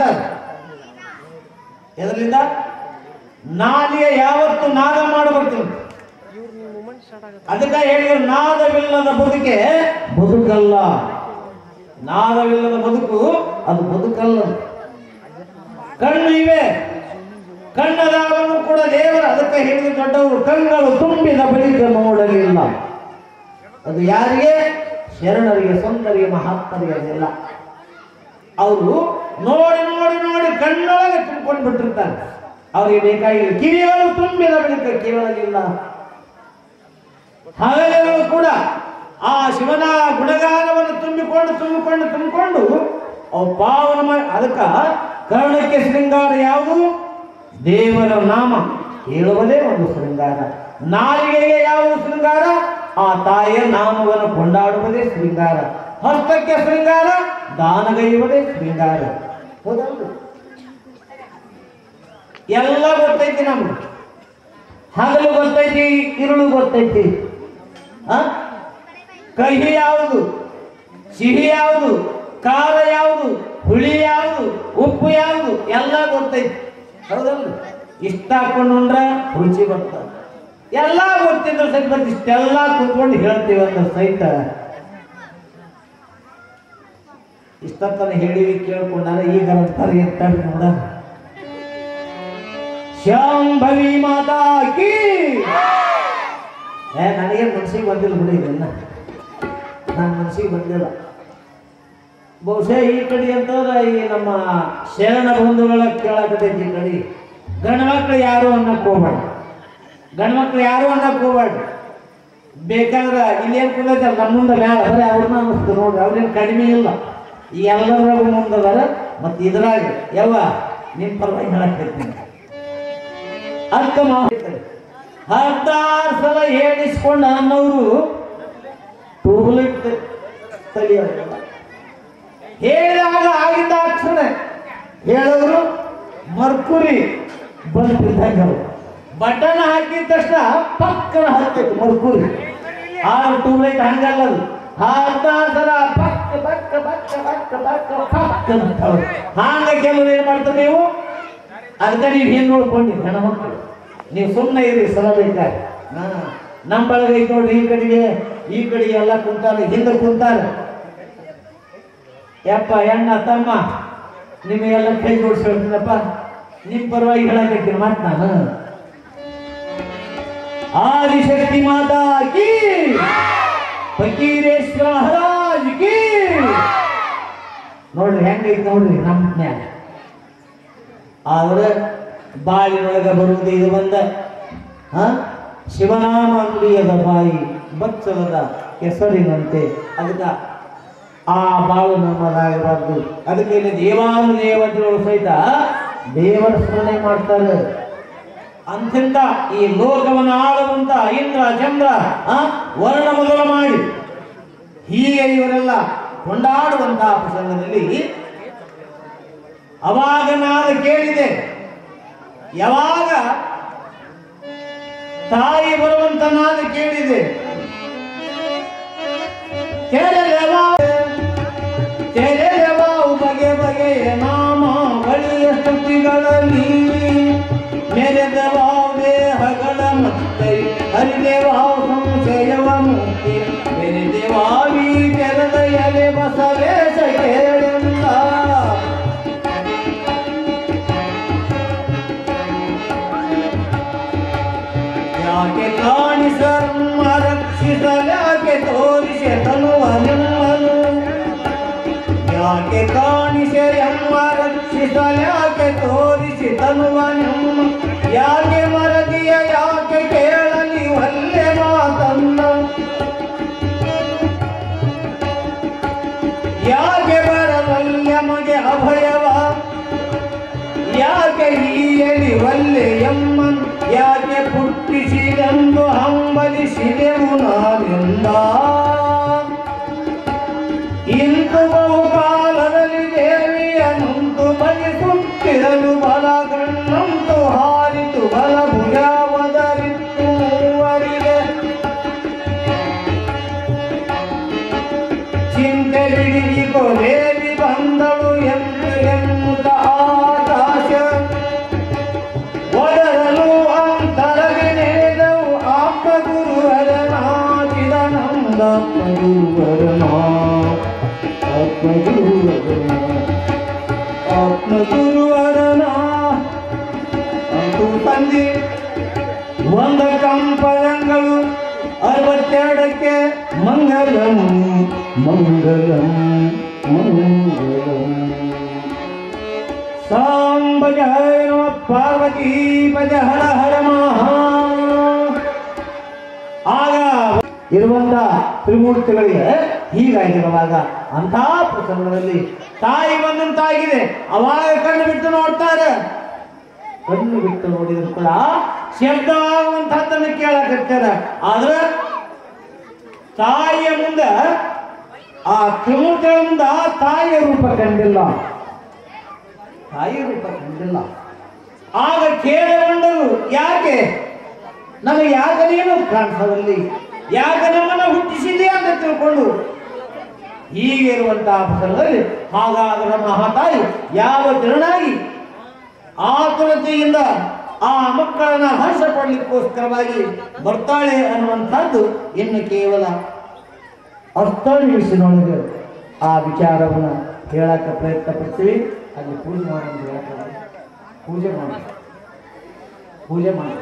ಇದರಿಂದ ನಾಲಿಗೆ ಯಾವತ್ತು ನಾದ ಮಾಡಬೇಕು ಅದಕ್ಕೆ ಹೇಳಿದ್ರು ನಾದವಿಲ್ಲದ ಬದುಕೆ ಬದುಕಲ್ಲ ನಾದವಿಲ್ಲದ ಬದುಕು ಅದು ಬದುಕಲ್ಲ ಕಣ್ಣು ಇವೆ ಕಣ್ಣದಾಗನು ಕೂಡ ದೇವರ ಅದಕ್ಕೆ ಹೇಳಿದ ದೊಡ್ಡವರು ಕಣ್ಣುಗಳು ತುಂಬಿದ ಬಳಿಕ ನೋಡಲಿಲ್ಲ ಅದು ಯಾರಿಗೆ ಶರಣರಿಗೆ ಸಂತರಿಗೆ ಮಹಾತ್ಮರಿಗೆ ಅದೆಲ್ಲ ಅವರು ನೋಡಿ ನೋಡಿ ನೋಡಿ ಕಣ್ಣೊಳಗೆ ತುಂಬಿಕೊಂಡು ಬಿಟ್ಟಿರ್ತಾರೆ ಅವರಿಗೆ ಬೇಕಾಗಿಲ್ಲ ಕಿವಿಗಳು ತುಂಬಿದ ಬಳಿಕ ಕೇಳಲಿಲ್ಲ ಹಗಲೆಲ್ಲೂ ಕೂಡ ಆ ಶಿವನ ಗುಣಗಾನವನ್ನು ತುಂಬಿಕೊಂಡು ತುಂಬಿಕೊಂಡು ತುಂಬಿಕೊಂಡು ಅವು ಪಾವನ ಮಾಡಿ ಅದಕ್ಕ ಕರ್ಣಕ್ಕೆ ಶೃಂಗಾರ ಯಾವುದು ದೇವರ ನಾಮ ಹೇಳುವುದೇ ಒಂದು ಶೃಂಗಾರ ನಾಲಿಗೆಗೆ ಯಾವುದು ಶೃಂಗಾರ ಆ ತಾಯಿಯ ನಾಮವನ್ನು ಕೊಂಡಾಡುವುದೇ ಶೃಂಗಾರ ಹಸ್ತಕ್ಕೆ ಶೃಂಗಾರ ದಾನಗೈಯುವುದೇ ಶೃಂಗಾರ ಹೌದಲ್ರಿ ಎಲ್ಲ ಗೊತ್ತೈತಿ ನಮ್ಗೆ ಹಗಲು ಗೊತ್ತೈತಿ ಇರುಳು ಗೊತ್ತೈತಿ ಆ? ಕಹಿ ಯಾವುದು ಸಿಹಿ ಯಾವುದು ಖಾರ ಯಾವುದು ಹುಳಿ ಯಾವುದು ಉಪ್ಪು ಯಾವುದು ಎಲ್ಲ ಗೊತ್ತೈತಿ ಹೌದಲ್ಲ ಇಷ್ಟ ಹಾಕೊಂಡು ಉಂಡ್ರ ರುಚಿ ಬರ್ತದೆ ಎಲ್ಲ ಗೊತ್ತಿದ್ರು ಸಹಿತ ಮತ್ತೆ ಇಷ್ಟೆಲ್ಲ ಕುತ್ಕೊಂಡು ಹೇಳ್ತೀವಿ ಅಂತ ಸಹಿತ ಇಷ್ಟತನ ಹೇಳಿವಿ ಕೇಳ್ಕೊಂಡಾರ ಈಗ ಅಂತಾರೆ ಇರ್ತಾರೆ ನೋಡ ಶಾಂಭವಿ ಮಾತಾ ಕೀ ಏ ನನಗೆ ಮನ್ಸಿಗೆ ಬಂದಿಲ್ಲ ಬಿಡಿ ಇದನ್ನ ನನ್ನ ಮನ್ಸಿಗೆ ಬಂದಿಲ್ಲ ಬಹುಶಃ ಈ ಕಡೆ ಅಂತಂದ್ರೆ ಈ ನಮ್ಮ ಶರಣ ಬಂಧುಗಳ ಕೇಳಕತೈತಿ ಈ ಕಡೆ ಗಂಡ್ಮಕ್ಳು ಯಾರು ಅನ್ನಕ್ ಹೋಗ್ಬೇಡ ಗಂಡ್ಮಕ್ಳು ಯಾರು ಅನ್ನಕ್ ಹೋಗ್ಬೇಡ ಬೇಕಾದ್ರೆ ಇಲ್ಲೇನ್ ಕುಂದೈತೆ ನಮ್ಮ ಮುಂದೆ ಬ್ಯಾಡ ಬರೀ ಅವ್ರನ್ನ ಅನ್ನಿಸ್ತು ನೋಡ್ರಿ ಅವ್ರೇನು ಕಡಿಮೆ ಇಲ್ಲ ಈ ಎಲ್ಲರಾಗ ಮುಂದದಾರ ಮತ್ತೆ ಇದ್ರಾಗ ಯವ್ವ ನಿಮ್ ಪರವಾಗಿ ಹೇಳಕತ್ತೀನಿ ಅಕ್ಕ ಮಾಡ್ತಾರೆ ಹತ್ತಾರು ಸಲ ಹೇಳಿಸ್ಕೊಂಡು ಅನ್ನೋರು ಟೂಬ್ಲೈಟ್ ತಲಿಯೋದಿಲ್ಲ ಹೇಳಿದಾಗ ಆಗಿದ್ದ ಅಕ್ಷರ ಹೇಳಿದ್ರು ಮರ್ಕುರಿ ಬಂದಿದ್ದಂಗ ಬಟನ್ ಹಾಕಿದ ತಕ್ಷಣ ಪಕ್ಕನ ಹತ್ತೈತಿ ಮರ್ಕುರಿ ಆ ಟ್ಯೂಬ್ಲೈಟ್ ಹಂಗಲ್ಲ ಅದು ಹತ್ತಾರು ಸಲ ಪಕ್ಕ ಪಕ್ಕ ಪಕ್ಕ ಪಕ್ಕ ಪಕ್ಕ ಪಕ್ಕ ಅಂತಾವ್. ಹಾಂಗ ಕೆಲವರು ಏನ್ ಮಾಡ್ತಾರೆ ನೀವು ಅದಕ್ಕೆ ನೀವು ಹಿಂಗ್ ನೋಡ್ಕೊಂಡಿರಿ ಹೆಣ್ಮಕ್ಳು ನೀವು ಸುಮ್ಮನೆ ಇರಿ ಸಲ ಬೇಕಾದ್ರೆ ಹಾ ನಮ್ಮ ಬಳಗ ಐತೆ ನೋಡ್ರಿ ಈ ಕಡೆಗೆ ಈ ಕಡೆಗೆ ಎಲ್ಲ ಕುಂತಾರ ಹಿಂದೆ ಕುಂತಾರ ಯಪ್ಪ ಹೆಣ್ಣ ತಮ್ಮ ನಿಮಗೆಲ್ಲ ಕೈ ಜೋಡಿಸಿ ಹೇಳ್ತೀನಪ್ಪ ನಿಮ್ ಪರವಾಗಿ ಹೇಳಕತ್ತೀನಿ ಮಾತ್ ನಾನು ಆದಿಶಕ್ತಿ ಮಾತಾ ಕೀ ಫಕೀರೇಶ್ವರ ಮಹಾರಾಜ್ ಕೀ ನೋಡ್ರಿ ಹೆಂಗೈತೆ ನೋಡ್ರಿ ನಮ್ಮ ಜ್ಞಾನ ಆದ್ರೆ ಬಾಳಿನೊಳಗೆ ಬರುವುದು ಇದು ಬಂದ ಹ ಶಿವನಾಮ ನುಡಿಯದ ಬಾಯಿ ಬಚ್ಚಲದ ಕೆಸರಿನಂತೆ ಅದಕ್ಕೆ ಆ ಬಾಳು ನಮ್ಮದಾಗಬಾರ್ದು ಅದಕ್ಕೆ ಇಲ್ಲಿ ದೇವಾನು ದೇವತೆಗಳು ಸಹಿತ ದೇವರ ಸ್ಮರಣೆ ಮಾಡ್ತಾರೆ ಅಂತಿಂತ ಈ ಲೋಕವನ್ನು ಆಳುವಂತ ಇಂದ್ರ ಚಂದ್ರ ಆ ವರ್ಣ ಮೊದಲು ಮಾಡಿ ಹೀಗೆ ಇವರೆಲ್ಲ ಕೊಂಡಾಡುವಂತಹ ಪ್ರಸಂಗದಲ್ಲಿ ಅವಾಗ ನಾನು ಕೇಳಿದೆ ಯಾವಾಗ ತಾಯಿ ಬರುವಂತ ನಾನು ಕೇಳಿದೆ ತೆರೆದೆವಾ- ತೆರೆದೆವಾವು ಬಗೆ ಬಗೆಯ ನಾಮ ಬಳಿಯ ಸ್ತುತಿಗಳಲ್ಲಿ ಮೆರೆದವಾವು ದೇಹಗಳ ಮತ್ತೆ ಹರಿದೆವಾವು ಸಂಶಯವ ಮುಕ್ತಿ ಮೆರೆದೆವಾವಿ ತೆರೆದ ಎಲೆ ಬಸವೇಶ ಕೇಳೆಲ್ಲ ಯಾಕೆ ಕಾಣಿಸಮ್ಮ ರಕ್ಷಿಸಲ್ಯಾಕೆ ತೋರಿಸೆ ತನುವ ನಿಮ್ಮನು ಯಾಕೆ ಕಾಣಿಸೆ ಎಮ್ಮ ರಕ್ಷಿಸಲ್ಯಾಕೆ ತೋರಿಸಿ ತನುವ ನಿಮ್ಮ ಯಾಕೆ ಮರದಿಯ ಯಾಕೆ ಕೇಳಲಿ ಒಲ್ಲೆ ಮಾತನ್ನ ಯಾಕೆ ಬರವಲ್ಯ ಮಗೆ ಅಭಯವ ಯಾಕೆ ಹೀಯಲಿ ಒಲ್ಲೆ ಎಮ್ಮನ್ ಯಾಕೆ ಪುಟ್ಟಿಸಿದೆಂದು ಹಂಬಲಿಸಿದೆವು ನಾನೆಂದ ಇಂದು ಬಹುಕಾಲದಲ್ಲಿ ದೇವಿಯ ನುಂಟು ಬಲಿಸುತ್ತಿರಲು ಬಲ ಗಣ್ಣಂತು ಹಾರಿತು ಬಲ ಭುಜಾವದರಿತ್ತು ಮೂವರಿಗೆ ಚಿಂತೆ ಬಿಡಿಕೋ ದೇವಿ ಬಂದಳು ಎಂದು ಎನ್ನುತ್ತ ಆಕಾಶ ಒಡರಲು ಅಂತರಗೆ ನೆನೆದವು ಆಪ್ತ ಗುರುವರನಾಚಿದ ನಂದಪ್ಪ ಗುರುವರನ ಆತ್ಮ ಗುರುವರನ ಆತ್ಮ ಗುರುವರನ ಅಂತೂ ತಂದಿ ಒಂದ ಕಂಪಳಗಳು ಅರವತ್ತೆರಡಕ್ಕೆ ಮಂಗಲಂ ಮಂಗಲಂ ಮಂಗಲಂ ಸಾಂಬ ಜಯ ನಮ ಪಾರ್ವತಿ ಪದ ಹರ ಹರ ಮಹಾ ಆಗ ಇರುವಂತ ತ್ರಿಮೂರ್ತಿಗಳಿಗೆ ಹೀಗಾಗಿರುವಾಗ ಅಂಥ ಪ್ರಸಂಗದಲ್ಲಿ ತಾಯಿ ಬಂದಂತಾಗಿದೆ ಅವಾಗ ಕಣ್ಣು ಬಿಟ್ಟು ನೋಡ್ತಾರೆ ಕಣ್ಣು ಬಿಟ್ಟು ನೋಡಿದ್ರು ಕೂಡ ಶಬ್ದವಾಗುವಂತಹದ್ದನ್ನು ಕೇಳಕತ್ತಾರ ಆದ್ರೆ ತಾಯಿಯ ಮುಂದೆ ಆ ತ್ರಿಮೂರ್ತಿಗಳ ಮುಂದೆ ತಾಯಿಯ ರೂಪ ಕಂಡಿಲ್ಲ ತಾಯಿಯ ರೂಪ ಕಂಡಿಲ್ಲ ಆಗ ಕೇಳಗೊಂಡರು ಯಾಕೆ ನಮಗೆ ಯಾಕ ನೀನು ಕಾಣಿಸದಲ್ಲಿ ಯಾಕ ನಮ್ಮನ್ನ ಹುಟ್ಟಿಸಿದೆ ಅಂತ ತಿಳ್ಕೊಂಡು ಹೀಗೆ ಇರುವಂತಹ ಪ್ರಸಂಗದಲ್ಲಿ ಹಾಗಾದರೆ ಮಹಾತಾಯಿ ಯಾವ ತಿರುನಾಗಿ ಆತುರತೆಯಿಂದ ಆ ಮಕ್ಕಳನ್ನ ಹರ್ಷ ಪಡಲಿಕ್ಕೋಸ್ಕರವಾಗಿ ಬರ್ತಾಳೆ ಅನ್ನುವಂಥದ್ದು ಇನ್ನು ಕೇವಲ ಅರ್ಥ ನಿಮಿಷದೊಳಗೆ ಆ ವಿಚಾರವನ್ನು ಹೇಳಕ್ಕೆ ಪ್ರಯತ್ನ ಪಡ್ತೀವಿ ಅಲ್ಲಿ ಪೂಜೆ ಮಾಡೋದು ಯಾಕಂದ್ರೆ ಪೂಜೆ ಮಾಡಿ ಪೂಜೆ ಮಾಡಿ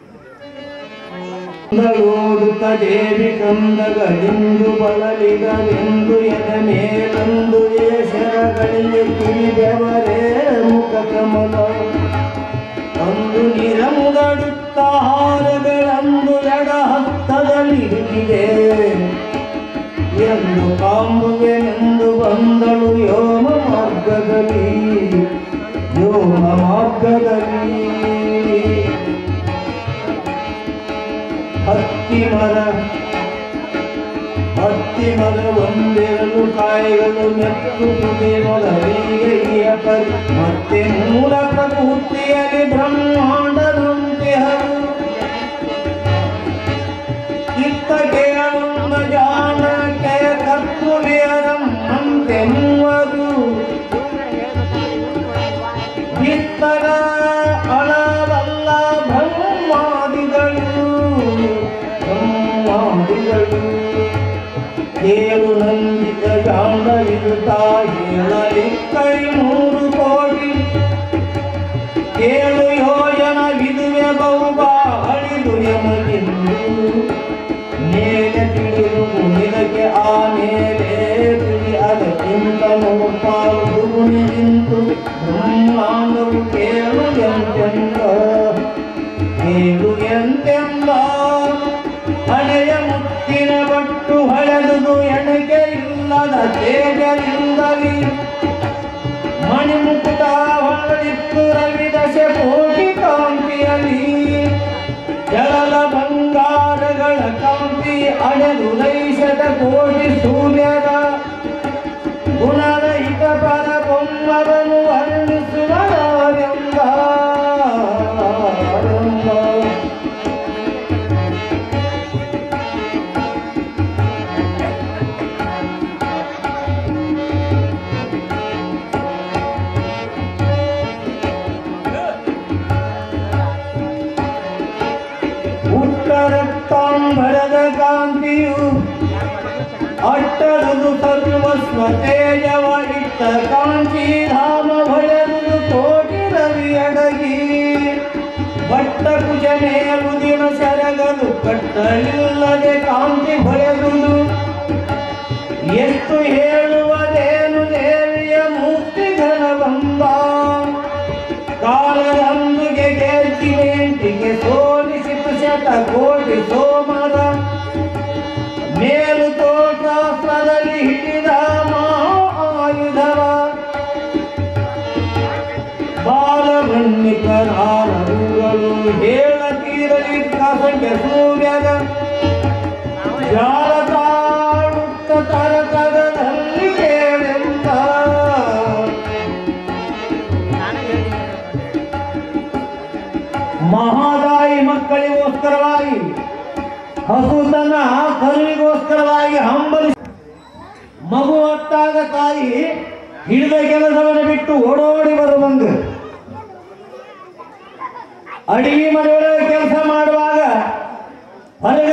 ಓಡುತ್ತ ದೇವಿ ಕಂದಗಳಿಂದು ಬಳಲಿಗವೆಂದು ಎದ ಮೇಲೊಂದು ಏಷರಗಳಿಗೆ ತಿಳಿದವರೇ ಮುಖ ಕಮಲ ಅಂದು ನಿರಮುಗಡುತ್ತ ಹಾರಗಳಂದು ಎಡ ಹತ್ತದಲ್ಲಿ ಹಿಡಿದೆ ಎಂದು ಕಾಂಬುವೆನೆಂದು ಬಂದಳು ಯೋಮ ಮಾರ್ಗದಲ್ಲಿ ಯೋಮ ಮಾರ್ಗದಲ್ಲಿ ಹತ್ತಿ ಮರ ಹತ್ತಿ ಮರ ಒಂದೆರಡು ಕಾಯಿಗಳು ಮೆತ್ತು ತುದಿ ಮೊದಲಿಗೆ ಪರಿ ಮತ್ತೆ ಮೂಲ ಪ್ರಕೃತಿಯಲ್ಲಿ ಬ್ರಹ್ಮಾಂಡದಂತೆ ಹರು ಇತ್ತ ಕೇಳುವ ಜಾನಕ್ಕೆ ಕರ್ತುಲಿಯರಂತೆ ಮೂವರು ನಿತ್ತರ ಅಳವಲ್ಲ ಬ್ರಹ್ಮಾದಿಗಳು ಬ್ರಹ್ಮಾದಿಗಳು ಏಳು ನಂದಿತ ಜಾಂಡವಿರುತ್ತಾ ಹೇಳಲಿ ಕೈ ನೂರು ಕೋಟಿ ಏಳು ಯೋಜನ ವಿದುವೆ ಬಹುಬಾ ಅಳಿದು ಯಮಗಿಂದು ಮೇಲೆ ತಿಳಿದು ಗುಣಿದಕ್ಕೆ ಆ ಮೇಲೆ ತಿಳಿ ಅದಕ್ಕಿಂತ ನೋಡ್ತಾವುದು ಗುಣಿ ನಿಂತು ಬ್ರಹ್ಮಾಂಡವು ಕೇಳು ಎಂತೆಂದ ಕೇಳು ಎಂತೆಂದ ಹಳೆಯ ಮುತ್ತಿನ ಬಟ್ಟು ಹಳೆದುದು ಎಣೆಗೆ ಇಲ್ಲದ ತೇಜದಿಂದಲಿ ಮಣಿಮುಕುಟ ಹೊರಳಿತ್ತು ರವಿ ದಶೆ ಕೋಟಿ ಕಾಂತಿಯಲ್ಲಿ ಜಲದ ಬಂಗಾರಗಳ ಕಾಂತಿ ಅಡೆದು ನೈಷದ ಕೋಟಿ ಸೂರ್ಯದ ಗುಣರಹಿತ ಪರ ಬೊಮ್ಮರನು ವರ್ಣಿಸುವರೆಂಬ ಉತ್ತರಕ್ತಾಂಬರದ ಕಾಂತಿಯು ಅಟ್ಟರದು ಸರ್ವಸ್ವ ತೇಜವ ಇಟ್ಟ ಕಾಂಚಿ ಧಾಮ ಭಯದು ಕೋಟಿ ರವಿ ಅಡಗಿ ಬಟ್ಟ ಕುಜ ಮೇಲುದಿನ ಸರಗದು ಕಟ್ಟಲಿಲ್ಲದೆ ಕಾಂತಿ ಭಯದುದು ಎಷ್ಟು ಹೇಳುವುದೇನು ದೇವಿಯ ಮುಕ್ತಿ ಘನವಂಬ ಕಾಲದಂದುಗೆ ಗೆಲ್ತಿನೆಂಟಿಗೆ ಸೋಲಿಸಿತು ಶತ ಕೋಟಿ ಸೋಮರ ಮೇಲು ತೋಟಾಸ್ತ್ರದಲ್ಲಿ ಹಿಡಿದ ಆಯುಧವ ಬಾಲವನ್ನಿಕರಾರರುಗಳು ಹೇಳತೀರಲಿ ಕಸಂಗೆ ಸೂರ್ಯದ ಜಾಲತಾಡುತ್ತ ತರತರದಲ್ಲಿ ಕೇಳೆಂತ ಮಹಾದಾಯಿ ಮಕ್ಕಳಿಗೋಸ್ಕರವಾಗಿ ಹಸು ತನ್ನ ಕರುವಿಗೋಸ್ಕರವಾಗಿ ಹಂಬಲಿಸಿ ಮಗು ಹೊತ್ತಾಗ ತಾಯಿ ಹಿಡಿದ ಕೆಲಸವನ್ನು ಬಿಟ್ಟು ಓಡೋಡಿ ಬರುವಂಗ ಅಡಿಗೆ ಮನೆಯೊಳಗೆ ಕೆಲಸ ಮಾಡುವಾಗ ಹೊರಗ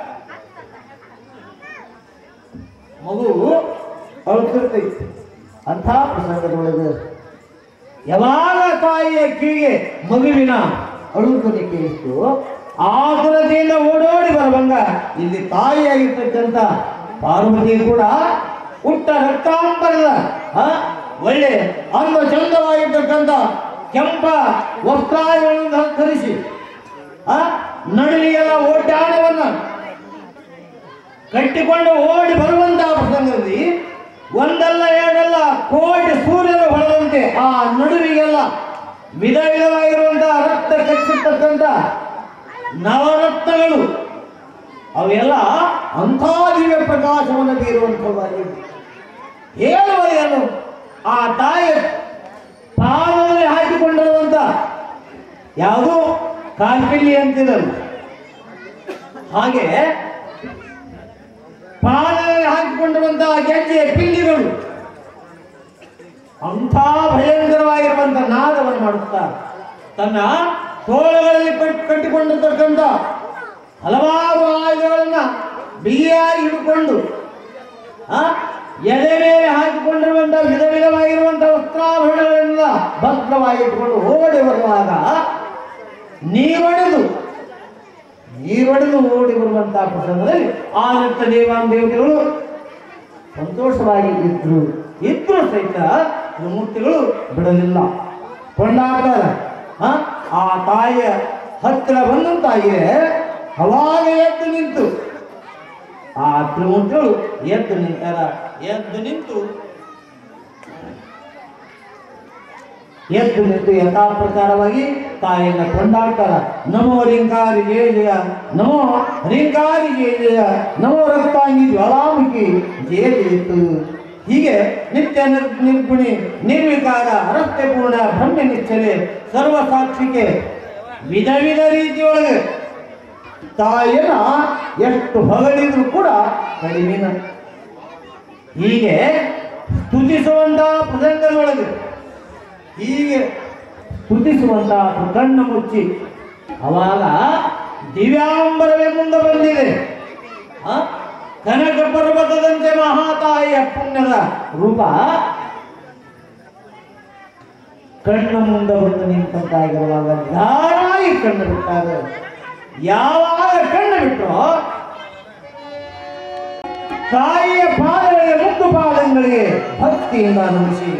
ಮಗು ಅಳ್ತಿರ್ತೈತಿ ಅಂಥ ಪ್ರಸಂಗದೊಳಗೆ ಯಾವಾಗ ತಾಯಿಯ ಕಿವಿಗೆ ಮಗುವಿನ ಅಳುವುದನ್ನು ಕೇಳಿತು ಆತುರತೆಯಿಂದ ಓಡೋಡಿ ಬರುವಂಗ ಇಲ್ಲಿ ತಾಯಿಯಾಗಿರ್ತಕ್ಕಂಥ ಪಾರ್ವತಿ ಕೂಡ ಹುಟ್ಟ ರಕ್ತಾಂಬರದ ಆ, ಒಳ್ಳೆ ಅಂದ ಚಂದವಾಗಿರ್ತಕ್ಕಂಥ ಕೆಂಪ ವಸ್ತ್ರಾಯಗಳನ್ನು ಧರಿಸಿ ಆ ನಡುವಿಗೆಲ್ಲ ಓಡ್ಯಾಣವನ್ನ ಕಟ್ಟಿಕೊಂಡು ಓಡಿ ಬರುವಂತಹ ಪ್ರಸಂಗದಲ್ಲಿ ಒಂದಲ್ಲ ಎರಡಲ್ಲ ಕೋಟಿ ಸೂರ್ಯರು ಹೊಳೆದಂತೆ ಆ ನಡುವಿಗೆಲ್ಲ ವಿಧ ವಿಧವಾಗಿರುವಂತಹ ರಕ್ತ ಕಚ್ಚಿರ್ತಕ್ಕಂಥ ನವರತ್ನಗಳು ಅವೆಲ್ಲ ಅಂಥ ದಿವ್ಯ ಪ್ರಕಾಶವನ್ನು ಬೀರುವಂಥದ್ದಾಗಿದೆ ಹೇಳುವ ಏನು ಆ ತಾಯಿ ಪಾದದಲ್ಲಿ ಹಾಕಿಕೊಂಡಿರುವಂತ ಯಾವುದು ಕಾಲ್ಪಿಲ್ಲಿ ಅಂತಿರಲ್ಲ ಹಾಗೆ ಪಾದದಲ್ಲಿ ಹಾಕಿಕೊಂಡಿರುವಂತಹ ಗೆಜ್ಜೆಯ ಪಿಲ್ಲಿಗಳು ಅಂಥ ಭಯಂಕರವಾಗಿರುವಂತ ನಾದವನ್ನು ಮಾಡುತ್ತಾರೆ ತನ್ನ ತೋಳುಗಳಲ್ಲಿ ಕಟ್- ಕಟ್ಟಿಕೊಂಡಿರ್ತಕ್ಕಂಥ ಹಲವಾರು ಆಯುಧಗಳನ್ನ ಬಿಗಿಯಾಗಿ ಹಿಡ್ಕೊಂಡು ಆ, ಎದೆ ಮೇಲೆ ಹಾಕಿಕೊಂಡಿರುವಂತಹ ವಿಧ ವಿಧವಾಗಿರುವಂತಹ ವಸ್ತ್ರಾಭರಣಗಳಿಂದ ಭದ್ರವಾಗಿಟ್ಟುಕೊಂಡು ಓಡಿ ಬರುವಾಗ ನೀರೊಡೆದು ನೀರೊಡೆದು ಓಡಿ ಬರುವಂತಹ ಪ್ರಸಂಗದಲ್ಲಿ ಆ ನಿತ್ಯ ದೇವಾನ್ ದೇವತೆಗಳು ಸಂತೋಷವಾಗಿ ಇದ್ರು ಇದ್ರು ಸಹಿತ ತ್ರಿಮೂರ್ತಿಗಳು ಬಿಡಲಿಲ್ಲ ಕೊಂಡಾಡ್ತಾರೆ ಆ? ಆ ತಾಯಿಯ ಹತ್ತಿರ ಬಂದು ತಾಯಿಗೆ ಅವಾಗ ಎದ್ದು ನಿಂತು ಆ ತ್ರಿಮೂರ್ತಿಗಳು ಎದ್ದು ನಿಂತಾರ ಎದ್ದು ನಿಂತು ಎದ್ದು ನಿಂತು ಯಥಾ ಪ್ರಕಾರವಾಗಿ ತಾಯಿಯನ್ನ ಕೊಂಡಾಡ್ತಾರ ನಮೋ ರಿಂಕಾರಿ ಜಯ ಜಯ ನಮೋ ರಿಂಕಾರಿ ಜಯ ಜಯ ನಮೋ ರಕ್ತಾಂಗಿ ಜ್ವಾಲಾಮುಖಿ ಜಯ ಜಯಿತು ಹೀಗೆ ನಿತ್ಯ ನಿರ್ ನಿರ್ಗುಣಿ ನಿರ್ವಿಕಾರ ಅರಸ್ತೆ ಪೂರ್ಣ ಬ್ರಹ್ಮ ನಿಚ್ಚಲೆ ಸರ್ವ ಸಾಕ್ಷಿಕೆ ವಿಧ ವಿಧ ರೀತಿಯೊಳಗೆ ತಾಯಿಯನ್ನ ಎಷ್ಟು ಹೊಗಳಿದ್ರು ಕೂಡ ಕಡಿಮೆನ ಹೀಗೆ ಸ್ತುತಿಸುವಂತಹ ಪ್ರಸಂಗದೊಳಗೆ ಹೀಗೆ ಸ್ತುತಿಸುವಂತಹ ಕಣ್ಣು ಮುಚ್ಚಿ ಅವಾಗ ದಿವ್ಯಾಂಬರವೇ ಮುಂದೆ ಬಂದಿದೆ ಆ? ಕನಕ ಪರ್ವತದಂತೆ ಮಹಾತಾಯಿಯ ಪುಣ್ಯದ ರೂಪ ಕಣ್ಣು ಮುಂದೆ ಬಂದು ನಿಂತಾಗಿರುವಾಗ ಯಾರಾಗಿ ಕಣ್ಣು ಬಿಟ್ಟಾರೆ ಯಾವಾಗ ಕಣ್ಣು ಬಿಟ್ಟರೋ ತಾಯಿಯ ಪಾದಗಳಿಗೆ ಮುದ್ದು ಪಾದಗಳಿಗೆ ಭಕ್ತಿಯಿಂದ ನಮಿಸಿ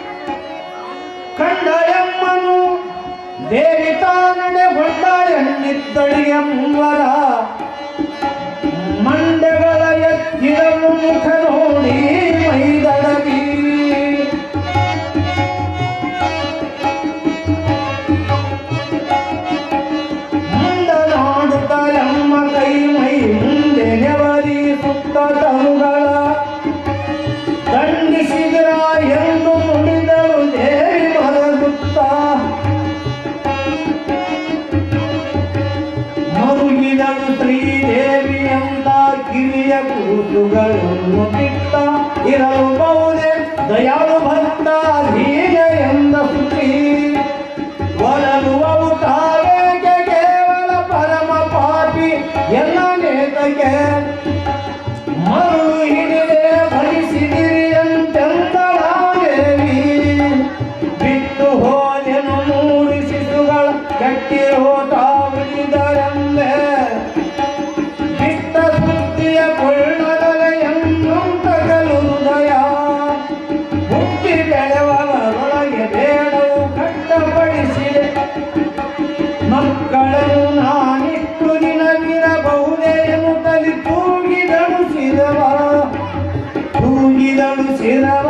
ಕಂಡ ಎಮ್ಮನು ದೇವಿ ತಾನಡೆ ಹೊಂದಾಳೆನ್ನಿದ್ದಳಿಗೆ ಮುಂವರ ಮಂಡಗಳ ಎತ್ತಿದ ಮುಖ ನೋಡಿ ಮೈದಳವಿ ಮುಂದನಾಡುತ್ತಲಮ್ಮ ಕೈ ಮೈ ಮುಂದೆ ನೆವರಿ ಸುತ್ತ ತರುಗಳ ದಂಡಿಸಿದ್ರ ಎಂದು ನುಡಿದಳು ದೇವಿ ಮರಗುತ್ತ ಮರುಗಿದಳು ಶ್ರೀದೇವಿ ಅಂತ ಕಿವಿಯ ಕೂಸುಗಳನ್ನು ಬಿಟ್ಟ ಇರಲು ಬಹುದೇ ದಯಾಳು ಭಕ್ತ ಧೀರ ಎಂದ ಸುಖಿ ಒಲಗುವವು ತಾವೇಗೆ ಕೇವಲ ಪರಮ ಪಾಪಿ ಎಲ್ಲ ನೇತಕ್ಕೆ ಮರುಳು ಹಿಡಿದೆ ಭರಿಸಿದಿರಿ ಅಂತೆಂದಳಾದೇವಿ ಬಿಟ್ಟು ಹೋದೆನು ಮೂರು ಶಿಶುಗಳ ಕಟ್ಟಿ ಹೋಟ ಉಳಿದರೆಂದೆ ಬಿಟ್ಟ ಸುದ್ದಿಯ ಕೊಳ್ಳದಲ ಎನ್ನುಂತಗಲು ಹೃದಯ ಹುಟ್ಟಿ ಬೆಳೆವವರೊಳಗೆ ಬೇಡವು ಕಟ್ಟಪಡಿಸಿದೆ ಮಕ್ಕಳನ್ನು ನಾನಿಷ್ಟು ದಿನವಿರಬಹುದೇ ಎನ್ನುತ್ತಲಿ ತೂಗಿದಳು ಶಿರವ ತೂಗಿದಳು ಶಿರವ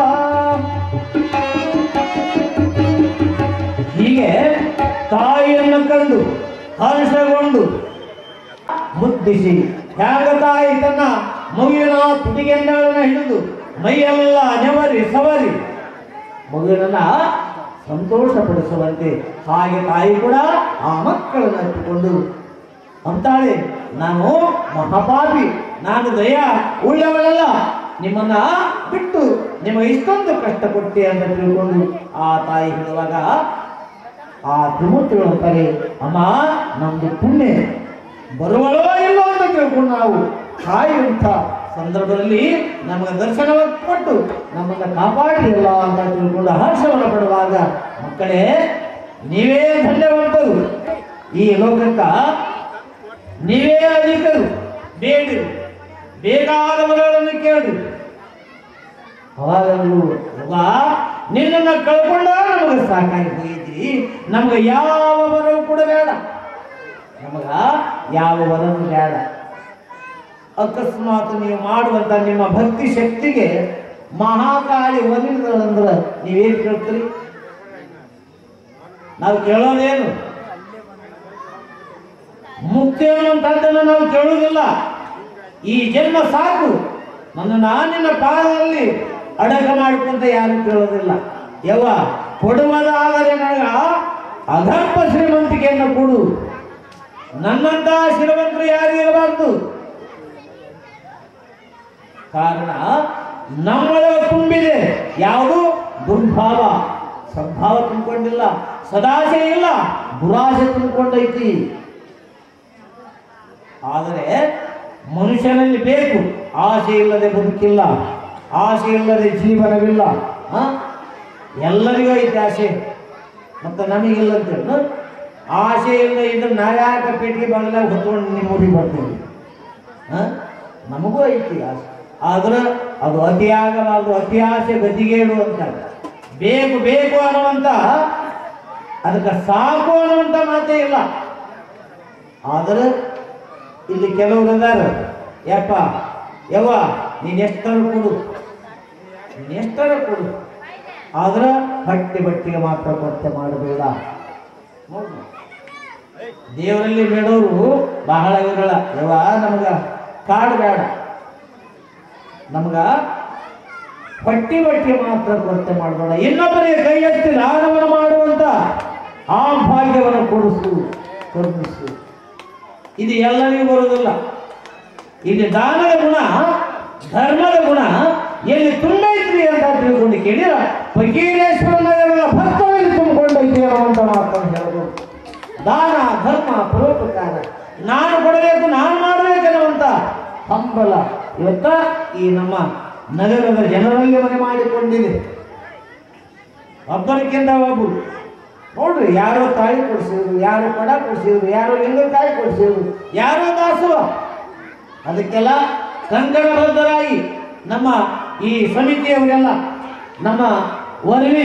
ಹೀಗೆ ತಾಯಿಯನ್ನು ಕಂಡು ಹರ್ಷಗೊಂಡು ಮುದ್ದಿಸಿ ಹ್ಯಾಂಗ ತಾಯಿ ತನ್ನ ಮಗುವಿನ ತುಟಿಗೆಂಡಗಳನ್ನು ಹಿಡಿದು ಮೈಯೆಲ್ಲ ನೆವರಿ ಸವರಿ ಮಗುವಿನನ್ನ ಸಂತೋಷಪಡಿಸುವಂತೆ ಹಾಗೆ ತಾಯಿ ಕೂಡ ಆ ಮಕ್ಕಳನ್ನು ಹಚ್ಚಿಕೊಂಡು ಅಂತಾಳೆ ನಾನು ಮಹಾಪಾಪಿ ನಾನು ದಯ ಉಳ್ಳವಳಲ್ಲ ನಿಮ್ಮನ್ನ ಬಿಟ್ಟು ನಿಮಗೆ ಇಷ್ಟೊಂದು ಕಷ್ಟ ಕೊಟ್ಟೆ ಅಂತ ತಿಳ್ಕೊಂಡು ಆ ತಾಯಿ ಹೇಳುವಾಗ ಆ ತ್ರಿಮೂರ್ತಿಗಳು ಅಂತಾರೆ ಅಮ್ಮ ನಮ್ದು ಪುಣ್ಯ ಬರುವಳೋ ಇಲ್ಲೋ ಅಂತ ತಿಳ್ಕೊಂಡು ನಾವು ಕಾಯುವಂಥ ಸಂದರ್ಭದಲ್ಲಿ ನಮಗೆ ದರ್ಶನವನ್ನು ಕೊಟ್ಟು ನಮ್ಮನ್ನ ಕಾಪಾಡಿಲ್ಲ ಅಂತ ತಿಳ್ಕೊಂಡು ಹರ್ಷವನ್ನು ಪಡುವಾಗ ಮಕ್ಕಳೇ ನೀವೇ ಧನ್ಯವಂತರು ಈ ಲೋಕಕ್ಕ ನೀವೇ ಅಧಿಕರು ಬೇಡಿರು ಬೇಕಾದವರನ್ನು ಕೇಳು ಅವಾಗಲೂ ಅವ್ವ, ನಿನ್ನನ್ನು ಕಳ್ಕೊಂಡ ನಮಗೆ ಸಾಕಾಗಿ ಹೋಗಿದ್ರಿ ನಮಗೆ ಯಾವ ವರವು ಕೂಡ ಬೇಡ ನಮಗ ಯಾವ ವರನು ಬೇಡ ಅಕಸ್ಮಾತ್ ನೀವು ಮಾಡುವಂತ ನಿಮ್ಮ ಭಕ್ತಿ ಶಕ್ತಿಗೆ ಮಹಾಕಾಳಿ ಒಲಿದಂದ್ರೆ ನೀವೇನು ಕೇಳ್ತೀರಿ ನಾವು ಕೇಳೋದೇನು ಮುಕ್ತಿ ಅನ್ನುವಂಥದ್ದನ್ನು ನಾವು ಕೇಳುವುದಿಲ್ಲ ಈ ಜನ್ಮ ಸಾಕು ನನ್ನ ನಾನಿನ ಪಾದದಲ್ಲಿ ಅಡಗ ಮಾಡಿಕೊಂತ ಯಾರು ಕೇಳೋದಿಲ್ಲ ಯವ್ವ ಕೊಡುವುದಾದರೆ ನನಗ ಅಧರ್ಮ ಶ್ರೀಮಂತಿಕೆಯನ್ನು ಕೊಡು ನನ್ನಂತ ಶ್ರೀಮಂತರು ಯಾರು ಇರಬಾರ್ದು ಕಾರಣ ನಮ್ಮೊಳಗೆ ತುಂಬಿದೆ ಯಾವುದು ದುರ್ಭಾವ ಸದ್ಭಾವ ತುಂಬಿಕೊಂಡಿಲ್ಲ ಸದಾಶೆ ಇಲ್ಲ ದುರಾಶೆ ತುಂಬಿಕೊಂಡೈತಿ ಆದರೆ ಮನುಷ್ಯನಲ್ಲಿ ಬೇಕು ಆಸೆ ಇಲ್ಲದೆ ಬದುಕಿಲ್ಲ ಆಸೆ ಇಲ್ಲದೆ ಜೀವನವಿಲ್ಲ ಆ? ಎಲ್ಲರಿಗೂ ಐತೆ ಆಸೆ ಮತ್ತು ನಮಗಿಲ್ಲ ಅಂತೇಳಿ ನ? ಆಸೆ ಇಲ್ಲ ಇದ್ರೆ ನಾವ್ಯಾಕ ಪೇಟಿಗೆ ಬಾಗಿಲಾಗ ಹೊತ್ಕೊಂಡು ನಿಮ್ಮ ಊರಿಗೆ ಬರ್ತೀವಿ ಆ? ನಮಗೂ ಐತಿ ಆಸೆ ಆದ್ರೆ ಅದು ಅತಿಯಾಗಬಾರ್ದು ಅತಿ ಆಸೆ ಗತಿಗೇಡು ಅಂತ ಬೇಕು ಬೇಕು ಅನ್ನುವಂತ ಅದಕ್ಕೆ ಸಾಕು ಅನ್ನುವಂತ ಮಾತೇ ಇಲ್ಲ ಆದ್ರೆ ಇಲ್ಲಿ ಕೆಲವರು ಅದಾರ ಯಪ್ಪ ಯವ್ವ ನೀನ್ ಎಷ್ಟರ ಕೊಡು ನೀನ್ ಎಷ್ಟರ ಕೊಡು ಆದ್ರ ಬಟ್ಟೆ ಬಟ್ಟೆಗೆ ಮಾತ್ರ ಕೊರತೆ ಮಾಡಬೇಡ ನೋಡು. ದೇವರಲ್ಲಿ ಬೇಡವರು ಬಹಳ ವಿರಳ ಯವ್ವ ನಮಗ ಕಾಡು ಬೇಡ ನಮಗ ಬಟ್ಟಿ ಬಟ್ಟೆ ಮಾತ್ರ ಕೊರತೆ ಮಾಡಬೇಡ ಇನ್ನೊಬ್ಬರಿಗೆ ಕೈ ಎತ್ತಿ ದಾನವನ್ನು ಮಾಡುವಂತ ಆ ಭಾಗ್ಯವನ್ನು ಕೊಡಿಸು ಕರುಣಿಸು ಇದು ಎಲ್ಲರಿಗೂ ಬರುವುದಿಲ್ಲ ಇಲ್ಲಿ ದಾನದ ಗುಣ ಧರ್ಮದ ಗುಣ ಎಲ್ಲಿ ತುಂಬೈತ್ರಿ ಅಂತ ತಿಳ್ಕೊಂಡು ಕೇಳಿರ ಫಕೀರೇಶ್ವರ ನಗರದ ಭಕ್ತರಲ್ಲಿ ತುಂಬಿಕೊಂಡೈತಿ ಅನ್ನುವಂತ ಮಾತನ್ನು ಹೇಳಬಹುದು ದಾನ ಧರ್ಮ ಪರೋಪಕಾರ ನಾನು ಕೊಡಬೇಕು ನಾನು ಮಾಡಬೇಕು ಅನ್ನುವಂತ ಹಂಬಲ ಇವತ್ತ ಈ ನಮ್ಮ ನಗರದ ಜನರಲ್ಲಿ ಮನೆ ಮಾಡಿಕೊಂಡಿದೆ ಒಬ್ಬರಿಗಿಂತ ಒಬ್ಬರು ನೋಡ್ರಿ ಯಾರೋ ತಾಳಿ ಕೊಡಿಸಿದ್ರು ಯಾರೋ ಕೊಡ ಕೊಡಿಸಿದ್ರು ಯಾರೋ ಲಿಂಗಕಾಯಿ ಕೊಡಿಸಿದ್ರು ಯಾರೋ ದಾಸವ ಅದಕ್ಕೆಲ್ಲ ಕಂಕಣಬದ್ಧರಾಗಿ ನಮ್ಮ ಈ ಸಮಿತಿಯವರೆಲ್ಲ ನಮ್ಮ ವರವಿ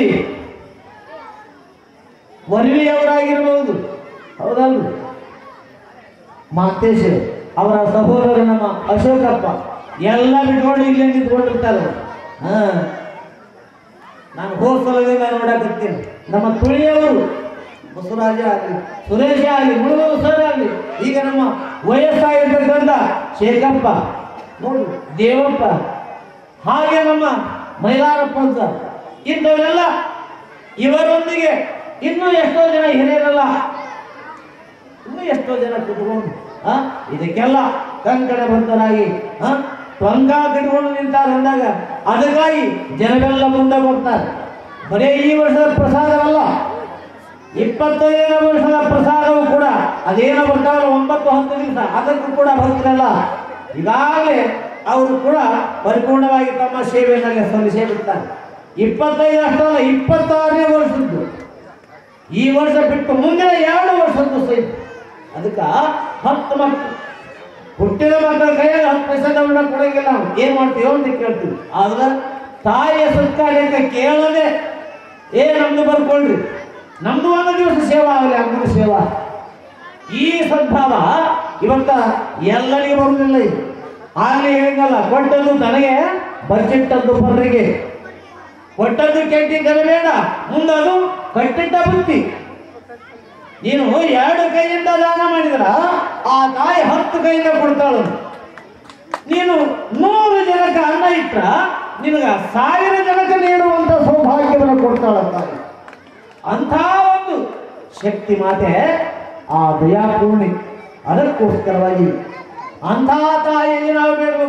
ವರವಿಯವರಾಗಿರ್ಬೋದು ಹೌದಲ್ರಿ ಮಾತೇಶ್ ಅವರ ಸಹೋದರ ನಮ್ಮ ಅಶೋಕಪ್ಪ ಎಲ್ಲ ಬಿಟ್ಕೊಂಡು ಇಲ್ಲೇ ನಿಂತ್ಕೊಂಡಿರ್ತಾರೆ ಹಾ ನಾನು ಹೋದ ಸಲದಿಂದ ನೋಡಕತ್ತೀನಿ ನಮ್ಮ ತುಳಿಯವರು ಬಸವರಾಜ ಆಗಲಿ ಸುರೇಶ ಆಗಲಿ ಮುಳುಗು ಸರ್ ಆಗಲಿ ಈಗ ನಮ್ಮ ವಯಸ್ಸಾಗಿರ್ತಕ್ಕಂಥ ಶೇಖಪ್ಪ ನೋಡು ದೇವಪ್ಪ ಹಾಗೆ ನಮ್ಮ ಮೈಲಾರಪ್ಪ ಅಂತ ಇಂಥವರೆಲ್ಲ ಇವರೊಂದಿಗೆ ಇನ್ನೂ ಎಷ್ಟೋ ಜನ ಹಿರಿಯರಲ್ಲ ಇನ್ನೂ ಎಷ್ಟೋ ಜನ ಕುತ್ಕೊಂಡು ಆ ಇದಕ್ಕೆಲ್ಲ ಕಂಕಣ ಬದ್ಧರಾಗಿ ಆ ಟೊಂಕ ಕಟ್ಕೊಂಡು ನಿಂತಾರೆ ಅಂದಾಗ ಅದಕ್ಕಾಗಿ ಜನರೆಲ್ಲ ಮುಂದೆ ಬರ್ತಾರೆ ಬರೀ ಈ ವರ್ಷದ ಪ್ರಸಾದವಲ್ಲ ಇಪ್ಪತ್ತೈದನೇ ವರ್ಷದ ಪ್ರಸಾದವು ಕೂಡ ಅದೇನೋ ಬರ್ತಾವಲ್ಲ ಒಂಬತ್ತು ಹತ್ತು ದಿವಸ ಅದಕ್ಕೂ ಕೂಡ ಭಕ್ತರಲ್ಲ ಈಗಾಗಲೇ ಅವರು ಕೂಡ ಪರಿಪೂರ್ಣವಾಗಿ ತಮ್ಮ ಸೇವೆಯಲ್ಲಿ ಸಲ್ಲಿಸೇ ಬಿಡ್ತಾರೆ ಇಪ್ಪತ್ತೈದು ಅಷ್ಟಲ್ಲ ಇಪ್ಪತ್ತಾರನೇ ವರ್ಷದ್ದು ಈ ವರ್ಷ ಬಿಟ್ಟು ಮುಂದಿನ ಎರಡು ವರ್ಷದ್ದು ಸಹಿತ ಅದಕ್ಕೆ ಹತ್ತು ಮಕ್ಕಳು ಹುಟ್ಟಿದ ಮಕ್ಕಳ ಕೈಯಲ್ಲಿ ಹತ್ತು ಪೈಸೆ ದಂಡ ಕೊಡಂಗಿಲ್ಲ ನಾವು ಏನ್ ಮಾಡ್ತೀವೋ ಅಂತ ಕೇಳ್ತೀವಿ ಆದ್ರೆ ತಾಯಿಯ ಸತ್ಕಾರ್ಯಕ್ಕೆ ಕೇಳದೆ ಏ ನಮ್ದು ಬರ್ಕೊಳ್ರಿ ನಮ್ದು ಒಂದು ದಿವಸ ಸೇವಾ ಆಗಲಿ ಅಮ್ಮನ ಸೇವಾ ಈ ಸದ್ಭಾವ ಇವತ್ತ ಎಲ್ಲರಿಗೂ ಬರುವುದಿಲ್ಲ ಇದು ಆಗ್ಲೇ ಹೇಳಿದಲ್ಲ ಕೊಟ್ಟದ್ದು ತನಗೆ ಬಚ್ಚಿಟ್ಟದ್ದು ಪರ್ರಿಗೆ ಕೊಟ್ಟದ್ದು ಕೆಟ್ಟಿ ಕರಬೇಡ ಮುಂದದು ಕಟ್ಟಿಟ್ಟ ಬುತ್ತಿ ನೀನು ಎರಡು ಕೈಯಿಂದ ದಾನ ಮಾಡಿದ್ರ ಆ ತಾಯಿ ಹತ್ತು ಕೈಯಿಂದ ಕೊಡ್ತಾಳು ನೀನು ನೂರು ಜನಕ್ಕೆ ಅನ್ನ ಇಟ್ರ ನಿನಗ ಸಾವಿರ ಜನಕ್ಕೆ ನೀಡುವಂತ ಸೌಭಾಗ್ಯವನ್ನು ಕೊಡ್ತಾಳ ತಾಯಿ ಅಂಥ ಒಂದು ಶಕ್ತಿ ಮಾತೆ ಆ ದಯಾಪೂರ್ಣಿ ಅದಕ್ಕೋಸ್ಕರವಾಗಿ ಅಂಥ ತಾಯಿಯಲ್ಲಿ ನಾವು ಬೇಡಬೇಕು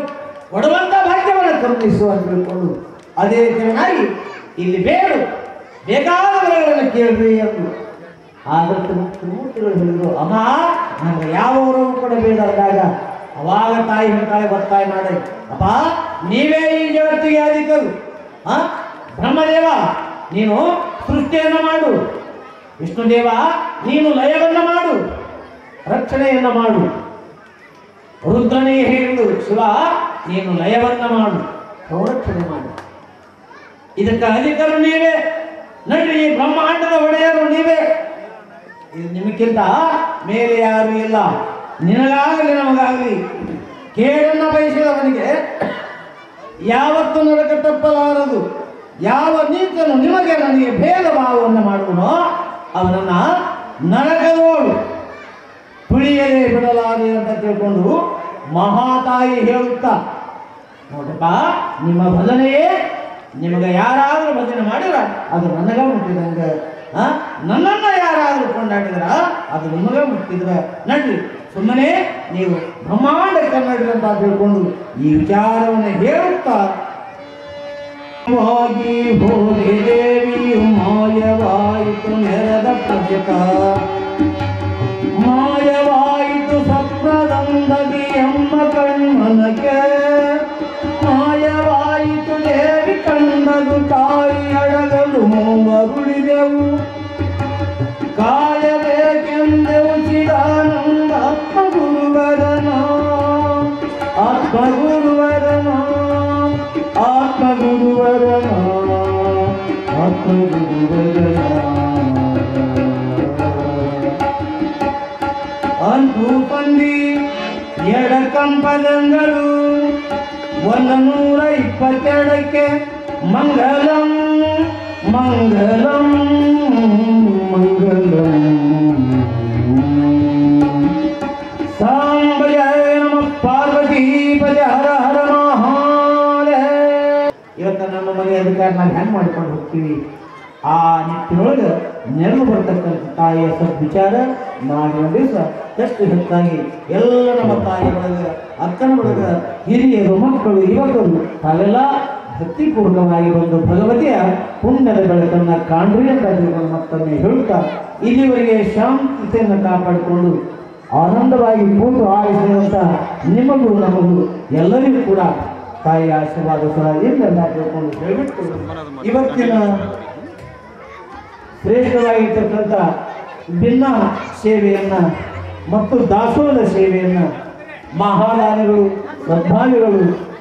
ಕೊಡುವಂತ ಭಾಗ್ಯವನ್ನು ಕರುಣಿಸುವ ಅಂತ ತಿಳ್ಕೊಂಡು ಅದೇ ರೀತಿಯಾಗಿ ಇಲ್ಲಿ ಬೇಡು ಬೇಕಾದ ವರಗಳನ್ನು ಕೇಳ್ರಿ ಎಂದು ಆದ್ರೆ ತ್ರಿಮೂರ್ತಿಗಳು ಹೇಳಿದ್ರು ಅಮ್ಮ ನನಗೆ ಯಾವ ವರವು ಕೂಡ ಬೇಡ ಅಂದಾಗ ಅವಾಗ ತಾಯಿ ಹೇಳ್ತಾಳೆ ಒತ್ತಾಯ ಮಾಡಿ ಅಪ್ಪ ನೀವೇ ಈ ಜಗತ್ತಿಗೆ ಅಧಿಕರು ಆ ಬ್ರಹ್ಮದೇವ ನೀನು ಸೃಷ್ಟಿಯನ್ನು ಮಾಡು ವಿಷ್ಣುದೇವ ನೀನು ಲಯವನ್ನು ಮಾಡು ರಕ್ಷಣೆಯನ್ನು ಮಾಡು ರುದ್ರನೇ ಹೇಳಿದ್ದು ಶಿವ ನೀನು ಲಯವನ್ನ ಮಾಡು ಸಂರಕ್ಷಣೆ ಮಾಡು ಇದಕ್ಕೆ ಅಧಿಕರು ನೀವೇ ನಡ್ರಿ ಈ ಬ್ರಹ್ಮಾಂಡದ ಒಡೆಯರು ನೀವೇ ಇದು ನಿಮಗಿಂತ ಮೇಲೆ ಯಾರು ಇಲ್ಲ ನಿನಗಾಗಲಿ ನಮಗಾಗಲಿ ಕೇಳನ್ನ ಬಯಸಿದವನಿಗೆ ಯಾವತ್ತು ನರಕ ತಪ್ಪಲಾರದು ಯಾವ ನೀತನು ನಿಮಗೆ ನನಗೆ ಭೇದ ಭಾವವನ್ನು ಮಾಡುವನೋ ಅವನನ್ನ ನರಕದೋಳು ತುಳಿಯಲೇ ಬಿಡಲಾರೆ ಅಂತ ತಿಳ್ಕೊಂಡು ಮಹಾತಾಯಿ ಹೇಳುತ್ತಾ ನೋಡಪ್ಪ ನಿಮ್ಮ ಭಜನೆಯೇ ನಿಮಗೆ ಯಾರಾದರೂ ಭಜನೆ ಮಾಡಿದ್ರ ಅದು ನನಗ ಮುಟ್ಟಿದಂಗ ಆ? ನನ್ನನ್ನ ಯಾರಾದರೂ ಕೊಂಡಾಡಿದ್ರ ಅದು ನಿಮಗ ಮುಟ್ಟಿದ್ರ ನಡ್ರಿ ಸುಮ್ಮನೆ ನೀವು ಬ್ರಹ್ಮಾಂಡ ಕನ್ನಡಿ ಅಂತ ತಿಳ್ಕೊಂಡು ಈ ವಿಚಾರವನ್ನು ಹೇಳುತ್ತಾ ವಾಗಿ ಭೋಗಿ ದೇವಿಯು ಮಾಯವಾಯಿತು ನೆರೆದ ಪ್ರಜಕ ಮಾಯವಾಯಿತು ಸಪ್ರದಂದದಿ ಎಮ್ಮ ಕಣ್ಮನಕ್ಕೆ ಮಾಯವಾಯಿತು ದೇವಿ ಕಂಡದು ತಾಯಿ ಅಡಗಲು ಮರುಳಿದೆವು ಕಾಯಬೇಕೆಂದೆವು ಚಿದಾನಂದ ಆತ್ಮಗುರುವರನ ಆತ್ಮಗುರುವರನ ಆತ್ಮಗುರುವರನ ಆತ್ಮಗುರುವರನ ಅಂಟು ಪಂದಿ ಎಡಕಂಪದಂಗಳು ಒಂದು ನೂರ ಇಪ್ಪತ್ತೆರಡಕ್ಕೆ ಮಂಗಲಂ ಮಂಗಲಂ ಮಂಗಲಂ ಸಾಂಬಯ ನಮ ಪಾರ್ವತೀಪತಿ ಹರ ಹರ ಮಹಾದೇವ ಇವತ್ತು ನಮ್ಮ ಮನೆ ಅಧಿಕಾರ ನಾವು ಹೆಂಗೆ ಮಾಡ್ಕೊಂಡು ಹೋಗ್ತೀವಿ ಆ ನಿಟ್ಟಿನೊಳಗೆ ನೆರಳು ಬರ್ತಕ್ಕಂಥ ತಾಯಿಯ ಸದ್ವಿಚಾರ ಮಾಡಿದ ದಿವಸ ಎಷ್ಟು ಹೆಚ್ಚಾಗಿ ಎಲ್ಲ ನಮ್ಮ ತಾಯಿ ಒಳಗೆ ಅಕ್ಕನ ಒಳಗೆ ಹಿರಿಯರು ಮಕ್ಕಳು ಯುವಕರು ತಾವೆಲ್ಲ ಭಕ್ತಿಪೂರ್ವಕವಾಗಿ ಬಂದು ಭಗವತಿಯ ಪುಣ್ಯದ ಬೆಳಕನ್ನ ಕಾಣ್ರಿ ಅಂತ ತಿಳ್ಕೊಂಡು ಮತ್ತೊಮ್ಮೆ ಹೇಳುತ್ತಾ ಇಲ್ಲಿವರೆಗೆ ಶಾಂತಿಯನ್ನು ಕಾಪಾಡಿಕೊಂಡು ಆನಂದವಾಗಿ ಕೂತು ಆರಿಸಿದಂಥ ನಿಮಗೂ ನಮಗೂ ಎಲ್ಲರಿಗೂ ಕೂಡ ತಾಯಿಯ ಆಶೀರ್ವಾದ ಸಹ ಎಲ್ಲ ತಿಳ್ಕೊಂಡು ಹೇಳ್ಬಿಟ್ಟು ಇವತ್ತಿನ ಶ್ರೇಷ್ಠವಾಗಿರ್ತಕ್ಕಂಥ ಭಿನ್ನ ಸೇವೆಯನ್ನ ಮತ್ತು ದಾಸೋಹದ ಸೇವೆಯನ್ನ ಮಹಾದಾನಿಗಳು ಶ್ರದ್ಧಾಳುಗಳು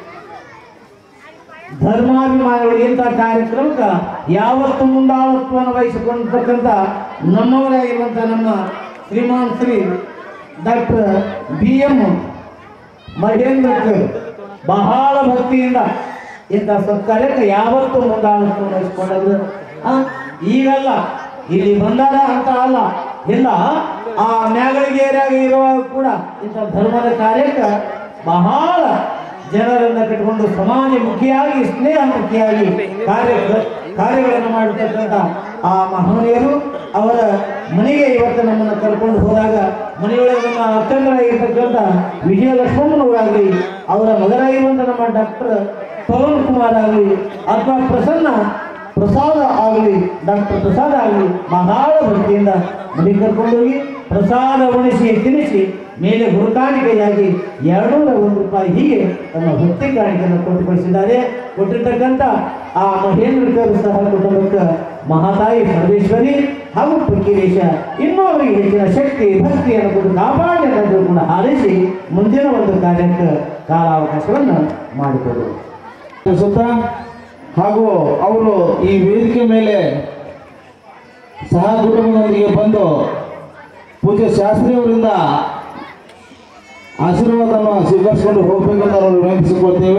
ಧರ್ಮಾಭಿಮಾನಿಗಳು ಇಂಥ ಕಾರ್ಯಕ್ರಮಕ್ಕೆ ಯಾವತ್ತು ಮುಂದಾಳತ್ವವನ್ನು ವಹಿಸಿಕೊಂಡಿರ್ತಕ್ಕಂಥ ನಮ್ಮವರಾಗಿರುವಂಥ ನಮ್ಮ Shriman Shri doctor B M Mahendra ಬಹಳ ಭಕ್ತಿಯಿಂದ ಇಂಥ ಸತ್ಕಾರ್ಯಕ್ಕೆ ಯಾವತ್ತೂ ಮುಂದಾಳತ್ವ ವಹಿಸಿಕೊಂಡದ್ದು ಆ, ಈಗಲ್ಲ ಇಲ್ಲಿ ಬಂದಾರ ಅಂತ ಅಲ್ಲ ಇಲ್ಲ ಆ ಮ್ಯಾಗಳಿಗೆ ಏರಿಯಾಗ ಇರುವಾಗ ಕೂಡ ಇಂಥ ಧರ್ಮದ ಕಾರ್ಯಕ್ಕೆ ಬಹಳ ಜನರನ್ನ ಕಟ್ಟಿಕೊಂಡು ಸಮಾಜಮುಖಿಯಾಗಿ ಸ್ನೇಹಮುಖಿಯಾಗಿ ಕಾರ್ಯ ಕಾರ್ಯಗಳನ್ನು ಮಾಡತಕ್ಕಂಥ ಆ ಮಹನೀಯರು ಅವರ ಮನೆಗೆ ಇವತ್ತು ನಮ್ಮನ್ನು ಕರ್ಕೊಂಡು ಹೋದಾಗ ಮನೆಯೊಳಗೆ ನಮ್ಮ ಅತ್ಯಂತರಾಗಿರ್ತಕ್ಕಂಥ ವಿಜಯಲಕ್ಷ್ಮಮ್ಮನವರಾಗಲಿ ಅವರ ಮಗನಾಗಿರುವಂಥ ನಮ್ಮ ಡಾಕ್ಟರ್ ಪವನ್ ಕುಮಾರ್ ಆಗಲಿ ಅಥವಾ ಪ್ರಸನ್ನ ಪ್ರಸಾದ ಆಗಲಿ ಡಾಕ್ಟರ್ ಪ್ರಸಾದ ಆಗಲಿ ಬಹಳ ಭಕ್ತಿಯಿಂದ ಮನೆ ಕರ್ಕೊಂಡೋಗಿ ಪ್ರಸಾದ ಉಣಿಸಿ ತಿನ್ನಿಸಿ ಮೇಲೆ ಗುರುಕಾಣಿಕೆಯಾಗಿ ಎರಡೂರ ಒಂದು ರೂಪಾಯಿ ಹೀಗೆ ತಮ್ಮ ಭಕ್ತಿ ಕಾಣಿಕೆಯನ್ನು ಕೊಟ್ಟು ಕಳಿಸಿದ್ದಾರೆ ಕೊಟ್ಟಿರ್ತಕ್ಕಂಥ ಆ ಮಹೇಂದ್ರಕರ್ ಸಹ ಕುಟುಂಬಕ್ಕೆ ಮಹಾತಾಯಿ ಸರ್ವೇಶ್ವರಿ ಹಾಗೂ ಪ್ರಕೀರೇಶ ಇನ್ನೂ ಅವರಿಗೆ ಹೆಚ್ಚಿನ ಶಕ್ತಿ ಭಕ್ತಿಯನ್ನು ಕೊಟ್ಟು ಕಾಪಾಡಿ ಅಂತ ತಿಳ್ಕೊಂಡು ಹಾರೈಸಿ ಮುಂದಿನ ಒಂದು ಕಾರ್ಯಕ್ಕೆ ಕಾಲಾವಕಾಶವನ್ನು ಮಾಡಿಕೊಡು ಸುತ್ತ ಹಾಗೂ ಅವರು ಈ ವೇದಿಕೆ ಮೇಲೆ ಸಹ ಕುಟುಂಬದೊಂದಿಗೆ ಬಂದು ಪೂಜ್ಯ ಶಾಸ್ತ್ರಿಯವರಿಂದ ಆಶೀರ್ವಾದವನ್ನು ಸ್ವೀಕರಿಸಿಕೊಂಡು ಹೋಗಬೇಕೆಂದು ನಾವು ವಿನಂತಿಸಿಕೊಳ್ತೇವೆ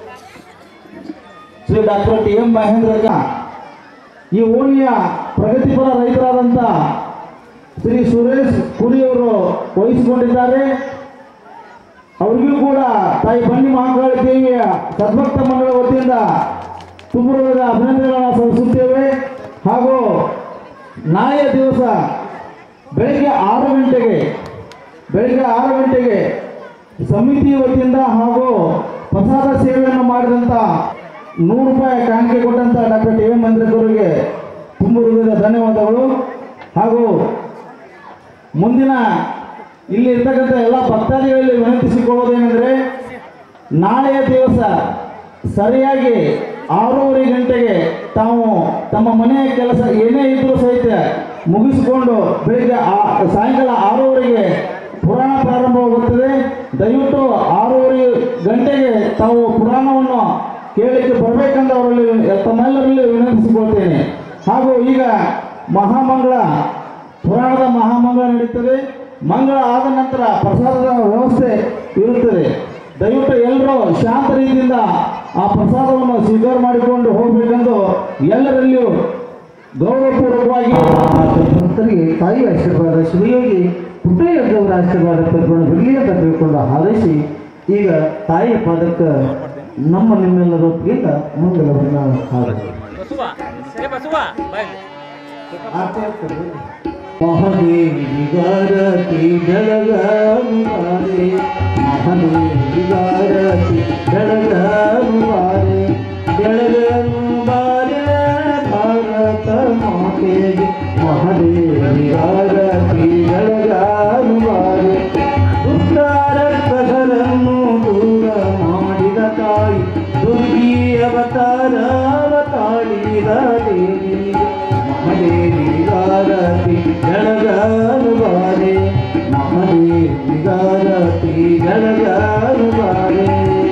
Shri doctor T M Mahendra ಈ ಓಣಿಯ ಪ್ರಗತಿಪರ ರೈತರಾದಂಥ ಶ್ರೀ ಸುರೇಶ್ ಕುರಿಯವರು ವಹಿಸಿಕೊಂಡಿದ್ದಾರೆ ಅವರಿಗೂ ಕೂಡ ತಾಯಿ ಬನ್ನಿ ಮಹಾಕಾಳಿ ದೇವಿಯ ಸದ್ಭಕ್ತ ಮಂಡಳ ವತಿಯಿಂದ ತುಂಬುರದ ಅಭಿನಂದನೆಗಳನ್ನು ಸಲ್ಲಿಸುತ್ತೇವೆ ಹಾಗೂ ನಾಳೆಯ ದಿವಸ ಬೆಳಗ್ಗೆ ಆರು ಗಂಟೆಗೆ ಬೆಳಗ್ಗೆ ಆರು ಗಂಟೆಗೆ ಸಮಿತಿ ವತಿಯಿಂದ ಹಾಗೂ ಪ್ರಸಾದ ಸೇವೆಯನ್ನು ಮಾಡಿದಂಥ ನೂರು ರೂಪಾಯಿ ಕಾಣಿಕೆ ಕೊಟ್ಟಂತ ಡಾಕ್ಟರ್ ಟಿ ಎಂ ಅವರಿಗೆ ತುಂಬ ಹೃದಯದ ಧನ್ಯವಾದಗಳು ಹಾಗೂ ಮುಂದಿನ ಇಲ್ಲಿ ಇರ್ತಕ್ಕಂಥ ಎಲ್ಲ ಭಕ್ತಾದಿಗಳಲ್ಲಿ ವಿನಂತಿಸಿಕೊಳ್ಳೋದೇನೆಂದರೆ ನಾಳೆಯ ದಿವಸ ಸರಿಯಾಗಿ ಆರೂವರೆ ಗಂಟೆಗೆ ತಾವು ತಮ್ಮ ಮನೆಯ ಕೆಲಸ ಏನೇ ಇದ್ರೂ ಸಹಿತ ಮುಗಿಸಿಕೊಂಡು ಬೆಳಿಗ್ಗೆ ಆ- ಸಾಯಂಕಾಲ ಆರೂವರೆಗೆ ಪುರಾಣ ಪ್ರಾರಂಭವಾಗುತ್ತದೆ ದಯವಿಟ್ಟು ಆರೂವರೆ ಗಂಟೆಗೆ ತಾವು ಪುರಾಣವನ್ನು ಕೇಳಲಿಕ್ಕೆ ಬರಬೇಕೆಂದು ಅವರಲ್ಲಿ ತಮ್ಮೆಲ್ಲರಲ್ಲಿ ವಿನಂತಿಸಿಕೊಳ್ತೇನೆ ಹಾಗೂ ಈಗ ಮಹಾಮಂಗಳ ಪುರಾಣದ ಮಹಾಮಂಗಳ ನಡೀತದೆ ಮಂಗಳ ಆದ ನಂತರ ಪ್ರಸಾದದ ವ್ಯವಸ್ಥೆ ಇರುತ್ತದೆ ದಯವಿಟ್ಟು ಎಲ್ಲರೂ ಶಾಂತ ರೀತಿಯಿಂದ ಆ ಪ್ರಸಾದವನ್ನು ಸ್ವೀಕಾರ ಮಾಡಿಕೊಂಡು ಹೋಗಬೇಕೆಂದು ಎಲ್ಲರಲ್ಲಿಯೂ ಗೌರವಪೂರ್ವಕವಾಗಿ ಭಕ್ತರಿಗೆ ತಾಯಿ ಆಶೀರ್ವಾದ ಶಿವಯೋಗಿ ಪುಟ್ಟಯ್ಯದ್ದವರ ಆಶೀರ್ವಾದ ಪಡ್ಕೊಂಡು ಬರಲಿ ಅಂತ ತಿಳ್ಕೊಂಡು ಹಾರೈಸಿ ಈಗ ತಾಯಿಯ ಪಾದಕ್ಕೆ ನಮ್ಮ ನಿಮ್ಮೆಲ್ಲರ ಒಪ್ಪಿಗೆಯಿಂದ ಮಂಗಲವನ್ನ ಹಾರೈಸಿ ಮಹದೇವಿಗಾರತಿ ಜಳಗಾನುವಾರೆ ಮಹದೇವಿಗಾರತಿ ಜಳಗಾನುವಾರೆ ಬೆಳಗನು ಬಾರೆ ಭಾರತ ಮಾತೆಗೆ ಮಹದೇವಿಗಾರತಿ ಜಳಗಾನುವಾರೆ ದುಷ್ಟಾರಕ್ಕಸರನ್ನು ದೂರ ಮಾಡಿದ ತಾಯಿ ದುರ್ಗಿ ಅವತಾರ ಅವತಾಳಿದ ದೇವಿ ಮಹದೇವಿಗಾರತಿ ಜಳಗಾನುವಾರೆ ಮಹದೇವಿಗಾರತಿ ಜಳಗಾನುವಾರೆ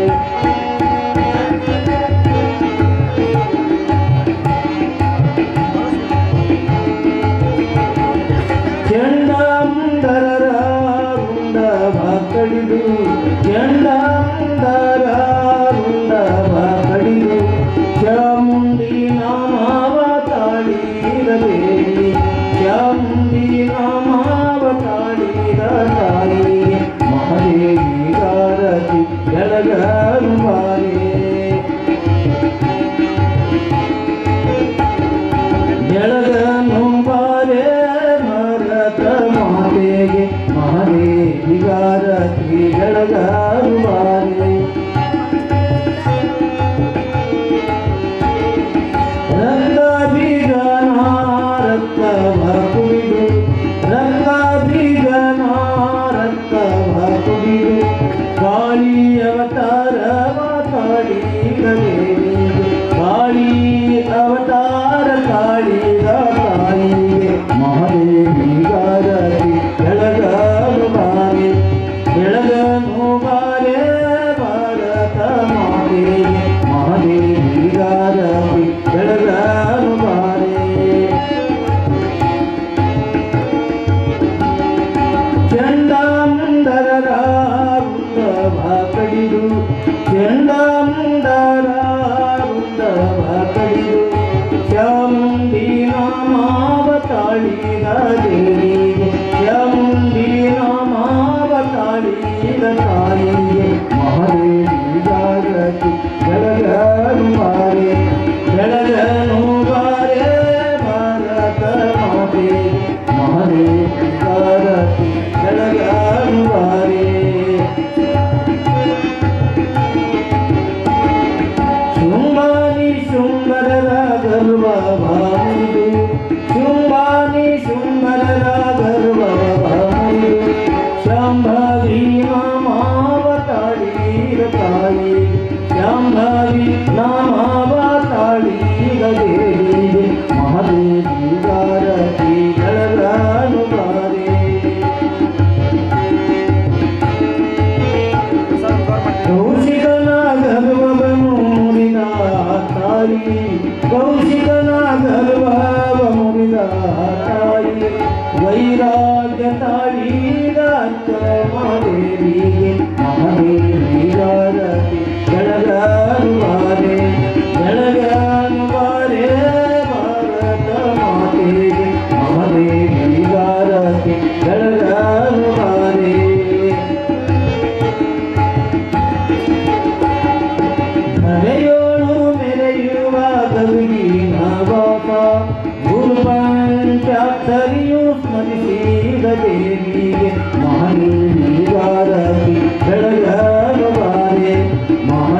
ಚಂಡಾಂದರ ರುಂಡವ ಕಡಿದು ಚಂಡಾಂದರ ರುಂಡವ ಕಡಿದು ಚಾಮುಂಡಿ ನಾಮಾವ ತಾಳಿದ ದೇವಿ ಚಾಮುಂಡಿ ನಾಮಾವ ತಾಳಿದ ತಾಯಿ ಮಹದೇವಿ ಗಾರತಿ ಬೆಳಗಾನುವಾರೆ ಬೆಳಗನು ಬಾರೆ ಭರತ ಮಾತೆಗೆ ಮಹದೇವಿಗಾರತಿ ಬೆಳಗನು ಬಾರೆ ರಂಗ ಬೀಗನ ರಕ್ತವ ಕುಡಿದು ರಂಗ ಬೀಗನ ರಕ್ತವ ಕುಡಿದು ಕಾಳಿ ಅವತಾರವ ಕಾಳಿದ ದೇವಿ ಕಾಳಿ ಅವತಾರ ಕಾಳಿದ ತಾಯಿಗೆ ಮಹದೇವಿಗಾರತಿ ಬೆಳಗನು ಬಾರೆ ಬೆಳಗನು ಬಾರೆ ಭಾರತ ಮಾತೆಗೆ ಮಹದೇವಿಗಾರತಿ ಬೆಳಗನು ಬಾರೆ ಚಂಡಾಂದರ ರುಂಡವ ಕಡಿದು ಚಂಡಾಂದರ ರುಂಡವ ಕಡಿದು ಚಾಮುಂಡಿ ನಾಮಾವ ತಾಳಿದ ದೇವಿಗೆ ಚಾಮುಂಡಿ ನಾಮಾವ ತಾಳಿದ ತಾಯಿಗೆ ಮಹದೇವಿ ಜಾಗತಿ ಬೆಳಗನು ಬಾರೆ ಬೆಳಗನು ಬಾರೆ ಭಾರತ ಮಾತೆಗೆ ಮಹದೇವಿ ಜಾಗತಿ ಬೆಳಗನು ಬಾರೆ ಶುಂಭಾನಿ ಶುಂಭರರ ಗರ್ವ ಭಾವಿದು ಶುಂಭಾನಿ ಶುಂಭರರ ಗರ್ವ ಭಾವಿದು ಶಾಂಭವಿ ನಾಮಾವತಾಳೀರ ತಾಯಿ ಶಾಂಭವಿ ನಾಮಾವತಾಳೀರ ದೇವಿಗೆ ಮಹದೇವಿ ಗಾರತಿ ಬೆಳಗಾನು ಬಾರೆ ಕೌಶಿಕನ ಗರ್ವವನ್ನು ಮುರಿದ ತಾಯಿ ಕೌಶಿಕನ ಗರ್ವವ ಮುರಿದ ತಾಯಿ ವೈರಾಗ್ಯ ತಾಳಿದ ಮಹಾದೇವಿಗೆ ಮಹಾದೇವಿ ಗಾರತಿ ಬೆಳಗಾನುವಾರೆ ಬೆಳಗಾನುವಾರೆ ಭಾರತ ಮಾತೆಗೆ ಮಹಾದೇವಿ ಗಾರತಿ ಬೆಳಗಾನುವಾರೆ ಧರೆಯೋಳು ಮೆರೆಯುವ ಗವಿಗಿನ ಬಾಪ ಗುರು ಪಂಚಾಕ್ಷರಿಯು ಸ್ಮರಿಸಿದ ದೇವಿಗೆ ಮಹನೀಗಾರತಿ ಬೆಳಗನು ಬಾರೆ ಮಹ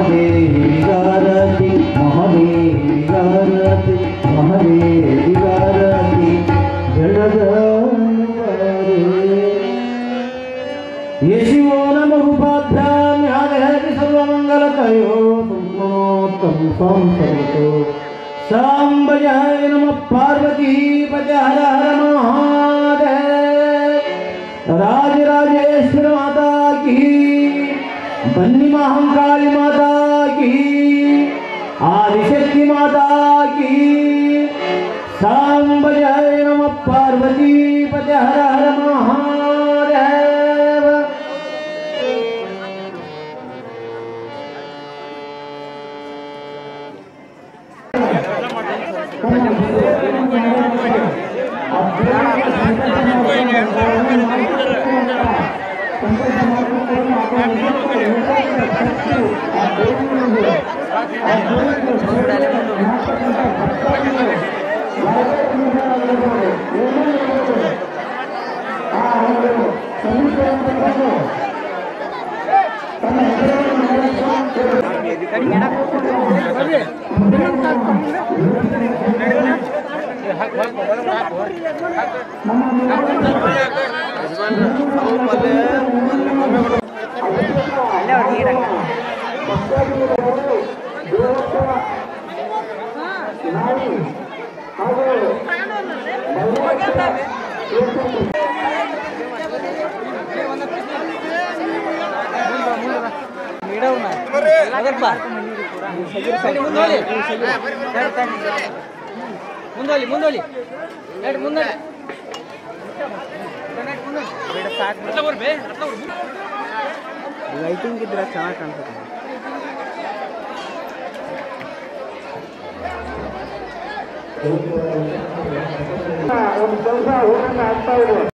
ಸಂಸರಿತು ಸಾಂಬಜಾಯ ನಮ ಪಾರ್ವತಿ ಪದ ಹರ ಹರ ಮಹಾದೇವ ರಾಜರಾಜೇಶ್ವರ ಮಾತಾ ಕಿ ಬನ್ನಿ ಮಹಂಕಾಳಿ ಮಾತಾ ಕಿ ಆದಿಶಕ್ತಿ ಮಾತಾ ಕಿ ಸಾಂಬಜಾಯ ನಮ ಪಾರ್ವತಿ ಪದ ಹರ ಹರ ಮಹಾದೇವ ಅಲ್ಲೇ ಅವ್ರು ನೀರಾಗ ಮುಂದೋಲಿ ಮುಂದೋಲಿ ನಡಿ ಮುಂದೋಲಿ ಲೈಟಿಂಗ್ ಇದ್ರೆ ಚೆನ್ನಾಗಿ ಕಾಣಿಸುತ್ತೆ ಒಂದು ಕೆಲಸ ಹೋಗಂಗ ಆಗ್ತಾ ಇದೆ